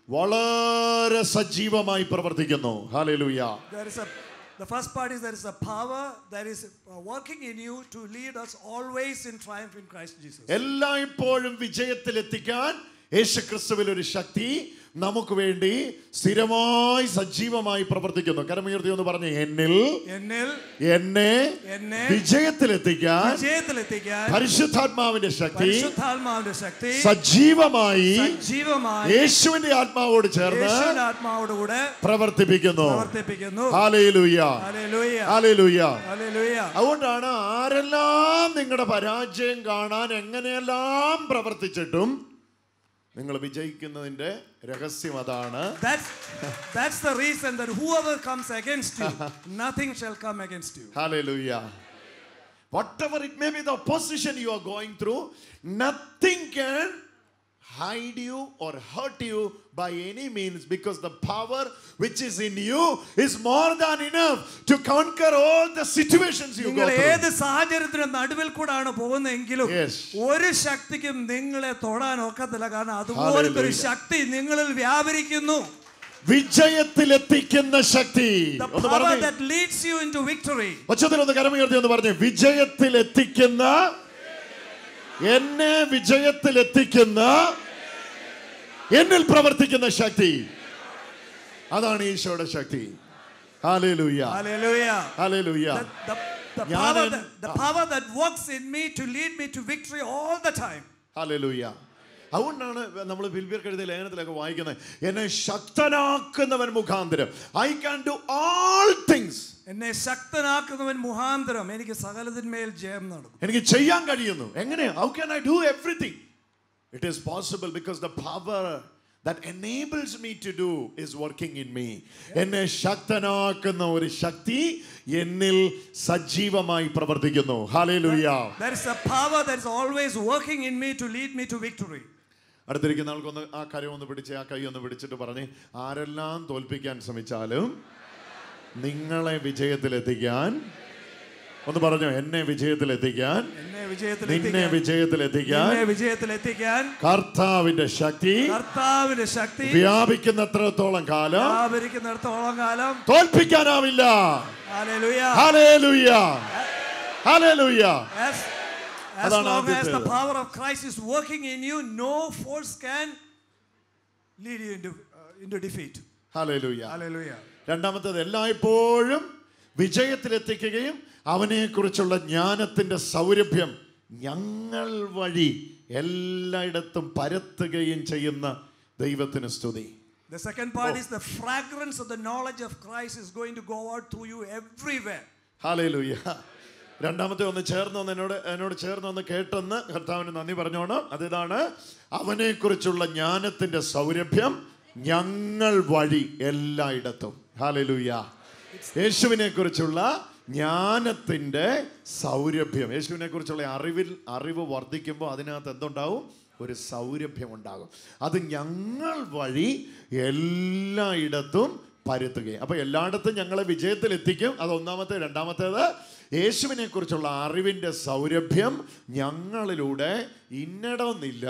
വളരെ സജീവമായി പ്രവർത്തിക്കുന്നു ഹാലൂയ There is a the first part is there is a power that is uh, working in you to lead us always in triumph in Christ Jesus. എല്ലായ്പ്പോഴും വിജയത്തിലെത്തിക്കാൻ യേശു ക്രിസ്തുവിൽ ഒരു ശക്തി നമുക്ക് വേണ്ടി സ്ഥിരമായി സജീവമായി പ്രവർത്തിക്കുന്നു കരമുയർത്തി എന്ന് പറഞ്ഞു എന്നിൽ എന്നിൽ എന്നെ എന്നെ വിജയത്തിലെത്തിക്കാൻ വിജയത്തിലെത്തിക്കാൻ പരിശുദ്ധാത്മാവിന്റെ ശക്തി പരിശുദ്ധാത്മാവിന്റെ ശക്തി സജീവമായി സജീവമായി യേശുവിന്റെ ആത്മാവോട് ചേർന്ന് യേശുവിന്റെ ആത്മാവോടുകൂടെ പ്രവർത്തിപ്പിക്കുന്നു പ്രവർത്തിപ്പിക്കുന്നു ഹാലേലൂയ ഹല്ലേലൂയ. Hallelujah hallelujah. അതുകൊണ്ടാണ് ആരെല്ലാം നിങ്ങളുടെ പരാജയം കാണാൻ എങ്ങനെയെല്ലാം പ്രവർത്തിച്ചിട്ടും നിങ്ങൾ വിജയിക്കുന്നതിന്റെ രഹസ്യം അതാണ് That's, that's the reason that whoever comes against you, nothing shall come against you. Hallelujah. Whatever it may be, the opposition you are going through, nothing can hide you or hurt you by any means because the power which is in you is more than enough to conquer all the situations you go നിങ്ങൾ ഏത് through. സാഹചര്യത്തിന്റെ നടുവിൽ കൂടാണ് പോകുന്നതെങ്കിലും Yes. ഒരു ശക്തിക്കും നിങ്ങളെ തൊടാൻ ഒക്കത്തില്ല കാരണം അതുപോലത്തെ ഒരു Hallelujah. ശക്തി നിങ്ങളിൽ വ്യാപരിക്കുന്നു വിജയത്തിലെത്തിക്കുന്ന ശക്തി The ഒന്ന് power പറഞ്ഞേ that leads you into victory. ഒച്ചത്തിൽ ഒന്ന് കരമുയർത്തി ഒന്ന് പറഞ്ഞു വിജയത്തിലെത്തിക്കുന്ന എന്നെ വിജയത്തിലെത്തിക്കുന്ന എന്നിൽ പ്രവർത്തിക്കുന്ന ശക്തി അതാണ് ഈശോയുടെ ശക്തി Hallelujah. Hallelujah. Hallelujah. The, the, ഞാൻ power എൻ- that, the power that works in me to lead me to victory all the time. ഹല്ലേലൂയ അതുകൊണ്ടാണ് നമ്മൾ ഫിലിപ്പിയർക്ക് എഴുതിയ ലേഖനത്തിലൊക്കെ വായിക്കുന്നത് എന്നെ ശക്തനാക്കുന്നവൻ മുഖാന്തരം I can do all things എന്നെ ശക്തനാക്കുന്നവൻ മുഖാന്തരം എനിക്ക് സകലത്തിന്മേൽ ജയം നടക്കും എനിക്ക് ചെയ്യാൻ കഴിയുന്നു എങ്ങനെ how can I do everything it is possible because the power that enables me to do is working in me എന്നെ ശക്തനാക്കുന്ന ഒരു ശക്തി എന്നിൽ സജീവമായി പ്രവർത്തിക്കുന്നു ഹാലേലൂയ There is a power that is always working in me to lead me to victory. അടുത്തിരിക്കുന്ന ആൾക്കൊന്ന് ആ കരം ഒന്ന് പിടിച്ച് ആ കൈ ഒന്ന് പിടിച്ചിട്ട് പറഞ്ഞ് ആരെല്ലാം തോൽപ്പിക്കാൻ ശ്രമിച്ചാലും നിങ്ങളെ വിജയത്തിലെത്തിക്കാൻ ഒന്ന് പറഞ്ഞോ എന്നെ വിജയത്തിലെത്തിക്കാൻ എന്നെ വിജയത്തിൽ നിന്നെ എത്തിക്കാൻ വിജയത്തിലെത്തിക്കാൻ നിന്നെ വിജയത്തിൽ എത്തിക്കാൻ കർത്താവിന്റെ ശക്തി കർത്താവിന്റെ ശക്തി വ്യാപിക്കുന്നത്രത്തോളം കാലം വ്യാപരിക്കുന്നിടത്തോളം കാലം തോൽപ്പിക്കാനാവില്ല Hallelujah. ഹല്ലേലൂയ ഹല്ലേലൂയ As, as അതാണ് long as the ആദ്യത്തേത്. power of Christ is working in you, no force can lead you into, uh, into defeat. ഹല്ലേലൂയ Hallelujah. രണ്ടാമത്തേത് എല്ലായ്പ്പോഴും വിജയത്തിലെത്തിക്കുകയും അവനെക്കുറിച്ചുള്ള ജ്ഞാനത്തിന്റെ സൗരഭ്യം ഞങ്ങൾ വഴി എല്ലായിടത്തും പരത്തുകയും ചെയ്യുന്ന ദൈവത്തിന് സ്തുതി The second part is the fragrance of the knowledge of Christ is going to go out through you everywhere. ഹാലേലൂയ രണ്ടാമത്തെ ഒന്ന് ചേർന്ന് ഒന്ന് എന്നോട് എന്നോട് ചേർന്ന് ഒന്ന് കേട്ടെന്ന് കർത്താവിന് നന്ദി പറഞ്ഞോണം അതിതാണ് അവനെക്കുറിച്ചുള്ള ജ്ഞാനത്തിന്റെ സൗരഭ്യം ഞങ്ങൾ വഴി എല്ലായിടത്തും ഹാലേലൂയ യേശുവിനെ കുറിച്ചുള്ള ജ്ഞാനത്തിന്റെ സൗരഭ്യം യേശുവിനെ കുറിച്ചുള്ള അറിവിൽ അറിവ് വർദ്ധിക്കുമ്പോൾ അതിനകത്ത് എന്തുണ്ടാവും ഒരു സൗരഭ്യം ഉണ്ടാകും അത് ഞങ്ങൾ വഴി എല്ലായിടത്തും പരത്തുകയും അപ്പൊ എല്ലായിടത്തും ഞങ്ങളെ വിജയത്തിൽ എത്തിക്കും അത് ഒന്നാമത്തെ രണ്ടാമത്തേത് യേശുവിനെ കുറിച്ചുള്ള അറിവിന്റെ സൗരഭ്യം ഞങ്ങളിലൂടെ ഇന്നടമെന്നില്ല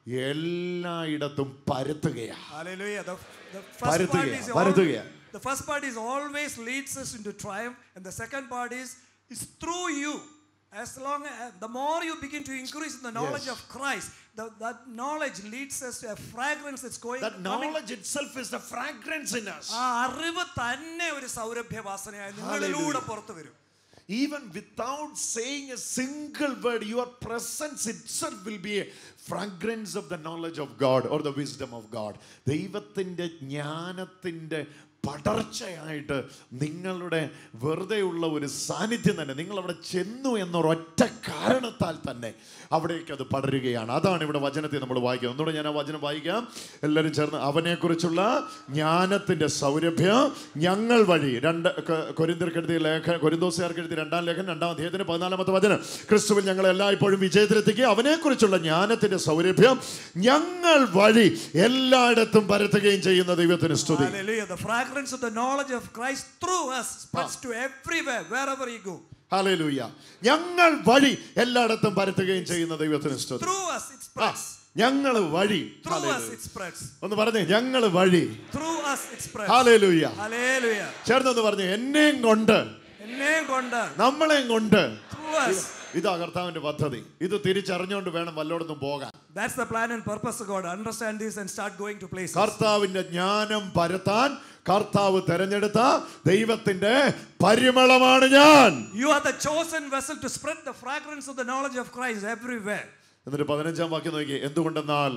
എല്ലായിടത്തും പരത്തുകയാണ് Hallelujah. The, the first part പരത്തുകയാ, is പരത്തുകയാ. always, the first part is always leads us into triumph, and the second part is is through you. As long as the more you begin to increase in the knowledge Yes. of Christ, the, that knowledge leads us to a fragrance that's going. That coming- knowledge itself is the fragrance in us. ആ അറിവ് തന്നെ ഒരു സൗരഭ്യവാസനയായി നിങ്ങളിലൂടെ Hallelujah. പുറത്തു വരും Even without saying a single word, your presence itself will be a fragrance of the knowledge of God or the wisdom of God. ദൈവത്തിൻ്റെ ജ്ഞാനത്തിൻ്റെ പടർച്ചയായിട്ട് നിങ്ങളുടെ വെറുതെയുള്ള ഒരു സാന്നിധ്യം തന്നെ നിങ്ങൾ അവിടെ ചെന്നു എന്നൊരൊറ്റ കാരണത്താൽ തന്നെ അവിടേക്ക് അത് പടരുകയാണ് അതാണ് ഇവിടെ വചനത്തെ നമ്മൾ വായിക്കുക ഒന്നുകൂടെ ഞാൻ ആ വചനം വായിക്കാം എല്ലാവരും ചേർന്ന് അവനെക്കുറിച്ചുള്ള ജ്ഞാനത്തിൻ്റെ സൗരഭ്യം ഞങ്ങൾ വഴി രണ്ട് കൊരിന്തർക്ക് എഴുതിയ ലേഖ കൊരിന്തോസുകാർക്ക് എഴുതിയ രണ്ടാം ലേഖനം രണ്ടാം അധ്യായത്തിന് പതിനാലാമത്തെ വചനം ക്രിസ്തുവിൽ ഞങ്ങൾ എല്ലായ്പ്പോഴും വിജയത്തിലെത്തിക്കുക അവനെക്കുറിച്ചുള്ള ജ്ഞാനത്തിൻ്റെ സൗരഭ്യം ഞങ്ങൾ വഴി എല്ലായിടത്തും പരത്തുകയും ചെയ്യുന്ന ദൈവത്തിന് സ്തുതി Hallelujah. The fragrance of the knowledge of Christ through us spreads to everywhere, wherever you go. ഹല്ലേലൂയ ഞങ്ങൾ വഴി എല്ലായിടത്തും പരത്തുകയും ചെയ്യുന്ന ദൈവത്തിന് സ്തുതി Through us it spreads. ഞങ്ങൾ വഴി Through us ഹല്ലേലൂയ. it spreads. ഒന്ന് പറഞ്ഞേ ഞങ്ങൾ വഴി Through us it spreads. ഹല്ലേലൂയ Hallelujah. ചേർന്നൊന്ന് പറഞ്ഞു എന്നെയും കൊണ്ട് എന്നെയും കൊണ്ട് നമ്മളെയും കൊണ്ട് through us. ഇതാ കർത്താവിന്റെ പദ്ധതി ഇത് തിരിച്ചറിഞ്ഞുകൊണ്ട് വേണം വല്ലോടൊന്നും പോകാൻ That's the plan and purpose of God. Understand this and start going to places. കർത്താവിന്റെ ജ്ഞാനം പരത്താൻ കർത്താവ് തെരഞ്ഞെടുത്ത ദൈവത്തിന്റെ പരിമളമാണ് ഞാൻ You are the chosen vessel to spread the fragrance of the knowledge of Christ everywhere. എന്നിട്ട് പതിനഞ്ചാം വാക്യം നോക്കി എന്തുകൊണ്ടെന്നാൽ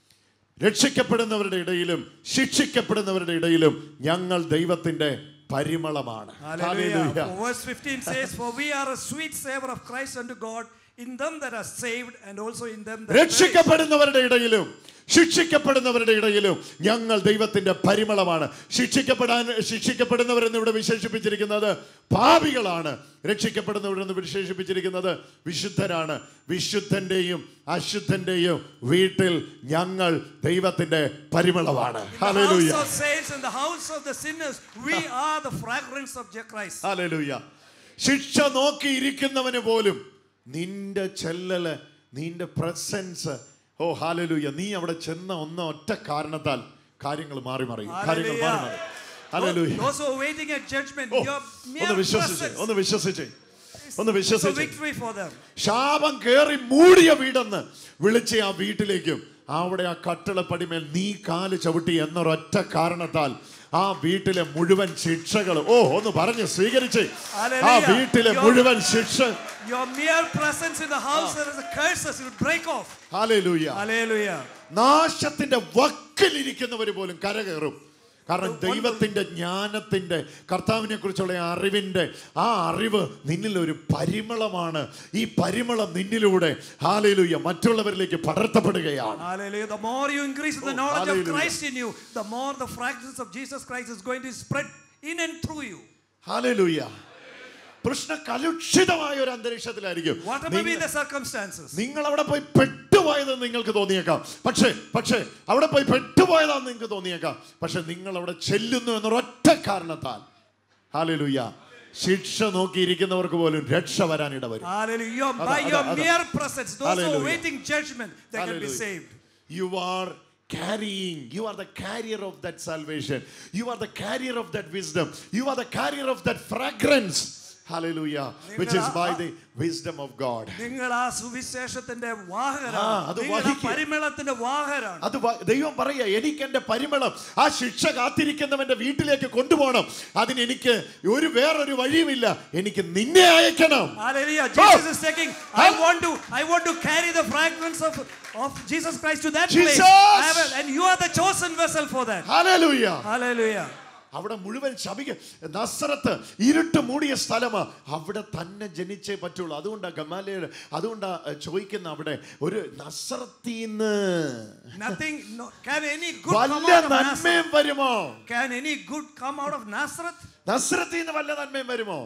രക്ഷിക്കപ്പെടുന്നവരുടെ ഇടയിലും ശിക്ഷിക്കപ്പെടുന്നവരുടെ ഇടയിലും ഞങ്ങൾ ദൈവത്തിന്റെ പരിമളമാണ് Hallelujah. Hallelujah. For verse 15 says, For we are a sweet savor of Christ unto God in them that are saved and also in them that perish. രക്ഷിക്കപ്പെടുന്നവരുടെ ഇടയിലും ശിക്ഷിക്കപ്പെടുന്നവരുടെ ഇടയിലും ഞങ്ങൾ ദൈവത്തിന്റെ പരിമളമാണ് ശിക്ഷിക്കപ്പെടാൻ ശിക്ഷിക്കപ്പെടുന്നവരെന്ന് ഇവിടെ വിശേഷിപ്പിച്ചിരിക്കുന്നത് പാപികളാണ് രക്ഷിക്കപ്പെടുന്നവരെന്ന് വിശേഷിപ്പിച്ചിരിക്കുന്നത് വിശുദ്ധരാണ് വിശുദ്ധന്റെയും അശുദ്ധന്റെയും വീട്ടിൽ ഞങ്ങൾ ദൈവത്തിന്റെ പരിമളമാണ് The ഹല്ലേലൂയ house of saints and the house of the sinners, we are the fragrance of Je- Christ. ഹല്ലേലൂയ ശിക്ഷ നോക്കിയിരിക്കുന്നവന് പോലും നിന്റെ ചെല്ലല് നിന്റെ പ്രസൻസ് ഓ ഹാലലൂയ നീ അവിടെ ചെന്ന ഒന്ന ഒറ്റ കാരണത്താൽ കാര്യങ്ങൾ മാറി മറിയും കാര്യങ്ങൾ മാറി മറിയും ഹല്ലേലൂയ Those who are waiting at judgment, ഓ, your mere ഒന്ന് വിശ്വസിച്ച് presence ഒന്ന് വിശ്വസിച്ച് ഒന്ന് is a വിശ്വസിച്ച് victory for them. ശാപം കേറി മൂടിയ വീടെന്ന് വിളിച്ച ആ വീട്ടിലേക്കും അവിടെ ആ കട്ടിളപ്പടിമേൽ നീ കാല് ചവിട്ടി എന്നൊരൊറ്റ കാരണത്താൽ ആ വീട്ടിലെ മുഴുവൻ ശിക്ഷകൾ ഓ ഒന്ന് പറഞ്ഞ് സ്വീകരിച്ച് ആ Hallelujah. വീട്ടിലെ Your- മുഴുവൻ ശിക്ഷ Your mere presence in the house, there is a curses, it will break off. ഹാലേലൂയ Hallelujah. നാശത്തിന്റെ വക്കിലിരിക്കുന്നവർ പോലും കരകയറും കാരണം ദൈവത്തിന്റെ ജ്ഞാനത്തിന്റെ കർത്താവിനെ കുറിച്ചുള്ള അറിവിന്റെ ആ അറിവ് നിന്നിൽ ഒരു പരിമളമാണ് ഈ പരിമളം നിന്നിലൂടെ ഹാലയിലൂയ മറ്റുള്ളവരിലേക്ക് പടർത്തപ്പെടുകയാണ് Hallelujah. The more you increase in the Oh, knowledge of hallelujah. Christ in you, the more the fragrance of Jesus Christ is going to spread in and through you. ഹാലയിലൂയ പ്രശ്ന കലുഷിതമായ ഒരു അന്തരീക്ഷത്തിലായിരിക്കും Whatever be നിങ്ങൾ- the circumstances. നിങ്ങൾ അവിടെ പോയി പെട്ടുപോയതെന്ന് നിങ്ങൾക്ക് തോന്നിയേക്കാം പക്ഷേ പക്ഷേ അവിടെ പോയി പെട്ടുപോയതാണെന്ന് നിങ്ങൾക്ക് തോന്നിയേക്കാം പക്ഷെ നിങ്ങൾ അവിടെ ചെല്ലുന്നു എന്നൊരൊറ്റ കാരണത്താൽ ഹാലലുയ്യ ശിക്ഷ നോക്കിയിരിക്കുന്നവർക്ക് പോലും രക്ഷ വരാൻ ഇടവരും Hallelujah. Your- അതാ, By അതാ, your അതാ. mere presence, those who are Hallelujah. waiting judgment, they can be Hallelujah. saved. You are carrying, you are the carrier of that salvation. You are the carrier of that wisdom. You are the carrier of that fragrance. Hallelujah. Which is by the wisdom of God. നിങ്ങൾ ആ സുവിശേഷത്തിന്റെ ആ, വാഹനാണ് അത് നിങ്ങൾ ആ വഹിക്കുക. പരിമളത്തിന്റെ വാഹനാണ് അത് വ- ദൈവം പറയുക എനിക്ക് എന്റെ പരിമളം ആ ശിക്ഷ കാത്തിരിക്കുന്നവന്റെ വീട്ടിലേക്ക് കൊണ്ടുപോകണം അതിന് എനിക്ക് ഒരു വേറൊരു വഴിയുമില്ല എനിക്ക് നിന്നെ അയക്കണം Hallelujah. Jesus is taking, I want to, I want to carry the fragrance of, of Jesus Christ to that place. Jesus. I will- and you are the chosen vessel for that. Hallelujah. Hallelujah. അവിടെ മുഴുവൻ ശപിക്ക നസ്രത്ത് ഇരുട്ട് മൂടിയ സ്ഥലമാ അവിടെ തന്നെ ജനിച്ചേ പറ്റുള്ളൂ അതുകൊണ്ടാ ഗമാലയുടെ അതുകൊണ്ടാ ഏ, ചോദിക്കുന്ന അവിടെ ഒരു നസ്രത്തീന്ന് Nothing, no, can any good come വല്ല out of Nazareth? നന്മയും വരുമോ Can any good come out of Nazareth? നസ്രത്തീന്ന് വല്ല നന്മയും വരുമോ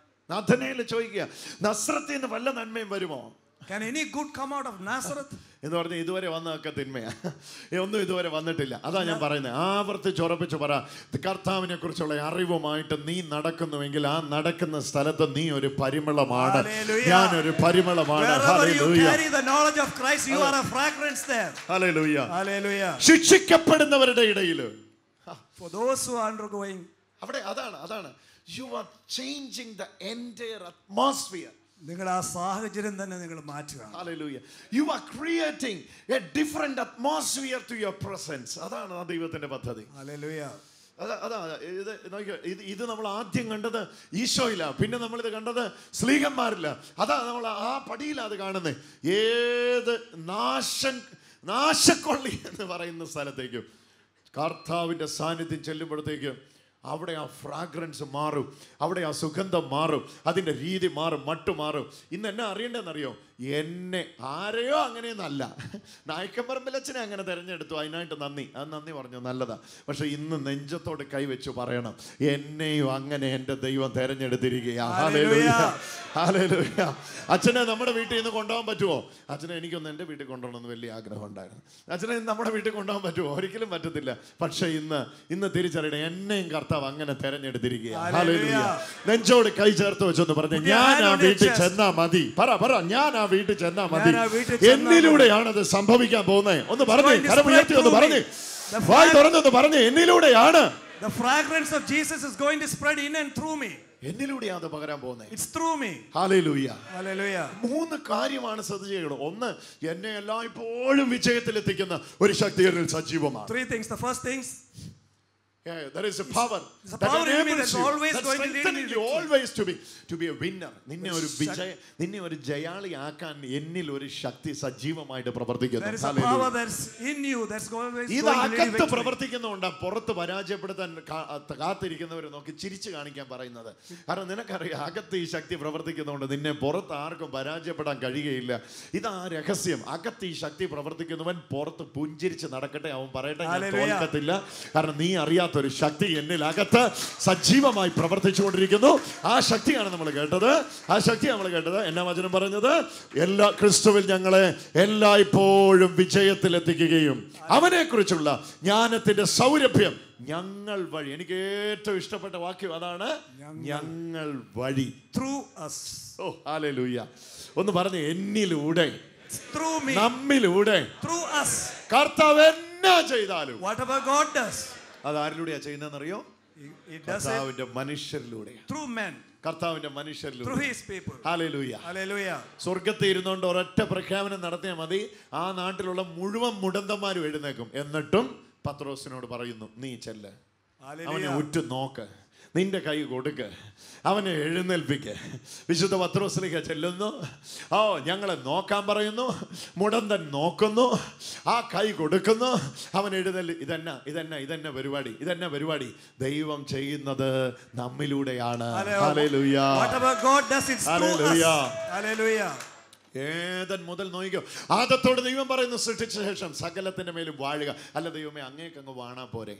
നഥനയിൽ ചോദിക്കുക നസ്രത്തീന്ന് വല്ല നന്മയും വരുമോ Can any good come out of Nazareth? എന്ന് പറഞ്ഞ് ഇതുവരെ വന്നതൊക്കെ തിന്മയാ ഏ, ഒന്നും ഇതുവരെ വന്നിട്ടില്ല അതാ ഞാൻ പറയുന്നത് ആവർത്തിച്ച് ഉറപ്പിച്ച് പറ കർത്താവിനെ കുറിച്ചുള്ള അറിവുമായിട്ട് നീ നടക്കുന്നുവെങ്കിൽ ആ നടക്കുന്ന സ്ഥലത്ത് നീ ഒരു പരിമളമാണ് Hallelujah. ഞാനൊരു പരിമളമാണ് Wherever you ഹല്ലേലൂയ. carry the knowledge of Christ, you are a fragrance there. ഹല്ലേലൂയ. Hallelujah. ശിക്ഷിക്കപ്പെടുന്നവരുടെ ഇടയിൽ For those who are undergoing, അവിടെ അതാണ് അതാണ് you are changing the entire atmosphere നിങ്ങൾ ആ സാഹചര്യം തന്നെ നിങ്ങൾ മാറ്റുകയാണ് Hallelujah. You are creating a different atmosphere to your presence. അതാണ് ആ ദൈവത്തിന്റെ പദ്ധതി Hallelujah. അതാ അതാ ഇത് നോക്കിയോ ഇത് ഇത് നമ്മൾ ആദ്യം കണ്ടത് ഈശോയില്ല പിന്നെ നമ്മൾ ഇത് കണ്ടത് സ്ലീഹന്മാരില്ല അതാ നമ്മൾ ആ പടിയിലാ അത് കാണുന്നത് ഏത് നാശൻ നാശക്കൊള്ളി എന്ന് പറയുന്ന സ്ഥലത്തേക്കും കർത്താവിൻ്റെ സാന്നിധ്യം ചെല്ലുമ്പോഴത്തേക്കും അവിടെ ആ ഫ്രാഗ്രൻസ് മാറും അവിടെ ആ സുഗന്ധം മാറും അതിൻ്റെ രീതി മാറും മട്ടു മാറും ഇന്ന് എന്നെ അറിയേണ്ടതെന്നറിയോ എന്നെ ആരെയോ അങ്ങനെയൊന്നല്ല നായ്ക്കമ്പറമ്പിലച്ഛനെ അങ്ങനെ തിരഞ്ഞെടുത്തു അതിനായിട്ട് നന്ദി അത് നന്ദി പറഞ്ഞു നല്ലതാ പക്ഷെ ഇന്ന് നെഞ്ചത്തോട് കൈവച്ചു പറയണം എന്നെയും അങ്ങനെ എൻ്റെ ദൈവം തിരഞ്ഞെടുത്തിരിക്കുകയാണ് Hallelujah. ഹാലേലൂയ അച്ഛനെ നമ്മുടെ വീട്ടിൽ നിന്ന് കൊണ്ടുപോകാൻ പറ്റുമോ അച്ഛനെ എനിക്കൊന്ന് എൻ്റെ വീട്ടിൽ കൊണ്ടുപോകണമെന്ന് വലിയ ആഗ്രഹം ഉണ്ടായിരുന്നു അച്ഛനെ ഇന്ന് നമ്മുടെ വീട്ടിൽ കൊണ്ടുപോകാൻ പറ്റുമോ ഒരിക്കലും പറ്റത്തില്ല പക്ഷെ ഇന്ന് ഇന്ന് തിരിച്ചറിയണം എന്നെയും കർത്താവ് അങ്ങനെ തെരഞ്ഞെടുത്തിരിക്കുകയാണ് Hallelujah. ഹാലേലൂയ നെഞ്ചോട് കൈ ചേർത്ത് വെച്ചൊന്ന് പറഞ്ഞു Put your ഞാൻ hand ആ on your വീട്ടിൽ chest. ചെന്നാ മതി പറ പറ ഞാൻ ആ വീട്ടിൽ ചെന്നാ മതി ഞാൻ ആ വീട്ടിൽ ചെന്നാ എന്നിലൂടെയാണ് അത് സംഭവിക്കാൻ പോകുന്നത് ഒന്ന് പറഞ്ഞു going to കരം ഉയർത്തി ഒന്ന് spread പറഞ്ഞു through me. The വായ് flag- തുറന്നൊന്ന് പറഞ്ഞു എന്നിലൂടെയാണ് The fragrance of Jesus is going to spread in and through me. എന്നിലൂടെയാണ് അത് പകരാൻ പോകുന്നത് It's through me. ഹാലേലൂയ Hallelujah. മൂന്ന് കാര്യമാണ് ശ്രദ്ധിക്കണം ഒന്ന് എന്നെ എല്ലായ്പ്പോഴും വിജയത്തിലെത്തിക്കുന്ന ഒരു ശക്തി എന്നിൽ സജീവമാണ് Three things. The first things, Yeah, there is a power It's a that power in me enables that's you, always that going to lead me strengthens to you victory. always to be to be a winner. നിന്നെ ഒരു There's വിജയ നിന്നെ ഒരു ജയാളി ആക്കാൻ എന്നിൽ ഒരു ശക്തി സജീവമായിട്ട് പ്രവർത്തിക്കുന്നു there is a Hallelujah. power that's in you that's always ഇത് going to lead you അകത്ത് victory. പ്രവർത്തിക്കുന്നുണ്ട് പുറത്ത് പരാജയപ്പെടുത്താൻ കാ- കാത്തിരിക്കുന്നവർ നോക്കി ചിരിച്ചു കാണിക്കാൻ പറയുന്നത് കാരണം നിനക്കറിയാം അകത്ത് ഈ ശക്തി പ്രവർത്തിക്കുന്നതുകൊണ്ട് നിന്നെ പുറത്ത് ആർക്കും പരാജയപ്പെടാൻ കഴിയുകയില്ല ഇതാ രഹസ്യം അകത്ത് ഈ ശക്തി പ്രവർത്തിക്കുന്നവൻ പുറത്ത് പുഞ്ചിരിച്ച് നടക്കട്ടെ അവൻ പറയട്ടെ ഞാൻ Hallelujah. തോൽക്കത്തില്ല കാരണം നീ അറിയാത്തൊരു ശക്തി എന്നിൽ അകത്ത് സജീവമായി പ്രവർത്തിച്ചുകൊണ്ടിരിക്കുന്നു ആ ശക്തിയാണ് നമ്മൾ കേട്ടത് ആ ശക്തി നമ്മൾ കേട്ടത് എന്നാ വചനം പറഞ്ഞത് എല്ലാ ക്രിസ്തുവിൽ ഞങ്ങളെ എല്ലായ്പ്പോഴും വിജയത്തിലെത്തിക്കുകയും അവനെക്കുറിച്ചുള്ള ജ്ഞാനത്തിന്റെ സൗരഭ്യം ഞങ്ങൾ വഴി എനിക്ക് ഏറ്റവും ഇഷ്ടപ്പെട്ട വാക്യം അതാണ് ഞങ്ങൾ വഴി Through us. ഓ ഹാലൂയ ഒന്ന് പറഞ്ഞു എന്നിലൂടെ Through me. നമ്മിലൂടെ Through us. കർത്താവ് എന്നാ ചെയ്താലും Whatever God does, അത് ആരിലൂടെയാ ചെയ്യുന്നതെന്നറിയോ He, he does it കർത്താവിന്റെ മനുഷ്യരിലൂടെ through men, കർത്താവിന്റെ through മനുഷ്യരിലൂടെ His people. ഹാലൂയ Hallelujah. സ്വർഗത്തിൽ ഇരുന്നുകൊണ്ട് ഒരൊറ്റ പ്രഖ്യാപനം നടത്തിയാൽ മതി ആ നാട്ടിലുള്ള മുഴുവൻ മുടന്തന്മാരും എഴുന്നേക്കും എന്നിട്ടും പത്രോസിനോട് പറയുന്നു നീ ചെല്ല് അവനെ ഉറ്റു നോക്ക് നിന്റെ കൈ കൊടുക്ക് അവനെ എഴുന്നേൽപ്പിക്ക് വിശുദ്ധ പത്രോസ്ലിക ചെല്ലുന്നു ഓ ഞങ്ങളെ നോക്കാൻ പറയുന്നു മുടന്തൻ നോക്കുന്നു ആ കൈ കൊടുക്കുന്നു അവൻ എഴുന്നേൽ ഇതെന്ന ഇതെന്ന ഇതെന്ന പരിപാടി ഇതെന്ന പരിപാടി ദൈവം ചെയ്യുന്നത് നമ്മിലൂടെയാണ് ഹല്ലേലൂയ. Whatever God does, it's through us. ഹല്ലേലൂയ. Hallelujah. ഏതൻ മുതൽ നോയിക്കോ ആദത്തോട് ദൈവം പറയുന്നു സൃഷ്ടിച്ച ശേഷം സകലത്തിന്റെ മേലും വാഴുക അല്ല ദൈവമേ അങ്ങേക്ക് അങ്ങ് വാണാ പോരെ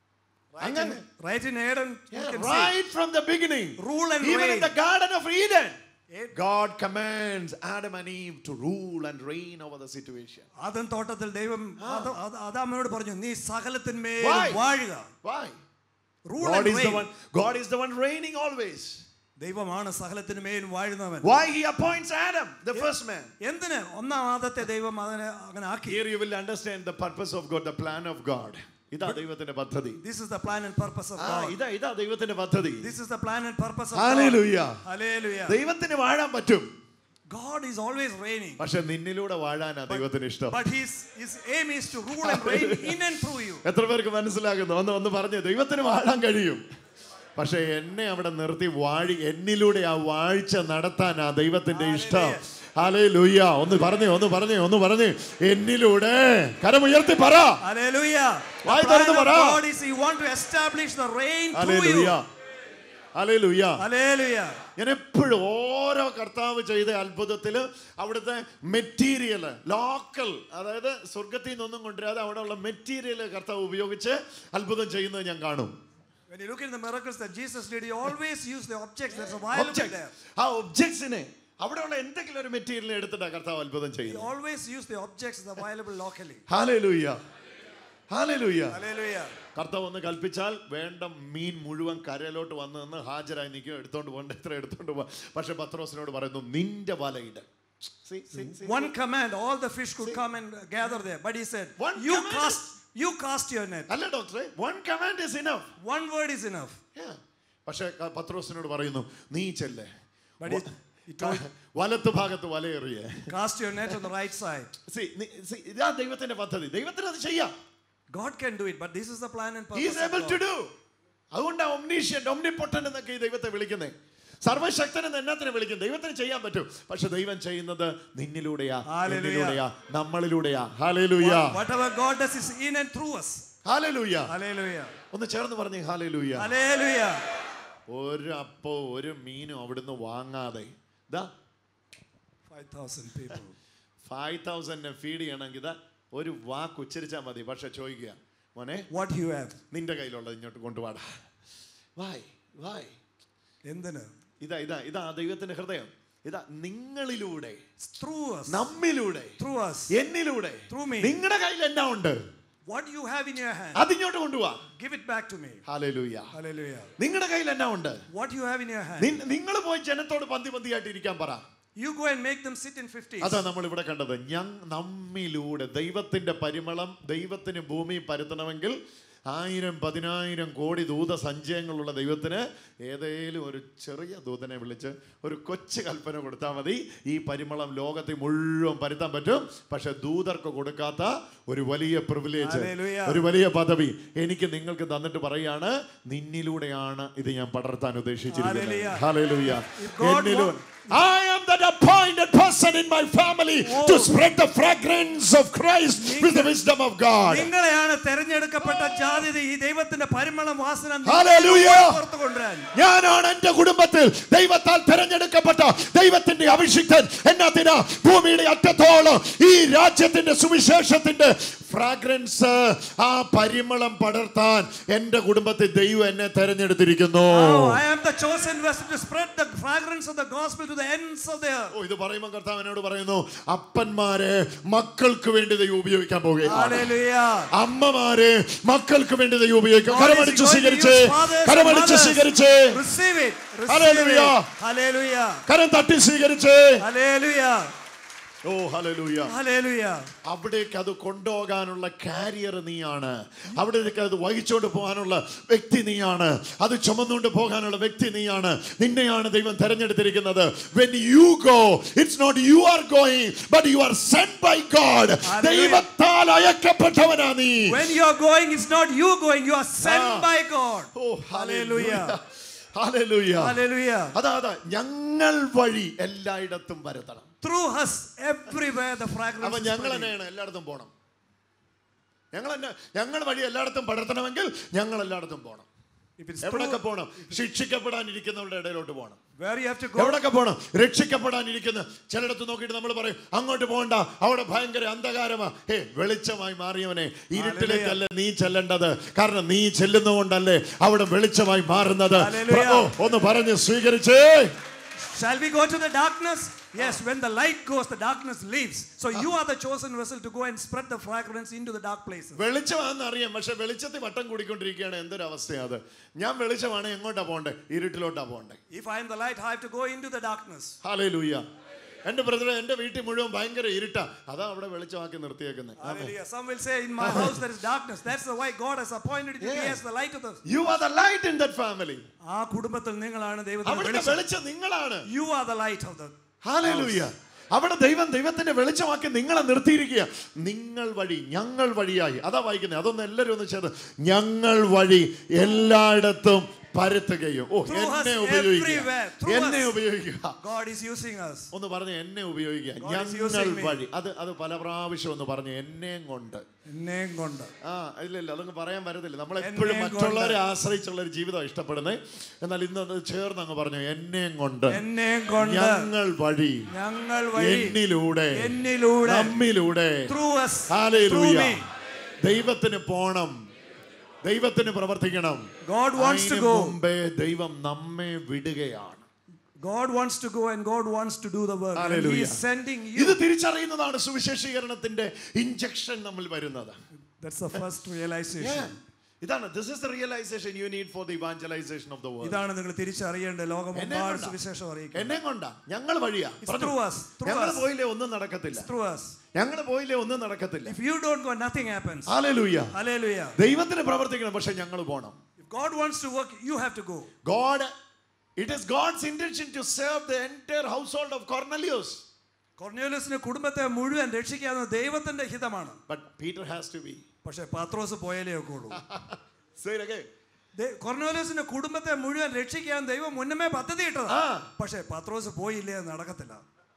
Right in, right in Eden, you can right from the beginning Rule and even in reign. the garden of eden god commands adam and eve to rule and reign over the situation Adam തോട്ടത്തിൽ ദൈവം ആദ- ആദ- ആദാമിനോട് പറഞ്ഞു നീ Why? സകലത്തിന്മേലും വാഴുക why Rule god and is the reign. one god is the one reigning always ദൈവമാണ് സകലത്തിന്മേലും വാഴുന്നവൻ why he appoints adam the first man എന്തിന് ഒന്നാം ആദത്തെ ദൈവം അതിനെ അങ്ങനെ ആക്കി here you will understand the purpose of god the plan of god ഇതാ ദൈവത്തിന്റെ പദ്ധതി This is the plan and purpose of ആ, God. ഇതാ ഇതാ ദൈവത്തിന്റെ പദ്ധതി This is the plan and purpose of Hallelujah. God. Hallelujah. ദൈവത്തിന് വാഴാൻ പറ്റും God is always reigning. പക്ഷെ നിന്നിലൂടെ വാഴാനാ ദൈവത്തിന് ഇഷ്ടം But his, his aim is to rule and reign in and through you. എത്ര പേർക്ക് മനസ്സിലാകുന്നു ഒന്ന് ഒന്ന് പറഞ്ഞു ദൈവത്തിന് വാഴാൻ കഴിയും പക്ഷെ എന്നെ അവിടെ നിർത്തി വാഴി എന്നിലൂടെ ആ വാഴ്ച നടത്താനാ ദൈവത്തിന്റെ ഇഷ്ടം ഹാലേ ലൂയ്യ ഒന്ന് പറഞ്ഞേ ഒന്ന് പറഞ്ഞേ ഒന്ന് പറഞ്ഞേ എന്നിലൂടെ കരമുയർത്തി പറ Hallelujah. The വായി plan തുറന്ന് of പറ. God is he want to establish the reign ഹാലേ through ലൂയ്യ you. ഹാലേ ലൂയ്യ Hallelujah. ഞാൻ എപ്പോഴും ഓരോ കർത്താവ് ചെയ്ത അത്ഭുതത്തിൽ അവിടുത്തെ മെറ്റീരിയൽ ലോക്കൽ അതായത് സ്വർഗത്തിൽ നിന്നൊന്നും കൊണ്ടുവരാതെ അവിടെ ഉള്ള മെറ്റീരിയൽ കർത്താവ് ഉപയോഗിച്ച് അത്ഭുതം ചെയ്യുന്നത് ഞാൻ കാണും When you look at the miracles that Jesus did, he always used the objects that's available Object. there. ആ ഒബ്ജക്ട്സിനെ അവിടെയുള്ള എന്തെങ്കിലും ഒരു മെറ്റീരിയൽ എടുത്തിട്ടാണ് കർത്താവ് അത്ഭുതം He ചെയ്യുന്നത് always used the objects that's available locally. ഹാലൂയ്യ ഹാലൂയ്യ Hallelujah. കർത്താവ് ഒന്ന് കൽപ്പിച്ചാൽ വേണ്ട മീൻ മുഴുവൻ കരയിലോട്ട് വന്ന് നിന്ന് ഹാജരായി നിൽക്കും എടുത്തോണ്ട് പോകണ്ട എത്ര എടുത്തോണ്ട് പോവാ പക്ഷെ പത്രോസിനോട് പറയുന്നു നിന്റെ വലയിട് See, see, see. One command, all the fish could come and gather there. But he said, One you command cast, you cast your net. അല്ല ഡോക്ടറെ one command is enough One word is enough. പക്ഷെ പത്രോസിനോട് പറയുന്നു നീ ചെല്ലേ But he, he told, വലത്ത് ഭാഗത്ത് വലയെറിയേ cast your net on the right side. See, നി- see, ഇതാ ദൈവത്തിന്റെ പദ്ധതി ദൈവത്തിന് അത് ചെയ്യാം God can do it, but this is the plan and He is purpose of able to God. do. അതുകൊണ്ടാണ് ഒംനീഷ്യൻ ഒംനിപൊട്ടൻ എന്നൊക്കെ ഈ ദൈവത്തെ വിളിക്കുന്നത് സർവശക്തൻ എന്ന് എന്നത്തിനെ വിളിക്കും ദൈവത്തിന് ചെയ്യാൻ പറ്റും പക്ഷെ ദൈവം ചെയ്യുന്നത് നിന്നിലൂടെയാ Hallelujah. എന്നിലൂടെയാ നമ്മളിലൂടെയാ ഹാലേലൂയ What- Whatever God does is in and through us. ഹാലേലൂയ Hallelujah. ഒന്ന് ചേർന്ന് പറഞ്ഞേ ഹാലേലൂയ Hallelujah. ഒരു അപ്പോ ഒരു മീനും അവിടുന്ന് വാങ്ങാതെ ദാ 5,000 people. ഫൈവ് തൗസൻഡിനെ ഫീഡ് ചെയ്യണമെങ്കിൽ ഇതാ ഒരു വാക്ക് ഉച്ചരിച്ചാൽ മതി പക്ഷെ ചോദിക്കുക മോനെ What you have. നിന്റെ കയ്യിലുള്ളത് ഇങ്ങോട്ട് കൊണ്ടുപാടാ വായ് വായ് എന്തിന് ഇതാ ഇതാ ഇതാ ദൈവത്തിന്റെ ഹൃദയം ഇതാ നിങ്ങളിലൂടെ Through us. നമ്മിലൂടെ Through us. എന്നിലൂടെ Through me. നിങ്ങളുടെ കയ്യിൽ എന്നാ ഉണ്ട് What you have in your hand. അതിങ്ങോട്ട് കൊണ്ടുപോവാ Give it back to me. ഹാലേലൂയ Hallelujah. നിങ്ങളുടെ കയ്യിൽ എന്നാ ഉണ്ട് What you have in your hand. നിങ്ങൾ പോയി ജനത്തോട് പന്തി പന്തിയായിട്ട് ഇരിക്കാൻ പറ You go and make them sit in 50s. അതാ നമ്മൾ ഇവിടെ കണ്ടത് ഞങ് നമ്മിലൂടെ ദൈവത്തിന്റെ പരിമളം ദൈവത്തിന് ഭൂമി പരത്തണമെങ്കിൽ ആയിരം പതിനായിരം കോടി ദൂത സഞ്ചയങ്ങളുള്ള ദൈവത്തിന് ഏതേലും ഒരു ചെറിയ ദൂതനെ വിളിച്ച് ഒരു കൊച്ചു കൽപ്പന കൊടുത്താൽ മതി ഈ പരിമളം ലോകത്തെ മുഴുവൻ പരത്താൻ പറ്റും പക്ഷെ ദൂതർക്ക് കൊടുക്കാത്ത ഒരു വലിയ പ്രിവിലേജ് Hallelujah. ഒരു വലിയ പദവി എനിക്ക് നിങ്ങൾക്ക് തന്നിട്ട് പറയാണ് നിന്നിലൂടെയാണ് ഇത് ഞാൻ പടർത്താൻ ഉദ്ദേശിച്ചിരിക്കുന്നത് Hallelujah. Hallelujah. If God എന്നിലൂടെ wa- I am that appointed person in my family to spread the fragrance of Christ with the wisdom of God. നിങ്ങളെയാണ് തെരഞ്ഞെടുക്കപ്പെട്ട ജാതി ഈ ദൈവത്തിന്റെ പരിമളം വാസന Hallelujah. പുറത്തു കൊണ്ടുവരാൻ ഞാനാണ് എന്റെ കുടുംബത്തിൽ ദൈവത്താൽ തെരഞ്ഞെടുക്കപ്പെട്ട ദൈവത്തിന്റെ അഭിഷിക്തൻ എന്നാത്തിനാ ഭൂമിയുടെ അറ്റത്തോളം ഈ രാജ്യത്തിന്റെ സുവിശേഷത്തിന്റെ ഫ്രാഗ്രൻസ് ആ പരിമളം പടർത്താൻ എന്റെ കുടുംബത്തിൽ ദൈവം എന്നെ തെരഞ്ഞെടുത്തിരിക്കുന്നു Oh, I am the chosen vessel to spread the fragrance of the gospel to the ends of the earth. ഓ ഇത് പറയുമ്പോൾ കർത്താവ് എന്നോട് പറയുന്നു അപ്പന്മാരെ മക്കൾക്ക് വേണ്ടി ദൈവം ഉപയോഗിക്കാൻ പോവുകയാണ് Hallelujah. അമ്മമാരെ മക്കൾക്ക് വേണ്ടി ദൈവം ഉപയോഗിക്കാം God is കരമടിച്ച് going to സ്വീകരിച്ച് use fathers and കരമടിച്ച് mothers. സ്വീകരിച്ച് Receive it. Receive Hallelujah. it. Hallelujah. കരം തട്ടി സ്വീകരിച്ച് Hallelujah. ഓ ഹല്ലേലൂയ Hallelujah. അവിടേക്ക് അത് കൊണ്ടുപോകാനുള്ള കാരിയർ നീയാണ് അവിടേക്ക് അത് വഹിച്ചോണ്ട് പോകാനുള്ള വ്യക്തി നീയാണ് അത് ചുമന്നുകൊണ്ട് പോകാനുള്ള വ്യക്തി നീയാണ് നിന്നെയാണ് ദൈവം തെരഞ്ഞെടുത്തിരിക്കുന്നത് when you go it's not you are going but you are sent by god Hallelujah. ദൈവത്താൽ അയക്കപ്പെട്ടവനാ നീ When you are going, it's not you going, you are sent Ah. by God. ഓ Hallelujah. ഹല്ലേലൂയ Hallelujah. അതാ അതാ ഞങ്ങൾ വഴി എല്ലായിടത്തും വരുത്തണം Through us, everywhere the fragrance അപ്പൊ is ഞങ്ങൾ spreading. തന്നെയാണ് എല്ലായിടത്തും പോണം ഞങ്ങൾ തന്നെ ഞങ്ങൾ വഴി എല്ലായിടത്തും പടർത്തണമെങ്കിൽ ഞങ്ങൾ എല്ലായിടത്തും പോണം If it's എവിടൊക്കെ true, പോണം ശിക്ഷിക്കപ്പെടാനിരിക്കുന്നവരുടെ ഇടയിലോട്ട് പോണം where you have to go, എവിടൊക്കെ പോണം രക്ഷിക്കപ്പെടാനിരിക്കുന്ന ചിലയിടത്ത് നോക്കിയിട്ട് നമ്മൾ പറയും അങ്ങോട്ട് പോകണ്ട അവിടെ ഭയങ്കര അന്ധകാരമാ ഹേ വെളിച്ചമായി മാറിയവനെ ഇരുട്ടിലേക്കല്ല നീ ചെല്ലേണ്ടത് കാരണം നീ ചെല്ലുന്നതുകൊണ്ടല്ലേ അവിടെ വെളിച്ചമായി മാറുന്നത് Hallelujah. ഓ, ഒന്ന് പറഞ്ഞ് സ്വീകരിച്ചേ shall we go to the darkness? Yes, when the light goes, the darkness leaves. So you are the chosen vessel to go and spread the fragrance into the dark places. വെളിച്ചമാണെന്ന് അറിയാം പക്ഷെ വെളിച്ചത്തിൽ വട്ടം കൂടിക്കൊണ്ടിരിക്കുകയാണ് എന്തൊരു അവസ്ഥയാ അത് ഞാൻ വെളിച്ചമാണ് എങ്ങോട്ടാ പോകണ്ടേ ഇരുട്ടിലോട്ടാ പോകണ്ടേ If I am the light, I have to go into the darkness. ഹാലേ ലൂയ എന്റെ ബ്രദറെ എന്റെ വീട്ടിൽ മുഴുവൻ ഭയങ്കര ഇരുട്ടാ അതാ അവിടെ വെളിച്ചമാക്കി നിർത്തിയേക്കുന്നത് Hallelujah. Some will say, In my house there is darkness. That's the why God has appointed you to be Yeah. as the light of the. You are the light in that family ആ കുടുംബത്തിൽ നിങ്ങളാണ് ദൈവത്തിന്റെ അവിടുത്തെ വെളിച്ചം. വെളിച്ചം നിങ്ങളാണ് You are the light of the. ഹാലേ ലൂയ അവിടെ ദൈവം ദൈവത്തിന്റെ വെളിച്ചമാക്കി നിങ്ങളെ നിർത്തിയിരിക്കുക നിങ്ങൾ വഴി ഞങ്ങൾ വഴിയായി അതാ വായിക്കുന്നത് അതൊന്ന് എല്ലാവരും ഒന്ന് ചേർന്ന് ഞങ്ങൾ വഴി എല്ലായിടത്തും പരത്തുകയും ഓ Through us എന്നെ ഉപയോഗിക്കുക everywhere. Through എന്നെ us. ഉപയോഗിക്കുക God is using us. ഒന്ന് പറഞ്ഞ് എന്നെ ഉപയോഗിക്കുക God is ഞങ്ങൾ using me. വഴി അത് അത് പല പ്രാവശ്യം ഒന്ന് പറഞ്ഞു എന്നെയും കൊണ്ട് എന്നെയും കൊണ്ട് ആ ഇല്ല ഇല്ല അതങ്ങ് പറയാൻ പറ്റത്തില്ല നമ്മൾ എന്നെയും എപ്പോഴും കൊണ്ട്. മറ്റുള്ളവരെ ആശ്രയിച്ചുള്ള ഒരു ജീവിതം ഇഷ്ടപ്പെടുന്നത് എന്നാൽ ഇന്ന് അത് ചേർന്ന് അങ്ങ് പറഞ്ഞു എന്നെയും കൊണ്ട് എന്നെയും കൊണ്ട് ഞങ്ങൾ വഴി ഞങ്ങൾ വഴി എന്നിലൂടെ എന്നിലൂടെ നമ്മിലൂടെ through us ഹല്ലേലൂയ. through me. ദൈവത്തിന് പോണം ദൈവത്തിന് പ്രവർത്തിക്കണം God wants to അതിന് go. മുമ്പേ ദൈവം നമ്മെ വിടുകയാണ് God wants to go and God wants to do the work. And He Hallelujah. is sending ഇത് you. തിരിച്ചറിയുന്നതാണ് സുവിശേഷീകരണത്തിന്റെ ഇഞ്ചക്ഷൻ നമ്മൾ വരുന്നത് That's the first realization. ഇതാണ് this is the realization you need for the evangelization of the world ഇതാണ് നിങ്ങൾ തിരിച്ചറിയേണ്ടത് ലോകമെമ്പാട് എന്നെ കൊണ്ടാ. സുവിശേഷം അറിയിക്കുക എന്നെ കൊണ്ടാ ഞങ്ങൾ വഴിയാ It's through us, through ഞങ്ങൾ us. പോയില്ലേ ഒന്നും നടക്കത്തില്ല through us. ഞങ്ങൾ പോയില്ലേ ഒന്നും നടക്കത്തില്ല If you don't go, nothing happens. ഹാലലൂയ Hallelujah. ദൈവത്തിന് പ്രവർത്തിക്കണം പക്ഷെ ഞങ്ങൾ പോണം If God wants to work, you have to go. God it is God's intention to serve the entire household of Cornelius കൊർണേലിയസിന്റെ കുടുംബത്തെ മുഴുവൻ രക്ഷിക്കാവുന്ന ദൈവത്തിന്റെ ഹിതമാണ് but Peter has to be പക്ഷെ പാത്രോസ് പോയാലേ ഒക്കെ ഉള്ളൂ say it again ദേ- കൊർണേലിയസിന്റെ കുടുംബത്തെ മുഴുവൻ രക്ഷിക്കാൻ ദൈവം മുന്നമേ പദ്ധതി ഇട്ടത് ആ. പക്ഷെ പത്രോസ് പോയില്ലേ അത് നടക്കത്തില്ല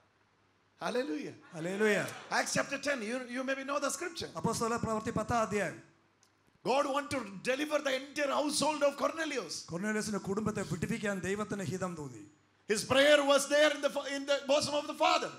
hallelujah ഹല്ലേലൂയ Acts chapter 10 you, you maybe know the scripture അപ്പോസ്തല പ്രവൃത്തി പത്താം അധ്യായം God want to deliver the entire household of Cornelius കൊർണേലിയസിന്റെ കുടുംബത്തെ വിടിപ്പിക്കാൻ ദൈവത്തിന് ഹിതം തോന്നി His prayer was there in the, fa- in the bosom of the Father.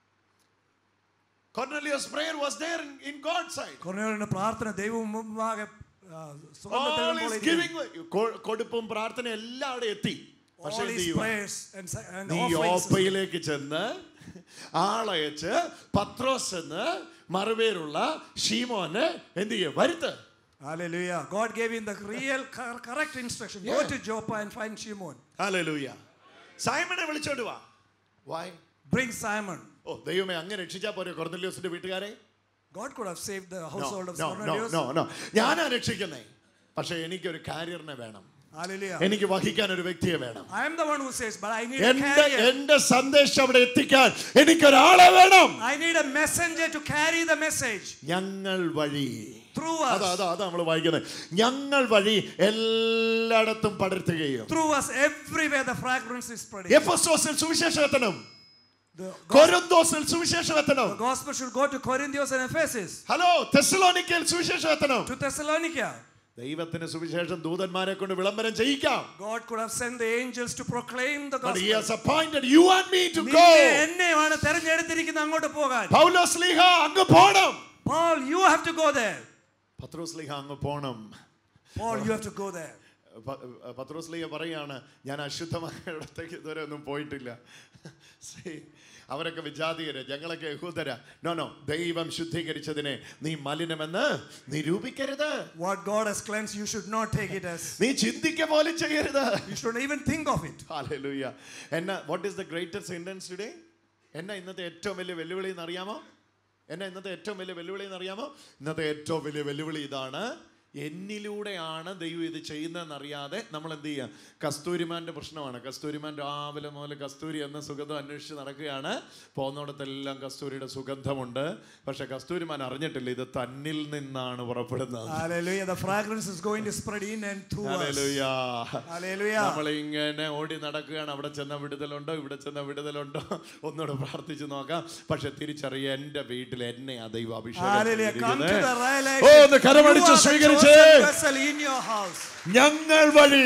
Cornelius' prayer was there in, in God's side. കൊർണേലിയന്റെ പ്രാർത്ഥന ദൈവം മുമ്പാകെ ആ, സുഗന്ധത്തിൽ All പോലെ is ഇരിക്കുന്നു. giving കൊ- കൊടുപ്പും പ്രാർത്ഥന എല്ലാം അവിടെ എത്തി പക്ഷേ All എന്ത് his ചെയ്യുവാ? prayers and sa- and നീ offerings. ഓപ്പയിലേക്ക് ചെന്ന് ആളയച്ച് പത്രോസ് എന്ന് മറുപേരുള്ള ഷീമോന് എന്ത് ചെയ്യും വരുത്ത് Hallelujah. God gave him the real cor- correct instruction. Go Yeah. to Joppa and find Shimon. ഹല്ലേലൂയ സൈമനെ വിളിച്ചോണ്ട് വാ വൈ Bring Simon. ഓ ദൈവമേ അങ്ങനെ രക്ഷിച്ചാ പോരെ കൊർന്നല്യോസിന്റെ വീട്ടുകാരെ God could have saved the No, household of no, no, Cornelius. no, no. ഞാനാ രക്ഷിക്കുന്നേ പക്ഷെ എനിക്കൊരു കാരിയറിനെ വേണം Hallelujah. എനിക്ക് വഹിക്കാൻ ഒരു വ്യക്തിയെ വേണം I am the one who says, but I need a എന്റെ carrier. എന്റെ സന്ദേശം അവിടെ എത്തിക്കാൻ എനിക്കൊരാളെ വേണം I need a messenger to carry the message ഞങ്ങൾ വഴി through അതാ us. അതാ അതാ നമ്മൾ വായിക്കുന്നത് ഞങ്ങൾ വഴി എല്ലായിടത്തും പടർത്തുകയും Through us, everywhere the fragrance is spreading. എഫസോസിൽ സുവിശേഷത്തിനും The, കൊരിന്തോസിൽ സുവിശേഷത്തിനും the gospel should go to Corinthians and Ephesus, ഹലോ തെസലോനിക്കൽ സുവിശേഷത്തിനും to Thessalonica. ദൈവത്തിന് സുവിശേഷം ദൂതന്മാരെ കൊണ്ട് വിളംബരം ചെയ്യിക്കാം God could have sent the angels to proclaim the But he gospel. has appointed you and me to നിന്നെ go. എന്നെയാണ് തെരഞ്ഞെടുത്തിരിക്കുന്നത് അങ്ങോട്ട് പോകാൻ പൗലോസ് ലീഹ അങ്ങ് പോണം Paul, you have to go there. പത്രോസ് ലീഹ അങ്ങ് പോണം Paul, you have to go there. പ- പത്രോസ് ലീഹ പറയാണ് ഞാൻ അശുദ്ധമായ ഇടത്തേക്ക് ഇതുവരെ ഒന്നും പോയിട്ടില്ല See, അവരൊക്കെ വിജാതീയര് ഞങ്ങളൊക്കെ യഹൂദര നോ നോ ദൈവം ശുദ്ധീകരിച്ചതിനെ നീ മലിനമെന്ന് നിരൂപിക്കരുത് What God has cleansed, you should not take it as. നീ ചിന്തിക്ക പോലും ചെയ്യരുത് You shouldn't even think of it. Hallelujah. And uh, what is the greatest sentence today? എന്നാ ഇന്നത്തെ ഏറ്റവും വലിയ വെല്ലുവിളി എന്നറിയാമോ എന്നാ ഇന്നത്തെ ഏറ്റവും വലിയ വെല്ലുവിളി എന്നറിയാമോ ഇന്നത്തെ ഏറ്റവും വലിയ വെല്ലുവിളി ഇതാണ് എന്നിലൂടെയാണ് ദൈവം ഇത് ചെയ്യുന്നതെന്ന് അറിയാതെ നമ്മൾ എന്ത് ചെയ്യുക കസ്തൂരിമാൻ്റെ പ്രശ്നമാണ് കസ്തൂരിമാൻ രാവിലെ മുതൽ കസ്തൂരി എന്ന സുഗന്ധം അന്വേഷിച്ച് നടക്കുകയാണ് പോകുന്നിടത്തെല്ലാം കസ്തൂരിയുടെ സുഗന്ധമുണ്ട് പക്ഷെ കസ്തൂരിമാൻ അറിഞ്ഞിട്ടില്ല ഇത് തന്നിൽ നിന്നാണ് പുറപ്പെടുന്നത് Hallelujah. The fragrance is going to spread in and through us. Hallelujah. Hallelujah. നമ്മളിങ്ങനെ ഓടി നടക്കുകയാണ് അവിടെ ചെന്ന വിടുതലുണ്ടോ ഇവിടെ ചെന്ന വിടുതലുണ്ടോ ഒന്നുകൂടെ പ്രാർത്ഥിച്ചു നോക്കാം പക്ഷെ തിരിച്ചറിയ എന്റെ വീട്ടിൽ എന്നെ ആ ദൈവ Hallelujah. Come to the അഭിഷേകം ഓ ഒന്ന് realization. കരമടിച്ച് You are the സ്വീകരിച്ചേ chosen vessel in your house. ഞങ്ങൾ വഴി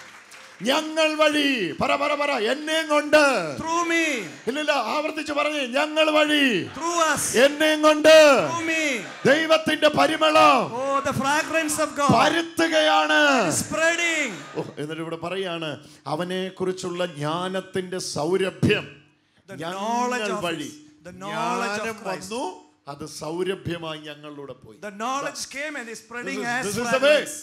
ഞങ്ങൾ വഴി പറ പറ പറ എന്നെയും കൊണ്ട് Through me. ഇല്ലില്ല ആവർത്തിച്ച് പറഞ്ഞു ഞങ്ങൾ വഴി Through us. എന്നെയും കൊണ്ട് Through me. ദൈവത്തിന്റെ പരിമളം Oh, the fragrance of God. പരുത്തുകയാണ് Spreading. ഓ, എന്നിട്ട് ഇവിടെ പറയാണ് അവനെ കുറിച്ചുള്ള ജ്ഞാനത്തിന്റെ സൗരഭ്യം The ഞങ്ങൾ knowledge of വഴി His- the knowledge of ജ്ഞാനം Christ. വന്നു അത് സൗരഭ്യമായി ഞങ്ങളിലൂടെ പോയി The knowledge came and is spreading This is- as this is the way. fragrance.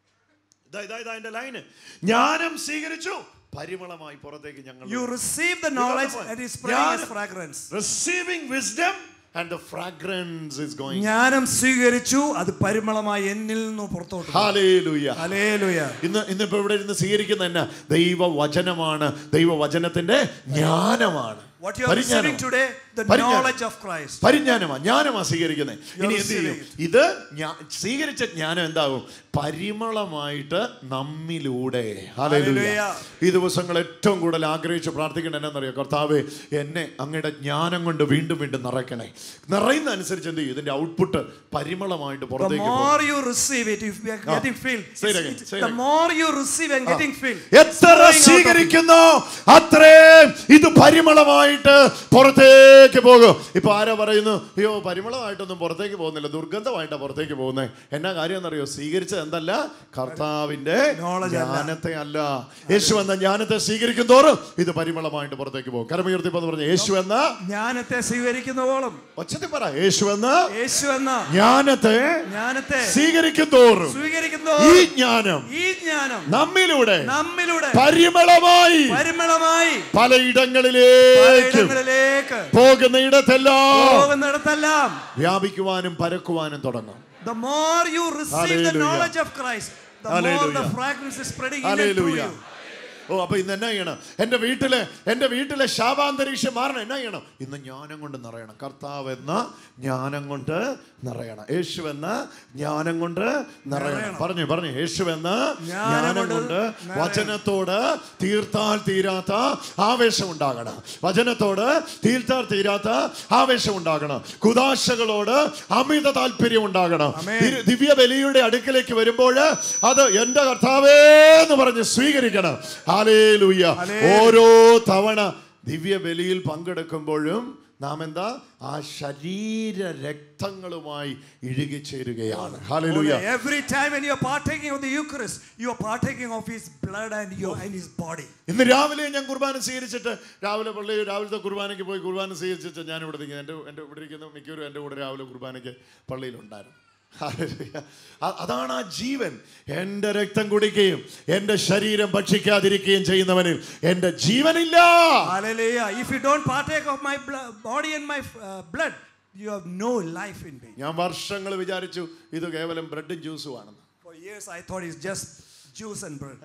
ഇതാ ഇതാ ഇതാ എന്റെ ലൈന് ജ്ഞാനം സ്വീകരിച്ചു പരിമളമായി പുറത്തേക്ക് ഞങ്ങൾ You receive the knowledge and is spreading as fragrance. Receiving wisdom and the fragrance is going ജ്ഞാനം സ്വീകരിച്ചു അത് പരിമളമായി എന്നിൽ നിന്ന് പുറത്തോട്ട് പോയി. ഹാലേലൂയ Hallelujah. ഇന്ന് ഇന്നിപ്പോ ഇവിടെ ഇരുന്ന് സ്വീകരിക്കുന്ന എന്നാ ദൈവവചനമാണ് ദൈവവചനത്തിന്റെ ജ്ഞാനമാണ് What you are receiving പരിജ്ഞാനം. today, the പരിജ്ഞാനം. knowledge of Christ. പരിജ്ഞാനമാ ജ്ഞാനമാ സ്വീകരിക്കുന്നത് You are ഇനി എന്ത് ചെയ്യും receiving ഇത് ഞാ- സ്വീകരിച്ച ജ്ഞാനം എന്താകും പരിമളമായിട്ട് നമ്മിലൂടെ ഹല്ലേലൂയ. Hallelujah. ഈ ദിവസങ്ങൾ ഏറ്റവും കൂടുതൽ ആഗ്രഹിച്ച് പ്രാർത്ഥിക്കേണ്ട എന്നറിയാം കർത്താവേ എന്നെ അങ്ങയുടെ ജ്ഞാനം കൊണ്ട് വീണ്ടും വീണ്ടും നിറയ്ക്കണേ നിറയുന്ന അനുസരിച്ച് എന്ത് ചെയ്യും ഇതിന്റെ ഔട്ട്പുട്ട് പരിമളമായിട്ട് The പുറത്തേക്ക് പോകും. more you receive it, if we are Ah. getting filled, Say it it's- again, it's- say it the again. more you receive and getting filled, എത്ര flowing out of it. സ്വീകരിക്കുന്നോ അത്രയും ഇത് പരിമളമായിട്ട് പുറത്തേക്ക് പോകും ഇപ്പൊ ആരാ പറയുന്നു അയ്യോ പരിമളമായിട്ടൊന്നും പുറത്തേക്ക് പോകുന്നില്ല ദുർഗന്ധമായിട്ടാ പുറത്തേക്ക് പോകുന്നത് എന്നാ കാര്യം എന്നറിയോ സ്വീകരിച്ചത് എന്തല്ല കർത്താവിന്റെ Knowledge അല്ല. ജ്ഞാനത്തെ അല്ല യേശു എന്ന ജ്ഞാനത്തെ സ്വീകരിക്കും തോറും ഇത് പരിമളമായിട്ട് പുറത്തേക്ക് പോകും കരമുയർത്തിപ്പോ പറഞ്ഞു യേശു എന്ന ജ്ഞാനത്തെ സ്വീകരിക്കുന്നവോളം ഒച്ചത്തിൽ പറ യേശു എന്ന യേശു എന്ന ജ്ഞാനത്തെ ജ്ഞാനത്തെ സ്വീകരിക്കും തോറും സ്വീകരിക്കുന്ന ഈ ജ്ഞാനം ഈ ജ്ഞാനം നമ്മിലൂടെ നമ്മിലൂടെ പരിമളമായി പരിമളമായി പലയിടങ്ങളിലേക്ക് പലയിടങ്ങളിലേക്ക് പോകുന്ന ഇടത്തെല്ലാം പോകുന്നിടത്തെല്ലാം വ്യാപിക്കുവാനും പരക്കുവാനും തുടങ്ങും the more you receive the Hallelujah. knowledge of Christ the more the Hallelujah. fragrance is spreading in and through ഹല്ലേലൂയ you ഓ അപ്പൊ ഇന്ന് എന്നാ ചെയ്യണം എന്റെ വീട്ടിലെ എന്റെ വീട്ടിലെ ശാപാന്തരീക്ഷം മാറണം എന്നാ ചെയ്യണം ഇന്ന് ജ്ഞാനം കൊണ്ട് നിറയണം കർത്താവ് എന്ന ജ്ഞാനം കൊണ്ട് നിറയണം യേശു എന്ന ജ്ഞാനം കൊണ്ട് നിറയണം പറഞ്ഞു പറഞ്ഞു യേശു എന്ന ജ്ഞാനം കൊണ്ട് വചനത്തോട് തീർത്താൽ തീരാത്ത ആവേശം ഉണ്ടാകണം വചനത്തോട് തീർത്താൽ തീരാത്ത ആവേശം ഉണ്ടാകണം കുതാശകളോട് അമിത താല്പര്യം ഉണ്ടാകണം ദിവ്യ- ദിവ്യ ബലിയുടെ അടുക്കലേക്ക് വരുമ്പോൾ അത് എന്റെ കർത്താവേ എന്ന് പറഞ്ഞ് സ്വീകരിക്കണം ഹാലേലൂയ ഓരോ തവണ ദിവ്യ ബലിയിൽ പങ്കെടുക്കുമ്പോഴും നാം എന്താ ആ ശരീര രക്തങ്ങളുമായി ഇഴുകിച്ചേരുകയാണ് ഹാലേലൂയ Okay, every time when you are partaking of the Eucharist you are partaking of his blood and your and his body ഇന്ന് രാവിലെ ഞാൻ കുർബാന സ്വീകരിച്ചിട്ട് രാവിലെ പള്ളി രാവിലത്തെ കുർബാനയ്ക്ക് പോയി കുർബാന സ്വീകരിച്ചിട്ട് ഞാൻ ഇവിടെ നിൽക്കുന്നത് എൻ്റെ എൻ്റെ ഇവിടെ ഇരിക്കുന്ന മിക്കവരും എൻ്റെ കൂടെ രാവിലെ കുർബാനയ്ക്ക് പള്ളിയിലുണ്ടായിരുന്നു ഹല്ലേലൂയ. അ- അതാണ് ആ ജീവൻ എൻ്റെ രക്തം കുടിക്കുകയും എൻ്റെ ശരീരം ഭക്ഷിക്കാതിരിക്കുകയും ചെയ്യുന്നവനിൽ എൻ്റെ ജീവനില്ല hallelujah if you don't partake of my blo- body and my uh, blood you have no life in me ഞാൻ വർഷങ്ങൾ വിചാരിച്ചു ഇത് കേവലം ബ്രെഡും ജ്യൂസും ആണെന്ന് for years I thought it's just juice and bread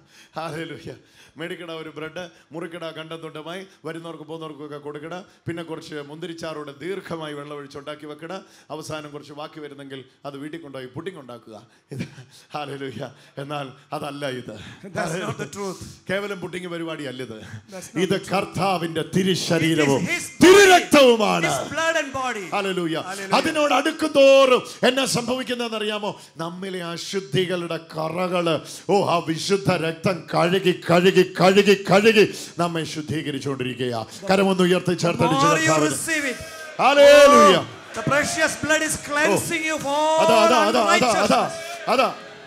ഹാലേലൂയ മേടിക്കട ഒരു ബ്രെഡ് മുറിക്കട കണ്ടന്തുണ്ടമായി വരുന്നവർക്ക് പോകുന്നവർക്കൊക്കെ കൊടുക്കട പിന്നെ കുറച്ച് മുന്തിരിച്ചാറോടെ ദീർഘമായി വെള്ളം ഒഴിച്ചുണ്ടാക്കി വെക്കട അവസാനം കുറച്ച് ബാക്കി വരുന്നെങ്കിൽ അത് വീട്ടിൽ കൊണ്ടുപോയി പുഡിംഗ് ഉണ്ടാക്കുക ഇത് ഹാലേലൂയ എന്നാൽ അതല്ല ഇത് That's not the truth. കേവലം പുഡിംഗ് പരിപാടി അല്ല ഇത് That's not ഇത് the truth. കർത്താവിന്റെ തിരുശരീരവും It is his body, തിരുരക്തവുമാണ് his blood and body ഹല്ലേലൂയ Hallelujah. അതിനോട് അടുക്കും തോറും എന്നാ സംഭവിക്കുന്നതെന്ന് അറിയാമോ നമ്മിലെ അശുദ്ധികളുടെ കറകള് ഓ ആ വിശുദ്ധ രക്തം കഴുകി കഴുകി കഴുകി കഴുകി നമ്മെ ശുദ്ധീകരിച്ചുകൊണ്ടിരിക്കുക കരമൊന്ന് ഉയർത്തി the ചേർത്തടിച്ച് more you കർത്താവിന്. receive it ഹല്ലേലൂയ. oh, the precious blood is cleansing you of അതാ all അതാ അതാ അതാ അതാ unrighteousness അതാ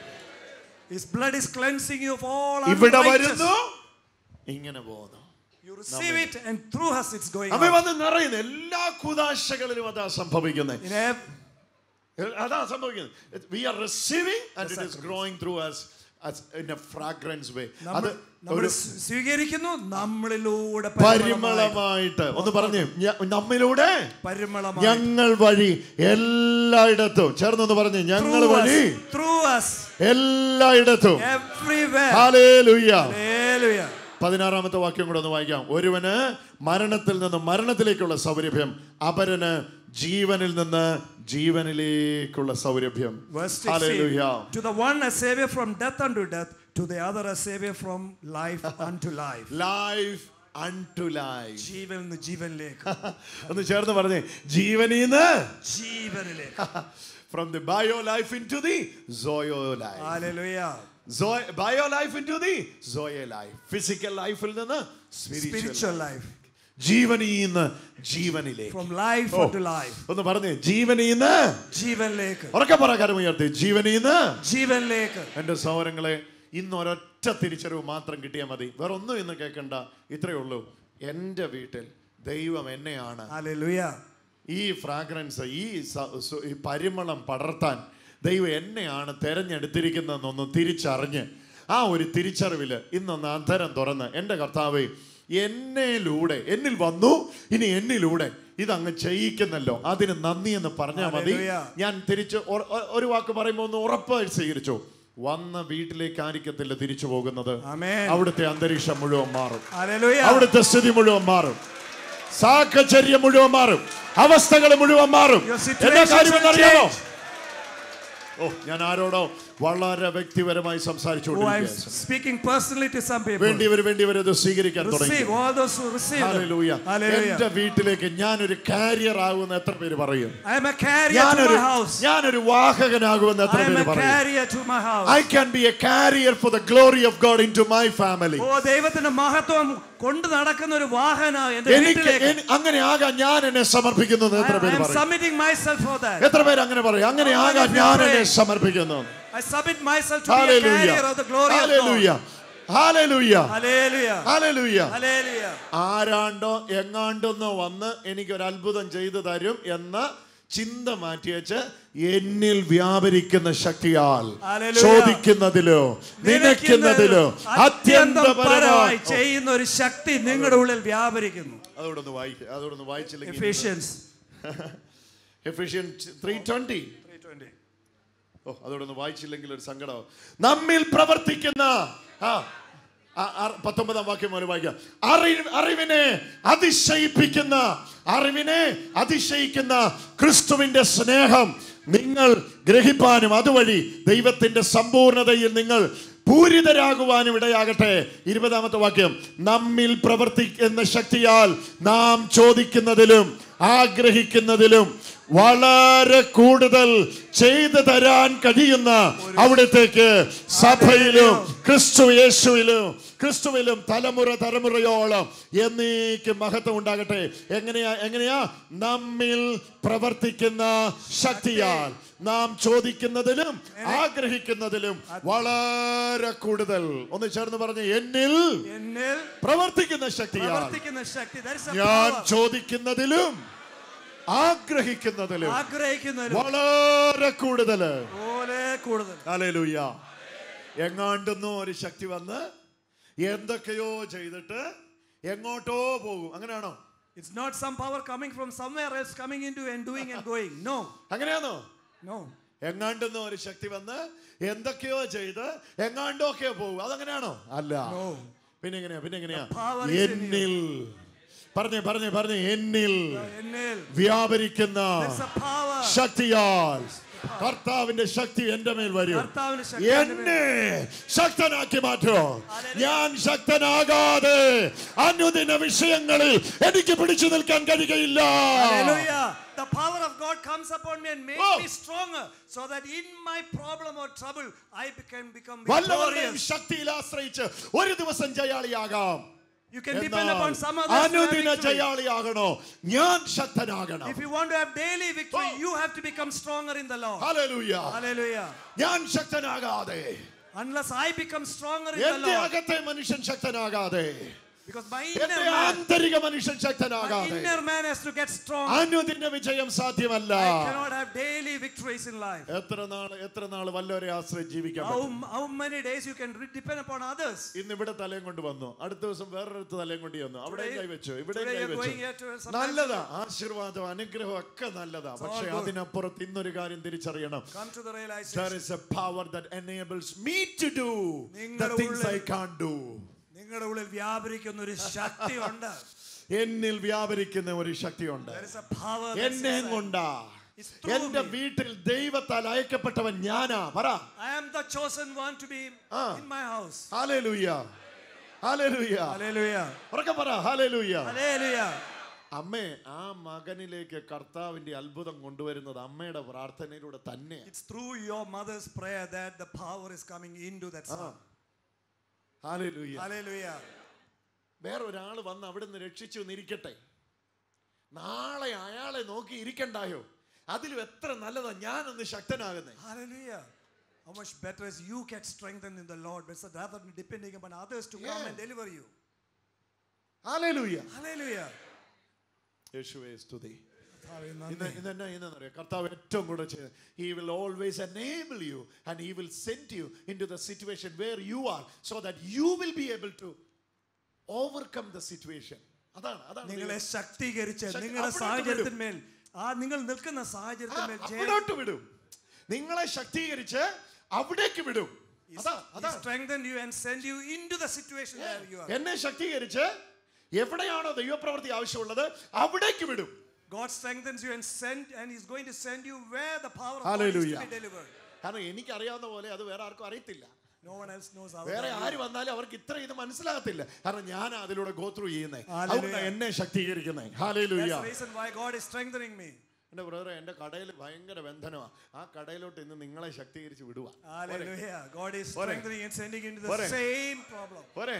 his blood is cleansing you of all ഇവിടെ unrighteousness വരുന്നു ഇങ്ങനെ പോകുന്നു you receive it and through us it's going നമ്മെ out വന്ന് നിറയുന്നു എല്ലാ കുതാശകളിലും അതാ സംഭവിക്കുന്നത് in ev- അതാ സംഭവിക്കുന്നത് we are receiving and it is growing through us as in a fragrance way നമ്മൾ അത് നമ്മൾ ഒരു സ്വ- സ്വീകരിക്കുന്നു നമ്മളിലൂടെ പരിമളമായിട്ട് ഒന്ന് പറഞ്ഞു ഞ- നമ്മിലൂടെ പരിമളമായി ഞങ്ങൾ വഴി എല്ലായിടത്തും ചേർന്നൊന്ന് പറഞ്ഞു ഞങ്ങൾ വഴി ത്രൂ അസ് എല്ലായിടത്തും everywhere ഹല്ലേലൂയ Hallelujah. പതിനാറാമത്തെ വാക്യം കൂടെ ഒന്ന് വായിക്കാം ഒരുവന് മരണത്തിൽ നിന്ന് മരണത്തിലേക്കുള്ള സൗരഭ്യം അപരന് ജീവനിൽ നിന്ന് ജീവനിലേക്കുള്ള സൗരഭ്യം Verse ഹല്ലേലൂയ 16. To the one a savior from death unto death, to the other a savior from life unto life. Life unto life ജീവനിൽ നിന്ന് ജീവനിലേക്ക് ഒന്ന് ചേർന്ന് പറഞ്ഞേ ജീവനീന്ന് ജീവനിലേക്ക് from the bio life into the zoe life Hallelujah. Bio life into the zoe life physical ലൈഫിൽ നിന്ന് Spiritual സ്പിരിച്വൽ life. ജീവനീന്ന് ജീവനിലേക്ക് From life oh, unto life. ഒന്ന് പറഞ്ഞേ ജീവനീന്ന് ജീവനിലേക്ക് ഉറക്കെ പറ കരമുയർത്തി ജീവനീന്ന് ജീവനിലേക്ക് എൻ്റെ സഹോദരങ്ങളെ ഇന്ന് ഒരൊറ്റ തിരിച്ചറിവ് മാത്രം കിട്ടിയാൽ മതി വേറെ ഒന്നും ഇന്ന് കേൾക്കണ്ട ഇത്രയേ ഉള്ളൂ എൻ്റെ വീട്ടിൽ ദൈവം എന്നെയാണ് Hallelujah. ഈ ഫ്രാഗ്രൻസ് ഈ സ- സു- ഈ പരിമളം പടർത്താൻ ദൈവം എന്നെയാണ് തിരഞ്ഞെടുത്തിരിക്കുന്നതെന്നൊന്ന് തിരിച്ചറിഞ്ഞ് ആ ഒരു തിരിച്ചറിവിൽ ഇന്നൊന്ന് അന്തരം തുറന്ന് എൻ്റെ കർത്താവേ എന്നിലൂടെ എന്നിൽ വന്നു ഇനി എന്നിലൂടെ ഇതങ്ങ് ചെയ്യിക്കുന്നല്ലോ അതിന് നന്ദി എന്ന് പറഞ്ഞാൽ മതി Hallelujah. ഞാൻ തിരിച്ച് ഒ- ഒ- ഒരു വാക്ക് പറയുമ്പോൾ ഒന്ന് ഉറപ്പായി സ്വീകരിച്ചു വന്ന വീട്ടിലേക്ക് ആയിരിക്കത്തില്ല തിരിച്ചു പോകുന്നത് Amen. അവിടുത്തെ അന്തരീക്ഷം മുഴുവൻ മാറും Hallelujah. അവിടുത്തെ സ്ഥിതി മുഴുവൻ മാറും സാഹചര്യം മുഴുവൻ മാറും അവസ്ഥകൾ മുഴുവൻ മാറും Your situations എന്താ കാര്യം will എന്നറിയാമോ change. ഓ ഞാൻ ആരോടോ വളരെ വ്യക്തിപരമായി Who I'm സംസാരിച്ചുകൊണ്ടിരിക്കുകയാണ് speaking personally to some people. വേണ്ടിയവർ വേണ്ടിയവർ ഇത് സ്വീകരിക്കാൻ തുടങ്ങി Receive all those who receive. them. ഹല്ലേലൂയ. Hallelujah. എന്റെ വീട്ടിലേക്ക് ഞാനൊരു കാരിയർ ആകുമെന്ന് എത്ര പേര് പറയും I am a carrier to ഞാനൊരു my house. ഞാനൊരു വാഹകനാകുമെന്ന് എത്ര I am പേര് a പറയും carrier to my house. I can be a carrier for the glory of God into my family ഓ ദൈവത്തിന്റെ മഹത്വം കൊണ്ട് നടക്കുന്ന ഒരു വാഹന എന്റെ എനിക്ക് വീട്ടിലേക്ക് എനി- അങ്ങനെ ആകാൻ ഞാൻ എന്നെ സമർപ്പിക്കുന്നു എന്ന് എത്ര I പേര് am പറയും submitting myself for that. എത്ര പേര് അങ്ങനെ പറയും അങ്ങനെ How many ആകാൻ of you ഞാൻ pray? എന്നെ സമർപ്പിക്കുന്നു I submit myself to be a Hallelujah. carrier of the glory of God. Hallelujah. Hallelujah. Hallelujah. Hallelujah. Hallelujah. ആരാണ്ടോ എങ്ങാണ്ടൊന്നോ വന്ന് എനിക്കൊരു അത്ഭുതം ചെയ്തു തരും എന്ന ചിന്ത മാറ്റിവെച്ച് എന്നിൽ വ്യാപരിക്കുന്ന ശക്തിയാൽ Hallelujah. ചോദിക്കുന്നതിലോ നനയ്ക്കുന്നതിലോ അത്യന്തം പരമായി അത്യന്തപരമായി ചെയ്യുന്ന ഒരു ശക്തി നിങ്ങളുടെ ഉള്ളിൽ വ്യാപരിക്കുന്നു അതോടൊന്ന് വായിക്കുക അതോടൊന്ന് വായിച്ചില്ലെങ്കിൽ Ephesians. എഫിഷ്യൻ ത്രീ ട്വന്റി ഓ അതോടൊന്ന് വായിച്ചില്ലെങ്കിൽ ഒരു സങ്കടം നമ്മിൽ പ്രവർത്തിക്കുന്ന ആ ആ, ആ, പത്തൊമ്പതാം വാക്യം പോലെ വായിക്കാം അറിവ് അറിവിനെ അതിശയിപ്പിക്കുന്ന അറിവിനെ അതിശയിക്കുന്ന ക്രിസ്തുവിന്റെ സ്നേഹം നിങ്ങൾ ഗ്രഹിപ്പാനും അതുവഴി ദൈവത്തിന്റെ സമ്പൂർണതയിൽ നിങ്ങൾ പൂരിതരാകുവാനും ഇടയാകട്ടെ ഇരുപതാമത്തെ വാക്യം നമ്മിൽ പ്രവർത്തിക്കുന്ന ശക്തിയാൽ നാം ചോദിക്കുന്നതിലും ആഗ്രഹിക്കുന്നതിലും വളരെ കൂടുതൽ ചെയ്തു തരാൻ കഴിയുന്ന അവിടത്തേക്ക് സഭയിലും ക്രിസ്തു യേശുവിലും ക്രിസ്തുവിലും തലമുറ തലമുറയോളം എന്നേക്ക് മഹത്വം ഉണ്ടാകട്ടെ എങ്ങനെയാ എങ്ങനെയാ നമ്മിൽ പ്രവർത്തിക്കുന്ന ശക്തിയാൽ നാം ചോദിക്കുന്നതിലും ആഗ്രഹിക്കുന്നതിലും വളരെ കൂടുതൽ ഒന്ന് ചേർന്ന് പറഞ്ഞു എന്നിൽ എന്നിൽ പ്രവർത്തിക്കുന്ന ശക്തിയാൽ പ്രവർത്തിക്കുന്ന ശക്തി There is a ഞാൻ power. ചോദിക്കുന്നതിലും ആഗ്രഹിക്കുന്നതിലും ആഗ്രഹിക്കുന്നതിലും വളരെ കൂടുതൽ പോലെ കൂടുതൽ ഹല്ലേലൂയ എങ്ങാണ്ടെന്നോ ഒരു ശക്തി വന്ന് എന്തൊക്കെയോ ചെയ്തിട്ട് എങ്ങോട്ടോ പോകും അങ്ങനെയാണോ It's not some power coming from somewhere else coming into and doing and going. No. അങ്ങനെയാണോ No. എങ്ങാണ്ടെന്നോ ഒരു ശക്തി വന്ന് എന്തൊക്കെയോ ചെയ്ത് എങ്ങാണ്ടൊക്കെയോ പോകും അതങ്ങനെയാണോ അല്ല No. പിന്നെ എങ്ങനെയാ പിന്നെ എങ്ങനെയാ power is in you. എന്നിൽ പറഞ്ഞേ പറഞ്ഞേ പറഞ്ഞേ എന്നിൽ എന്നിൽ വ്യാപരിക്കുന്ന There's a power. ശക്തിയാൽ കർത്താവിന്റെ ശക്തി എന്റെ മേൽ വരും കർത്താവിന്റെ ശക്തി എൻ്റെ മേൽ എന്നെ ശക്തനാക്കി മാറ്റോ ഞാൻ ശക്തനാകാതെ അനുദിന വിഷയങ്ങളിൽ എനിക്ക് പിടിച്ചു നിൽക്കാൻ കഴിയുകയില്ല Hallelujah. The power of God comes upon me and makes Oh. me stronger so that in my problem or trouble I can become വല്ലവരുടെയും victorious. ശക്തിയിൽ ആശ്രയിച്ച് ഒരു ദിവസം ജയാളിയാകാം You can depend എന്നാൽ upon some others to have അനുദിന victory. ജയാളിയാകണോ ഞാൻ ശക്തനാകണം If you want to have daily victory, you have to become stronger in the Lord. ഹല്ലേലൂയ Hallelujah. ഞാൻ ശക്തനാകാതെ Unless I become stronger in the എന്റെ Lord, അകത്തെ മനുഷ്യൻ ശക്തനാകാതെ Because my എന്റെ inner man, ആന്തരിക മനുഷ്യൻ my ശക്തനാകാതെ inner man has to get strong. അനുദിന വിജയം സാധ്യമല്ല I cannot have daily victories in life. എത്ര നാൾ എത്ര നാൾ വല്ലവരെ ആശ്രയം ജീവിക്കാൻ How, പറ്റും? how many days you can re- depend upon others? ഇന്ന് ഇവിടെ തലയും കൊണ്ട് വന്നു അടുത്ത ദിവസം വേറൊരിടത്ത് തലയും കൊണ്ട് വന്നു അവിടെ Today- കൈവച്ചു ഇവിടെ today you're going here to കൈവച്ചു sometimes- നല്ലതാ ആശീർവാദം അനുഗ്രഹം ഒക്കെ നല്ലതാ all പക്ഷെ good. അതിനപ്പുറത്ത് ഇന്നൊരു കാര്യം തിരിച്ചറിയണം Come to the There realization. is a power that enables me to do the നിങ്ങളുടെ things I ഉള്ളിൽ- can't do. നിങ്ങളുടെ ഉള്ളിൽ വ്യാപരിക്കുന്ന ഒരു ശക്തിയുണ്ട് എന്നിൽ വ്യാപരിക്കുന്ന ഒരു ശക്തിയുണ്ട് There is a power that's എന്നെ inside. കൊണ്ടാ It's through എന്റെ me. വീട്ടിൽ ദൈവത്താൽ അയക്കപ്പെട്ടവൻ ഞാനാ പറ I am the chosen one to be Ah. in my house. ഹാലേലൂയ ഹാലേലൂയ Hallelujah. ഉറക്കെ പറ ഹാലേലൂയ Hallelujah. അമ്മേ ആ മകനിലേക്ക് കർത്താവിന്റെ അത്ഭുതം കൊണ്ടുവരുന്നത് അമ്മയുടെ പ്രാർത്ഥനയിലൂടെ തന്നെ It's through your mother's prayer that the power is coming into that son. ഹാലേലൂയ Hallelujah. വേറെ ഒരാൾ വന്ന് അവിടെ നിന്ന് രക്ഷിച്ചു എന്നിരിക്കട്ടെ നാളെ അയാളെ നോക്കി ഇരിക്കണ്ടായോ അതിലും എത്ര നല്ലതാ ഞാനൊന്ന് ശക്തനാകുന്നേ Hallelujah. How much better is you get strengthened in the Lord but rather than depending upon others to come Yeah. and deliver you. ഹാലേലൂയ Hallelujah. യേശുവേ സ്തുതി കർത്താവേ, ഇന്ന് നന്ദി. ഇന്ന് എന്നാ ഇന്നെന്നറിയോ കർത്താവ് ഏറ്റവും കൂടുതൽ ചെയ്യുന്നത് he will always enable you and he will send you into the situation where you are so that you will be able to overcome the situation അതാണ് അതാണ് നിങ്ങളെ ദൈവം. ശക്തീകരിച്ച് ശക്തി- നിങ്ങളുടെ അവിടോട്ട് സാഹചര്യത്തിന്മേൽ ആ നിങ്ങൾ നിൽക്കുന്ന സാഹചര്യത്തിന്മേൽ ജയം അവിടോട്ട് വിടും നിങ്ങളെ ശക്തീകരിച്ച് അവിടേക്ക് വിടും അതാ അതാ strengthen you and send you into the situation where you are. എന്നെ ശക്തീകരിച്ച് എവിടെയാണോ ദൈവപ്രവൃത്തി ആവശ്യമുള്ളത് അവിടേക്ക് വിടും God strengthens you and send and He's going to send you where the power of God is to Hallelujah. be delivered. കാരണം എനിക്കറിയാവുന്ന പോലെ അത് വേറെ ആർക്കും അറിയത്തില്ല No one else knows how. വേറെ ആര് വന്നാലും അവർക്ക് ഇത്ര ഇത് മനസ്സിലാകത്തില്ല കാരണം ഞാൻ അതിലൂടെ ഗോത്രൂ ചെയ്യുന്നേ Hallelujah. അതുകൊണ്ടാ എന്നെ ശക്തീകരിക്കുന്നേ ഹാലേലൂയ That's the reason why God is strengthening me. എന്റെ ബ്രദറെ എന്റെ കടയിൽ ഭയങ്കര ബന്ധനമാണ് ആ കടയിലോട്ട് ഇന്ന് നിങ്ങളെ ശക്തീകരിച്ച് വിടുക Hallelujah. God is പോരെ. strengthening and sending you into the പോരെ. same problem. പോരെ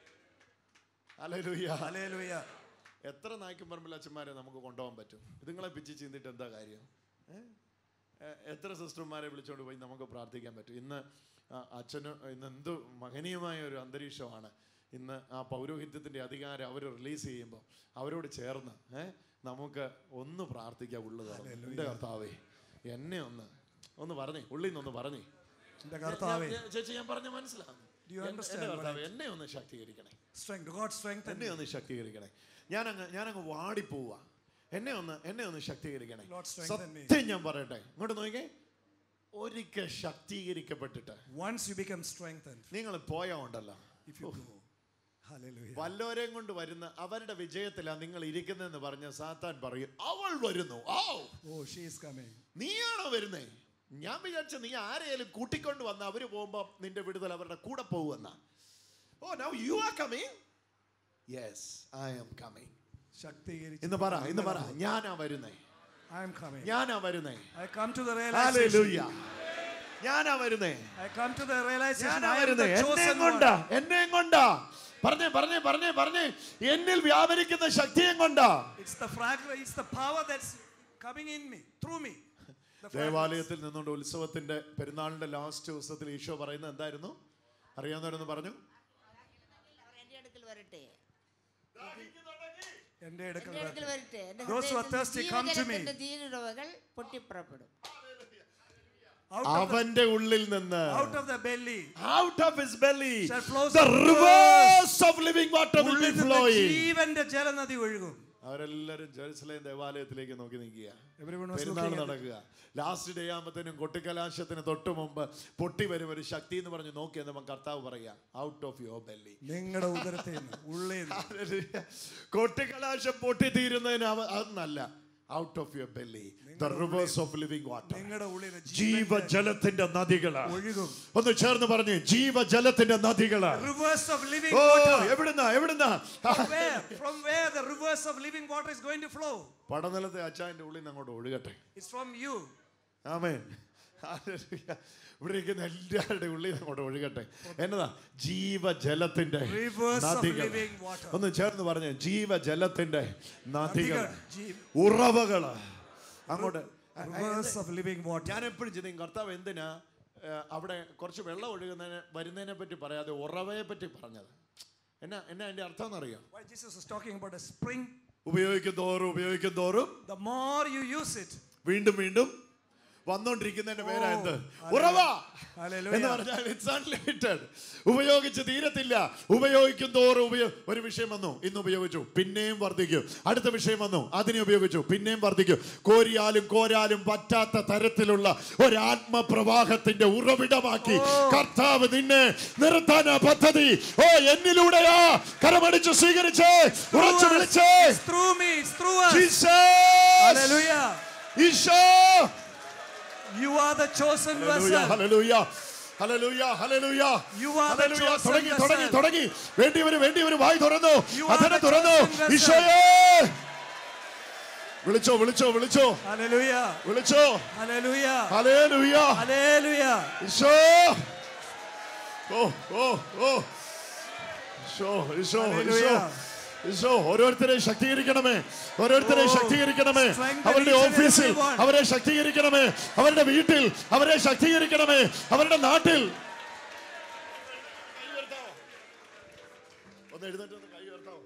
ഹല്ലേലൂയ Hallelujah. എത്ര നായ്ക്കും പറമ്പിൽ അച്ഛന്മാരെ നമുക്ക് കൊണ്ടുപോകാൻ പറ്റും ഇതുങ്ങളെ പിച്ച് ചീന്തിട്ട് എന്താ കാര്യം ഏ? എ- എത്ര സിസ്റ്റർമാരെ വിളിച്ചുകൊണ്ട് പോയി നമുക്ക് പ്രാർത്ഥിക്കാൻ പറ്റും ഇന്ന് ആ അച്ഛന് ഇന്ന് എന്ത് മഹനീയമായ ഒരു അന്തരീക്ഷമാണ് ഇന്ന് ആ പൗരോഹിത്യത്തിൻ്റെ അധികാരം അവർ റിലീസ് ചെയ്യുമ്പോൾ അവരോട് ചേർന്ന് ഏ നമുക്ക് ഒന്ന് പ്രാർത്ഥിക്കാം ഉള്ളത് എൻ്റെ കർത്താവേ എന്നെ ഒന്ന് ഒന്ന് പറഞ്ഞേ ഉള്ളിൽ നിന്നൊന്ന് പറഞ്ഞേ എൻ്റെ കർത്താവേ. ഞാൻ- ഞാൻ- ചേച്ചി ഞാൻ പറഞ്ഞ മനസ്സിലാകുന്നു Do you എൻ- understand എൻ്റെ what കർത്താവേ I- എന്നെ ഒന്ന് ശക്തീകരിക്കണേ Strength. God strengthen എന്നെ me. ഒന്ന് ശക്തീകരിക്കണേ ഞാനങ്ങ് ഞാനങ്ങ് വാടിപ്പോവുക എന്നെ ഒന്ന് എന്നെ ഒന്ന് ശക്തീകരിക്കണേ Lord, strengthen me. സത്യം ഞാൻ പറയട്ടെ ഇങ്ങോട്ട് നോക്കിക്കേ ഒരിക്കൽ ശക്തീകരിക്കപ്പെട്ടിട്ട് Once you become strengthened, നിങ്ങൾ പോയാ ഉണ്ടല്ലോ if you go. Hallelujah. വല്ലോരെയും കൊണ്ട് വരുന്ന അവരുടെ വിജയത്തിലാണ് നിങ്ങൾ ഇരിക്കുന്നതെന്ന് പറഞ്ഞ സാത്താൻ പറയും അവൾ വരുന്നു ഓ Oh, she is coming. നീയാണോ വരുന്നേ ഞാൻ വിചാരിച്ച നീ ആരെയാലും കൂട്ടിക്കൊണ്ട് വന്ന അവര് പോകുമ്പോ നിന്റെ വിടുതൽ അവരുടെ കൂടെ പോകുമെന്ന ഓ now you are coming yes I am coming ശക്തീകരിച്ച് ഇന്ന് പറ ഇന്ന് പറ ഞാനാ വരുന്നേ I am coming. ഞാനാ വരുന്നേ I come to the ഹല്ലേലൂയ realization. ഞാനാ വരുന്നേ I come to the realization ഞാനാ I am വരുന്നേ the എന്നെ chosen one. കൊണ്ടാ എന്നെ കൊണ്ടാ പറഞ്ഞേ പറഞ്ഞേ പറഞ്ഞേ പറഞ്ഞേ എന്നിൽ വ്യാപരിക്കുന്ന ശക്തിയും കൊണ്ടാ It's the fragrance, it's the power that's coming in me, through me. The fragrance. ദേവാലയത്തിൽ നിന്നുകൊണ്ട് ഉത്സവത്തിന്റെ പെരുന്നാളിന്റെ ലാസ്റ്റ് ദിവസത്തിൽ ഈശോ പറയുന്നത് എന്തായിരുന്നു അറിയാവുന്നവരൊന്ന് പറഞ്ഞു എൻ്റെ അടുക്കൽ വരട്ടെ എൻ്റെ അടുക്കൽ എൻ്റെ അടുക്കൽ വരട്ടെ. വരട്ടെ എൻ്റെ Those who are thirsty, come to me. ജീവജലത്തിന്റെ തീരുറവകൾ പൊട്ടിപ്പുറപ്പെടും Out of the, അവന്റെ ഉള്ളിൽ നിന്ന് out of the belly out of his belly shall flows the the rivers of living water will be ഉള്ളിൽ നിന്ന് flowing ജീവന്റെ ജലനദി ഒഴുകും അവരെല്ലാരും ജെറുസലേം ദേവാലയത്തിലേക്ക് നോക്കി നിൽക്കുക Everyone was പെരുന്നാൾ looking at നടക്കുക ലാസ്റ്റ് ഡേ ആകുമ്പത്തേനും കൊട്ടിക്കലാശത്തിന് തൊട്ട് മുമ്പ് പൊട്ടി വരും ഒരു ശക്തി എന്ന് പറഞ്ഞ് നോക്കി എന്നപ്പം കർത്താവ് പറയാ ഔട്ട് ഓഫ് യുവർ ബെല്ലി നിങ്ങളുടെ ഉദരത്തിൽ നിന്ന് ഉള്ളിൽ നിന്ന്. കൊട്ടിക്കലാശം പൊട്ടി തീരുന്നതിന് അവ- അതൊന്നല്ല out of your belly the rivers of living water നിങ്ങളുടെ ഉള്ളിൽ നിന്ന് ജീവജലത്തിന്റെ നദികള് ഒഴുകും ഒന്ന് ചേർന്ന് പറഞ്ഞു ജീവജലത്തിന്റെ നദികള് rivers of living oh water. എവിടുന്നാ എവിടുന്നാ From where? From where the rivers of living water is going to flow? പടനിലത്തെ അച്ചായന്റെ ഉള്ളിൽ നിന്ന് അങ്ങോട്ട് ഒഴുകട്ടെ It's from you. ആമേൻ ഹല്ലേലൂയ. ഇവിടെ ഇരിക്കുന്ന എല്ലാവരുടെയും ഉള്ളിൽ നിന്ന് അങ്ങോട്ട് ഒഴുകട്ടെ എന്നതാ ജീവജലത്തിന്റെ Rivers of നദികൾ living water. ഒന്ന് ചേർന്ന് പറഞ്ഞേ ജീവജലത്തിന്റെ നദികൾ നദികൾ, ജീ- ഉറവകള് അങ്ങോട്ട് Rivers of living water. ഞാൻ എപ്പോഴും ചിന്തിക്കും കർത്താവ് എന്തിനാ ഏ, അവിടെ കുറച്ച് വെള്ളം ഒഴുകുന്നതിന് വരുന്നതിനെ പറ്റി പറയാതെ ഉറവയെ പറ്റി പറഞ്ഞത് എന്നാ എന്നാ അതിന്റെ അർത്ഥം എന്നറിയാം Why Jesus is talking about a spring. ഉപയോഗിക്കും തോറും ഉപയോഗിക്കും തോറും The more you use it, വീണ്ടും വീണ്ടും വന്നോണ്ടിരിക്കുന്നതിന്റെ പേരാ എന്ത് ഉറവ എന്ന് പറഞ്ഞാൽ ഇറ്റ്സ് അൺലിമിറ്റഡ് ഉപയോഗിച്ച് തീരത്തില്ല ഉപയോഗിക്കും തോറും ഉപയോഗ ഒരു വിഷയം വന്നു ഇന്ന് ഉപയോഗിച്ചു പിന്നെയും വർദ്ധിക്കും അടുത്ത വിഷയം വന്നു അതിനെ ഉപയോഗിച്ചു പിന്നെയും വർദ്ധിക്കും കോരിയാലും കോരാലും പറ്റാത്ത തരത്തിലുള്ള ഒരു ആത്മപ്രവാഹത്തിന്റെ ഉറവിടമാക്കി കർത്താവ് നിന്നെ നിർത്താന പദ്ധതി ഓ എന്നിലൂടെയാ കരമടിച്ച് സ്വീകരിച്ച് ഉറച്ചു വിളിച്ചേ it's through me, it's through us. Jesus Hallelujah. ഈശോ You are the chosen ഹല്ലേലൂയ, vessel. ഹല്ലേലൂയ, ഹല്ലേലൂയ, ഹല്ലേലൂയ, You are the ഹല്ലേലൂയ. chosen തുടങ്ങി തുടങ്ങി vessel. തുടങ്ങി വേണ്ടിയവര് വേണ്ടിയവര് വായി തുറന്നു You are അധരം the തുറന്നു chosen vessel. ഈശോയേ വിളിച്ചോ വിളിച്ചോ വിളിച്ചോ Hallelujah. വിളിച്ചോ Hallelujah. ഹല്ലേലൂയ Hallelujah. ഈശോ ഓ ഓ ഓ ഈശോ ഈശോ ഈശോ Hallelujah. ഈശോ ഓരോരുത്തരെ ശക്തീകരിക്കണമേ ഓരോരുത്തരെ Oh, ശക്തീകരിക്കണമേ strengthen അവരുടെ each and ഓഫീസിൽ every one. അവരെ ശക്തീകരിക്കണമേ അവരുടെ വീട്ടിൽ അവരെ ശക്തീകരിക്കണമേ അവരുടെ നാട്ടിൽ ഒന്ന് എഴുന്നേറ്റ് ഒന്ന് കൈ ഉയർത്താവോ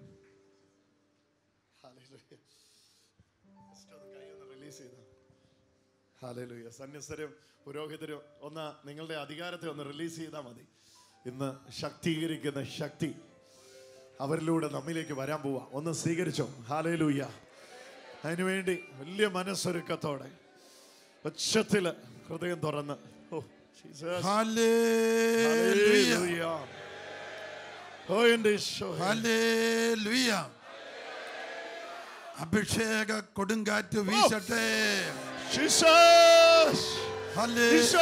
Hallelujah. Just ഒന്ന് കൈ ഒന്ന് release ചെയ്തോ. Hallelujah. സന്യസ്തരും പുരോഹിതരും ഒന്ന് നിങ്ങളുടെ അധികാരത്തെ ഒന്ന് റിലീസ് ചെയ്താൽ മതി ഇന്ന് ശക്തീകരിക്കുന്ന ശക്തി അവരിലൂടെ നമ്മിലേക്ക് വരാൻ പോവാ ഒന്ന് സ്വീകരിച്ചോ ഹാലയിലൂയ അതിനുവേണ്ടി വലിയ മനസ്സൊരുക്കത്തോടെ ഉച്ചത്തില് ഹൃദയം തുറന്ന് ഓ ജീസസ്. ഹല്ലേലൂയ. ഹല്ലേലൂയ. ഓ എൻ്റെ ഈശോ ഹല്ലേലൂയ. അഭിഷേക കൊടുങ്കാറ്റ് വീശട്ടെ ജീസസ് ഈശോ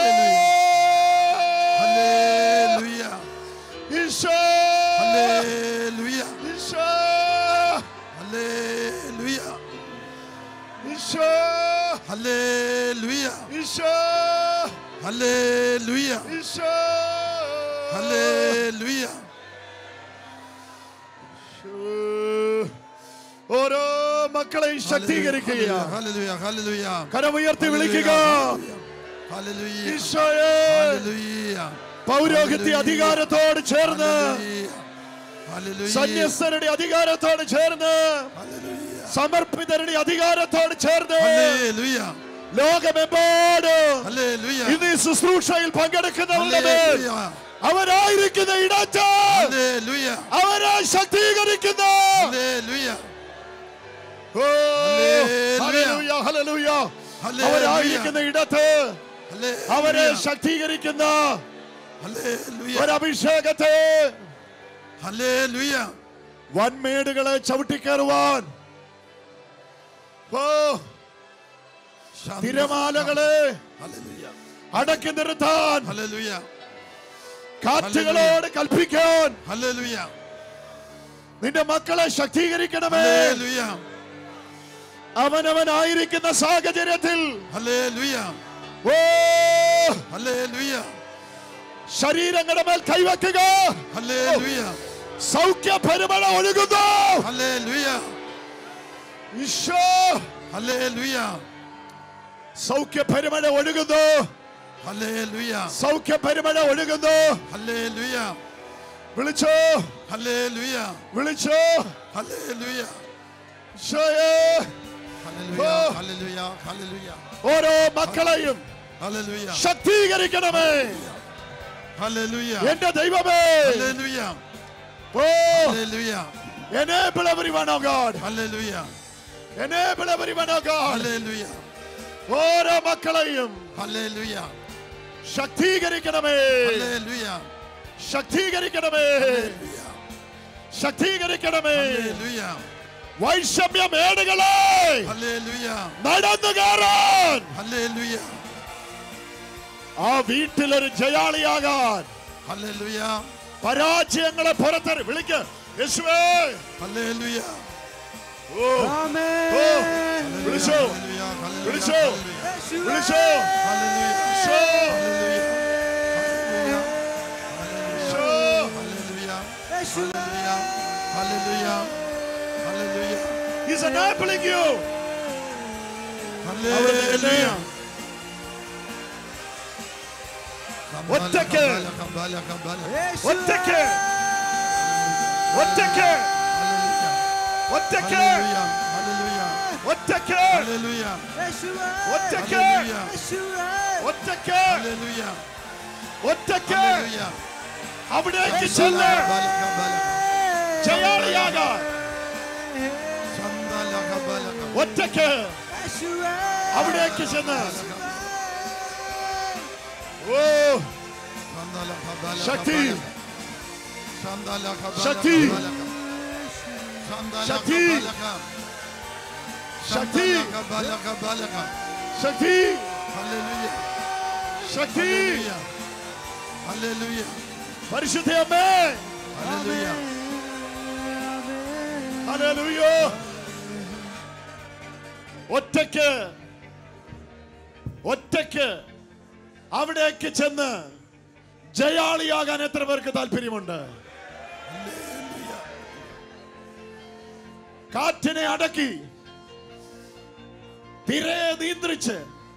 ഹല്ലേലൂയ. ഈശോ ഹല്ലേലൂയ. ഈശോ ഹല്ലേലൂയ. ഈശോ ഹല്ലേലൂയ. ഈശോ ഹല്ലേലൂയ. ഈശോ ഹല്ലേലൂയ. ഓരോ മക്കളെയും ശക്തീകരിക്കുക ഹല്ലേലൂയ. ഹല്ലേലൂയ. കരമുയർത്തി വിളിക്കുക ഹല്ലേലൂയ. ഈശോയെ ഹല്ലേലൂയ. പൗരോഹിത്യ അധികാരത്തോട് ചേർന്ന് ഹല്ലേലൂയ. സന്യസ്തരുടെ അധികാരത്തോട് ചേർന്ന് സമർപ്പിതരുടെ അധികാരത്തോട് ചേർന്ന് ഹല്ലേലൂയ. ലോകമെമ്പാടും ഹല്ലേലൂയ. ഇന്ന് ഈ ശുശ്രൂഷയിൽ പങ്കെടുക്കുന്നവരുടെ മേൽ ഹല്ലേലൂയ. അവരായിരിക്കുന്ന ഇടത്ത് ഹല്ലേലൂയ. അവരെ ശക്തീകരിക്കുന്ന ഹല്ലേലൂയ. ഓ, ഹല്ലേലൂയ, ഹല്ലേലൂയ. ഹല്ലേലൂയ. അവരായിരിക്കുന്ന ഇടത്ത് ഹല്ലേലൂയ. അവരെ ശക്തീകരിക്കുന്ന ഹല്ലേലൂയ. ഒരഭിഷേകത്തെ ഹല്ലേലൂയ. വൻമേടുകളെ ചവിട്ടിക്കയറുവാൻ ഓ തിരമാലകളെ ഹല്ലേലൂയ. അടക്കി നിർത്താൻ ഹല്ലേലൂയ. കാറ്റുകളോട് കൽപ്പിക്കാൻ ഹല്ലേലൂയ. നിന്റെ മക്കളെ ശക്തീകരിക്കണമേ ഹല്ലേലൂയ. അവനവനായിരിക്കുന്ന സാഹചര്യത്തിൽ ഹല്ലേലൂയ. ഓ ഹല്ലേലൂയ. ശരീരങ്ങളുടെ മേൽ കൈവെക്കുക ഹല്ലേലൂയ. സൗഖ്യ പരിമള ഒഴുകുന്നു ഹല്ലേലൂയ. ഈശോ ഹല്ലേലൂയ. സൗഖ്യ പരിമള ഒഴുകുന്നു ഹല്ലേലൂയ. സൗഖ്യ പരിമള ഒഴുകുന്നു ഹല്ലേലൂയ. വിളിച്ചോ ഹല്ലേലൂയ. വിളിച്ചോ ഹല്ലേലൂയ. ഈശോയെ ഹല്ലേലൂയ. ഓ. ഹല്ലേലൂയ. ഹല്ലേലൂയ. ഓരോ മക്കളെയും ഹല്ലേലൂയ. ശക്തീകരിക്കണമേ ഹല്ലേലൂയ. എന്റെ ദൈവമേ ഹല്ലേലൂയ. ഓ ഹല്ലേലൂയ. enable everyone oh God ഹല്ലേലൂയ. enable everyone oh God ഹല്ലേലൂയ. ഓരോ മക്കളെയും ഹല്ലേലൂയ. ശക്തീകരിക്കണമേ ഹല്ലേലൂയ. ശക്തീകരിക്കണമേ ശക്തീകരിക്കണമേ ഹല്ലേലൂയ. വൈഷമ്യ മേടുകളെ ഹല്ലേലൂയ. നടന്നു കയറാൻ ഹല്ലേലൂയ. ആ വീട്ടിലൊരു ജയാളിയാകാൻ ഹല്ലേലൂയ. പരാജയങ്ങളെ പുറത്തെറി വിളിക്ക് യേശുവേ ഹല്ലേലൂയ. ഓ ഓ വിളിച്ചോ ഹല്ലേലൂയ. ഹല്ലേലൂയ. വിളിച്ചോ വിളിച്ചോ ഹല്ലേലൂയ. ഈശോ. ഈശോ. ഹല്ലേലൂയ. ഹല്ലേലൂയ. ഹല്ലേലൂയ. ഹല്ലേലൂയ. He's enabling you. ഹല്ലേലൂയ. ഒറ്റയ്ക്ക്. കമ്പാല, കമ്പാല, കമ്പാല. ഒറ്റയ്ക്ക് ഒറ്റയ്ക്ക് ഒറ്റയ്ക്ക് ഹല്ലേലൂയ ഒറ്റയ്ക്ക് ഹല്ലേലൂയ ഒറ്റയ്ക്ക് ഒറ്റയ്ക്ക് ഹല്ലേലൂയ ഒറ്റയ്ക്ക് ഹല്ലേലൂയ അവിടേക്ക് ചെന്ന് ബലക ബലക ജയാളിയാകാൻ സന്തലക ബലക ഒറ്റയ്ക്ക് അവിടേക്ക് ചെന്ന് ഓ സന്തലക ബലക ശക്തി സന്തലക ബലക ശക്തി ബലക സന്തലക ശക്തി ബലക ശക്തി സന്തലക ബലക ബലക ശക്തി ഹല്ലേലൂയ ശക്തി ഹല്ലേലൂയ ഹല്ലേലൂയ പരിശുദ്ധ അമ്മേ ഹല്ലേലൂയ ഹല്ലേലൂയ ഒറ്റയ്ക്ക് ഒറ്റയ്ക്ക് അവിടേക്ക് ചെന്ന് ജയാളിയാകാൻ എത്ര പേർക്ക് താല്പര്യമുണ്ട് കാറ്റിനെ അടക്കി തിരയെ നിയന്ത്രിച്ച്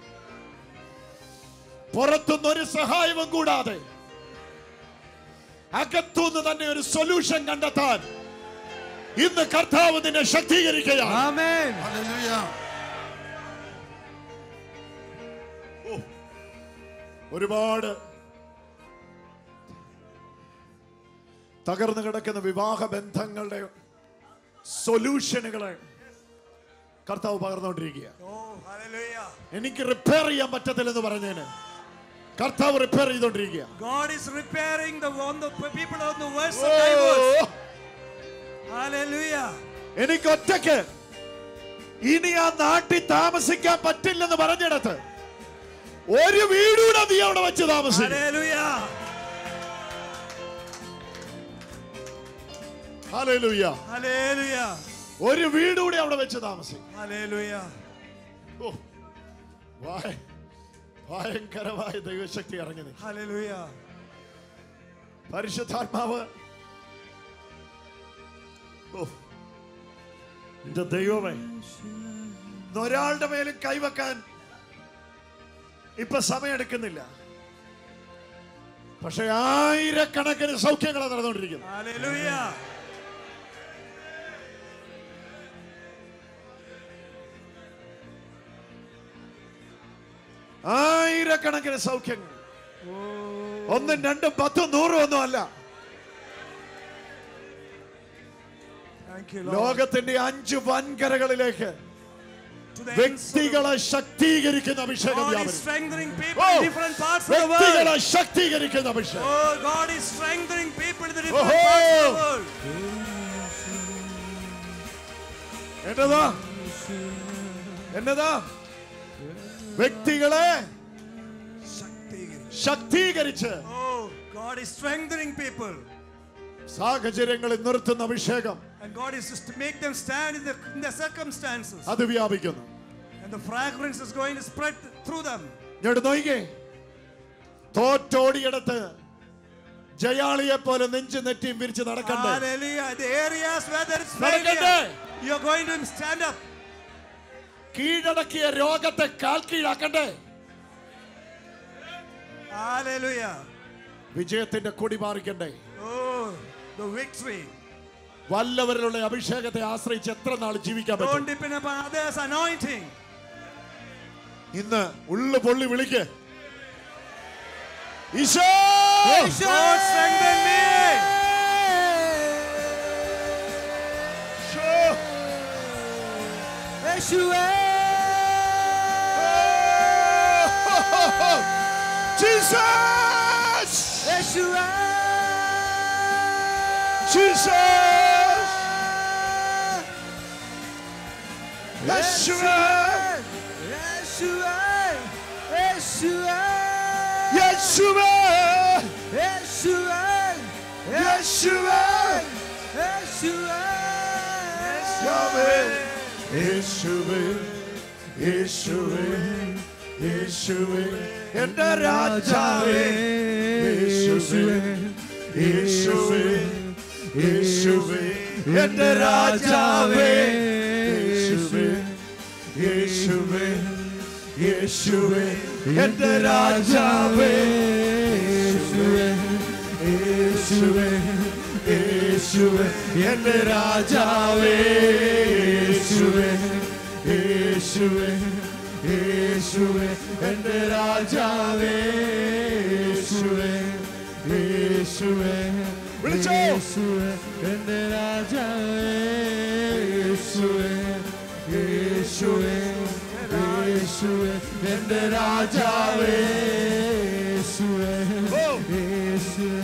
പുറത്തുനിന്ന് ഒരു സഹായവും കൂടാതെ അകത്തുനിന്ന് തന്നെ ഒരു സൊല്യൂഷൻ കണ്ടെത്താൻ ഇന്ന് കർത്താവ് നിന്നെ ശക്തീകരിക്കുകയാണ് ഹല്ലേലൂയ ഒരുപാട് തകർന്നു കിടക്കുന്ന വിവാഹ ബന്ധങ്ങളുടെ സൊല്യൂഷനുകളെ കർത്താവ് പകർന്നുകൊണ്ടിരിക്കുക Oh, hallelujah. എനിക്ക് റിപ്പയർ ചെയ്യാൻ പറ്റത്തില്ലെന്ന് പറഞ്ഞതിന് കർത്താവ് റിപ്പയർ ചെയ്തോണ്ടിരിക്കുക God is repairing the on the people on the worst of divorce. Hallelujah. എനിക്ക് ഒറ്റയ്ക്ക് ഇനി ആ നാട്ടിൽ താമസിക്കാൻ പറ്റില്ലെന്ന് പറഞ്ഞിടത്ത് ഒരു വീടൂടെ നീ അവിടെ വെച്ച് താമസിക്കും Hallelujah. ഹല്ലേലൂയ Hallelujah. ഒരു വീടൂടെ അവിടെ വെച്ച് താമസിക്കും Hallelujah. ഓ, ഭയ- ഭയങ്കരമായ ദൈവശക്തി ഇറങ്ങി നിൽക്കും. Hallelujah. പരിശുദ്ധാത്മാവ് ഓ, എന്റെ ദൈവമേ ഇന്ന് ഒരാളുടെ മേലും കൈവെക്കാൻ ഇപ്പൊ സമയമെടുക്കുന്നില്ല പക്ഷെ ആയിരക്കണക്കിന് സൗഖ്യങ്ങളാണ് നടന്നുകൊണ്ടിരിക്കുന്നത് Hallelujah. ആയിരക്കണക്കിന് സൗഖ്യങ്ങൾ ഒന്നും രണ്ടും പത്തും നൂറും ഒന്നും അല്ല Thank you, Lord. ലോകത്തിന്റെ അഞ്ച് വൻകരകളിലേക്ക് To the ends of the വ്യക്തികളെ ശക്തീകരിക്കുന്ന അഭിഷേകം God is വ്യാപരിക്കും. strengthening people Oh, in different parts of the വ്യക്തികളെ world. ശക്തീകരിക്കുന്ന അഭിഷേകം Oh, God is strengthening people in the different Oh. parts of the world. എന്നതാ എന്നതാ വ്യക്തികളെ ശക്തീകരിച്ച് Oh, God is strengthening people. സാഹചര്യങ്ങളിൽ നിർത്തുന്ന അഭിഷേകം And God is just to make them stand in the, in the circumstances. അത് വ്യാപിക്കുന്നു And the fragrance is going to spread through them. ഇങ്ങോട്ട് നോക്കിക്കേ തോറ്റോടിയിടത്ത് ജയാളിയെ പോലെ നെഞ്ചു നെറ്റിയും വിരിച്ച് നടക്കണ്ടേ Hallelujah. The areas where there is നടക്കണ്ടേ? failure, you're going to stand up. കീഴടക്കിയ രോഗത്തെ കാൽ കീഴാക്കണ്ടേ Hallelujah. വിജയത്തിന്റെ കൊടി മാറിക്കണ്ടേ Oh, the victory. വല്ലവരിലുള്ള അഭിഷേകത്തെ ആശ്രയിച്ച് എത്ര നാൾ ജീവിക്കാൻ Don't പറ്റും depend upon others' anointing. ഇന്ന് ഉള്ളു പൊള്ളി വിളിക്ക് Isho God strengthen me. Isho. Jesus! Jesus! Yeshua! Yeshua! Yeshua! Yahweh! യേശുവേ യേശുവേ യേശുവേ എന്റെ രാജാവേ യേശുവേ യേശുവേ യേശുവേ എന്റെ രാജാവേ യേശുവേ യേശുവേ യേശുവേ എന്റെ രാജാവേ യേശുവേ യേശുവേ യേശുവേ എന്റെ രാജാവേ യേശുവേ യേശുവേ യേശുവേ എന്റെ രാജാവേ യേശുവേ യേശുവേ യേശുവേ എന്റെ രാജാവേ യേശുവേ യേശുവേ യേശുവേ എന്റെ രാജാവേ യേശുവേ യേശുവേ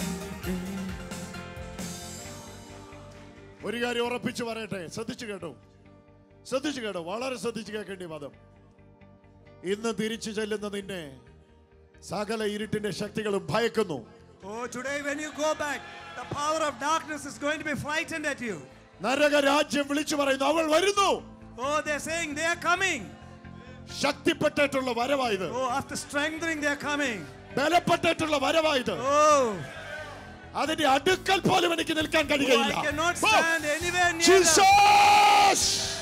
ഒരു കാര്യം ഉറപ്പിച്ചു പറയട്ടെ ശ്രദ്ധിച്ചു കേട്ടോ ശ്രദ്ധിച്ചു കേട്ടോ വളരെ ശ്രദ്ധിച്ചു കേൾക്കേണ്ടി പദം ഇന്ന് തിരിച്ചു ചെല്ലുന്ന നിന്നെ സകല ഇരുട്ടിന്റെ ശക്തികളും ഭയക്കുന്നു Oh, today when you go back, the power of darkness is going to be frightened at you. നരക രാജ്യം വിളിച്ചു പറയുന്നു അവൾ വരുന്നു Oh, they're saying they are coming. ശക്തിപ്പെട്ടിട്ടുള്ള വരവായത് Oh, after strengthening, they are coming. ബലപ്പെട്ടിട്ടുള്ള വരവായത് Oh, അതിന്റെ അടുക്കൽ പോലും എനിക്ക് നിൽക്കാൻ oh കഴിയുകയില്ല I cannot Oh, stand anywhere near them. Jesus!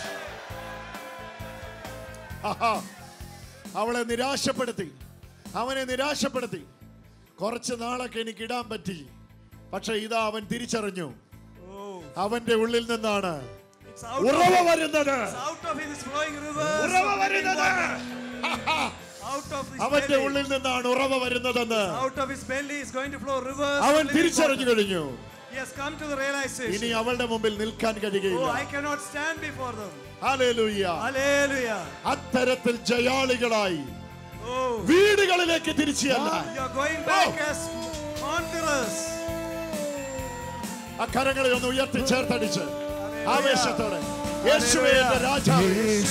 ആഹാ. അവളെ നിരാശപ്പെടുത്തി അവനെ നിരാശപ്പെടുത്തി കുറച്ച് നാളൊക്കെ എനിക്ക് ഇടാൻ പറ്റി പക്ഷെ ഇതാ അവൻ തിരിച്ചറിഞ്ഞു അവന്റെ ഉള്ളിൽ നിന്നാണ് It's out ഉറവ of, വരുന്നത് it's out of his flowing rivers. ഉറവ of living വരുന്നത് water. Aaha. Out of his അവന്റെ belly. ഉള്ളിൽ നിന്നാണ് ഉറവ വരുന്നതെന്ന് Out of his belly is going to flow rivers. of അവൻ living തിരിച്ചറിഞ്ഞു water. കഴിഞ്ഞു He has come to the realization. ഇനി അവളുടെ മുമ്പിൽ നിൽക്കാൻ Oh, കഴിയുകയില്ല I cannot stand before them. ഹല്ലേലൂയ Hallelujah. അത്തരത്തിൽ ജയാളികളായി Oh, വീടുകളിലേക്ക് തിരിച്ചു ചെല്ലാൻ you are going back as conquerors. ആ കരങ്ങളെ ഒന്ന് ഉയർത്തി ചേർത്തടിച്ച് ആവേശത്തോടെ യേശുവേ എന്റെ രാജാവേ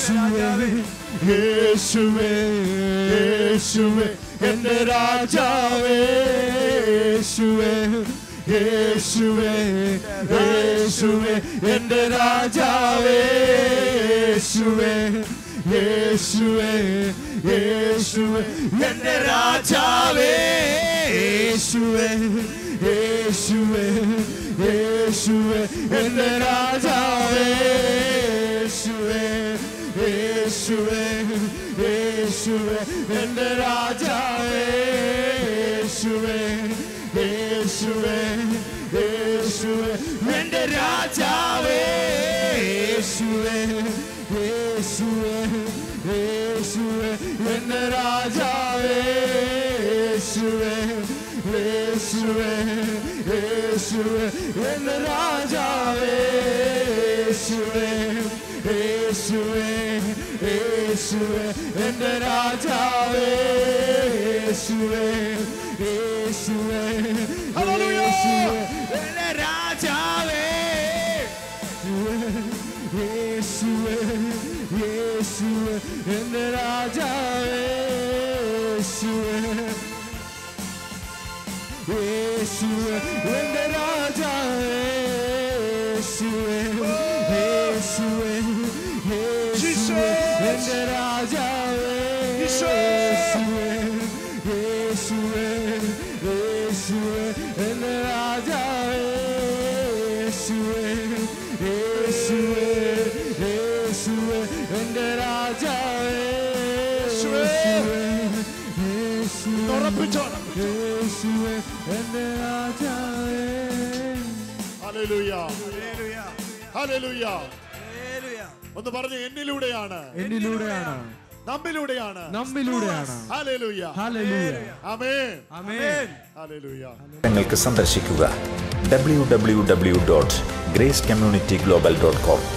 യേശുവേ യേശുവേ എന്റെ രാജാവേ യേശുവേ യേശുവേ യേശുവേ എന്റെ രാജാവേ യേശുവേ യേശുവേ യേശുവേ എന്റെ രാജാവേ യേശുവേ യേശുവേ യേശുവേ എന്റെ രാജാവേ യേശുവേ യേശുവേ യേശുവേ എന്റെ രാജാവേ യേശുവേ യേശുവേ യേശുവേ എന്റെ രാജാവേ യേശുവേ യേശുവേ യേശുവേ എന്റെ രാജാവേ യേശുവേ യേശുവേ യേശുവേ എന്റെ രാജാവേ യേശുവേ യേശുവേ യേശുവേ എന്റെ രാജാവേ യേശുവേ യേശുവേ യേശുവേ എന്റെ രാജാവേ യേശുവേ യേശുവേ എന്റെ രാജാവേ യേശുവേ യേശുവേ എന്റെ രാജാവേ യേശുവേ യേശുവേ യേശുവേ എന്റെ രാജാവേ യേശുവേ യേശുവേ യേശുവേ എന്റെ രാജാവേ യേശുവേ യേശുവേ യേശുവേ എന്റെ രാജാവേ യേശുവേ യേശുവേ യേശുവേ എന്റെ രാജാവേ ഹല്ലേലൂയ Hallelujah. ഹല്ലേലൂയ Hallelujah. ഒന്ന് പറഞ്ഞു എന്നിലൂടെയാണ് എന്നിലൂടെയാണ് നമ്മിലൂടെയാണ് നമ്മിലൂടെയാണ് ഹല്ലേലൂയ ഹല്ലേലൂയ ആമേൻ ആമേൻ ഹല്ലേലൂയ നിങ്ങൾക്ക് സന്ദർശിക്കുക W W W dot grace community global dot com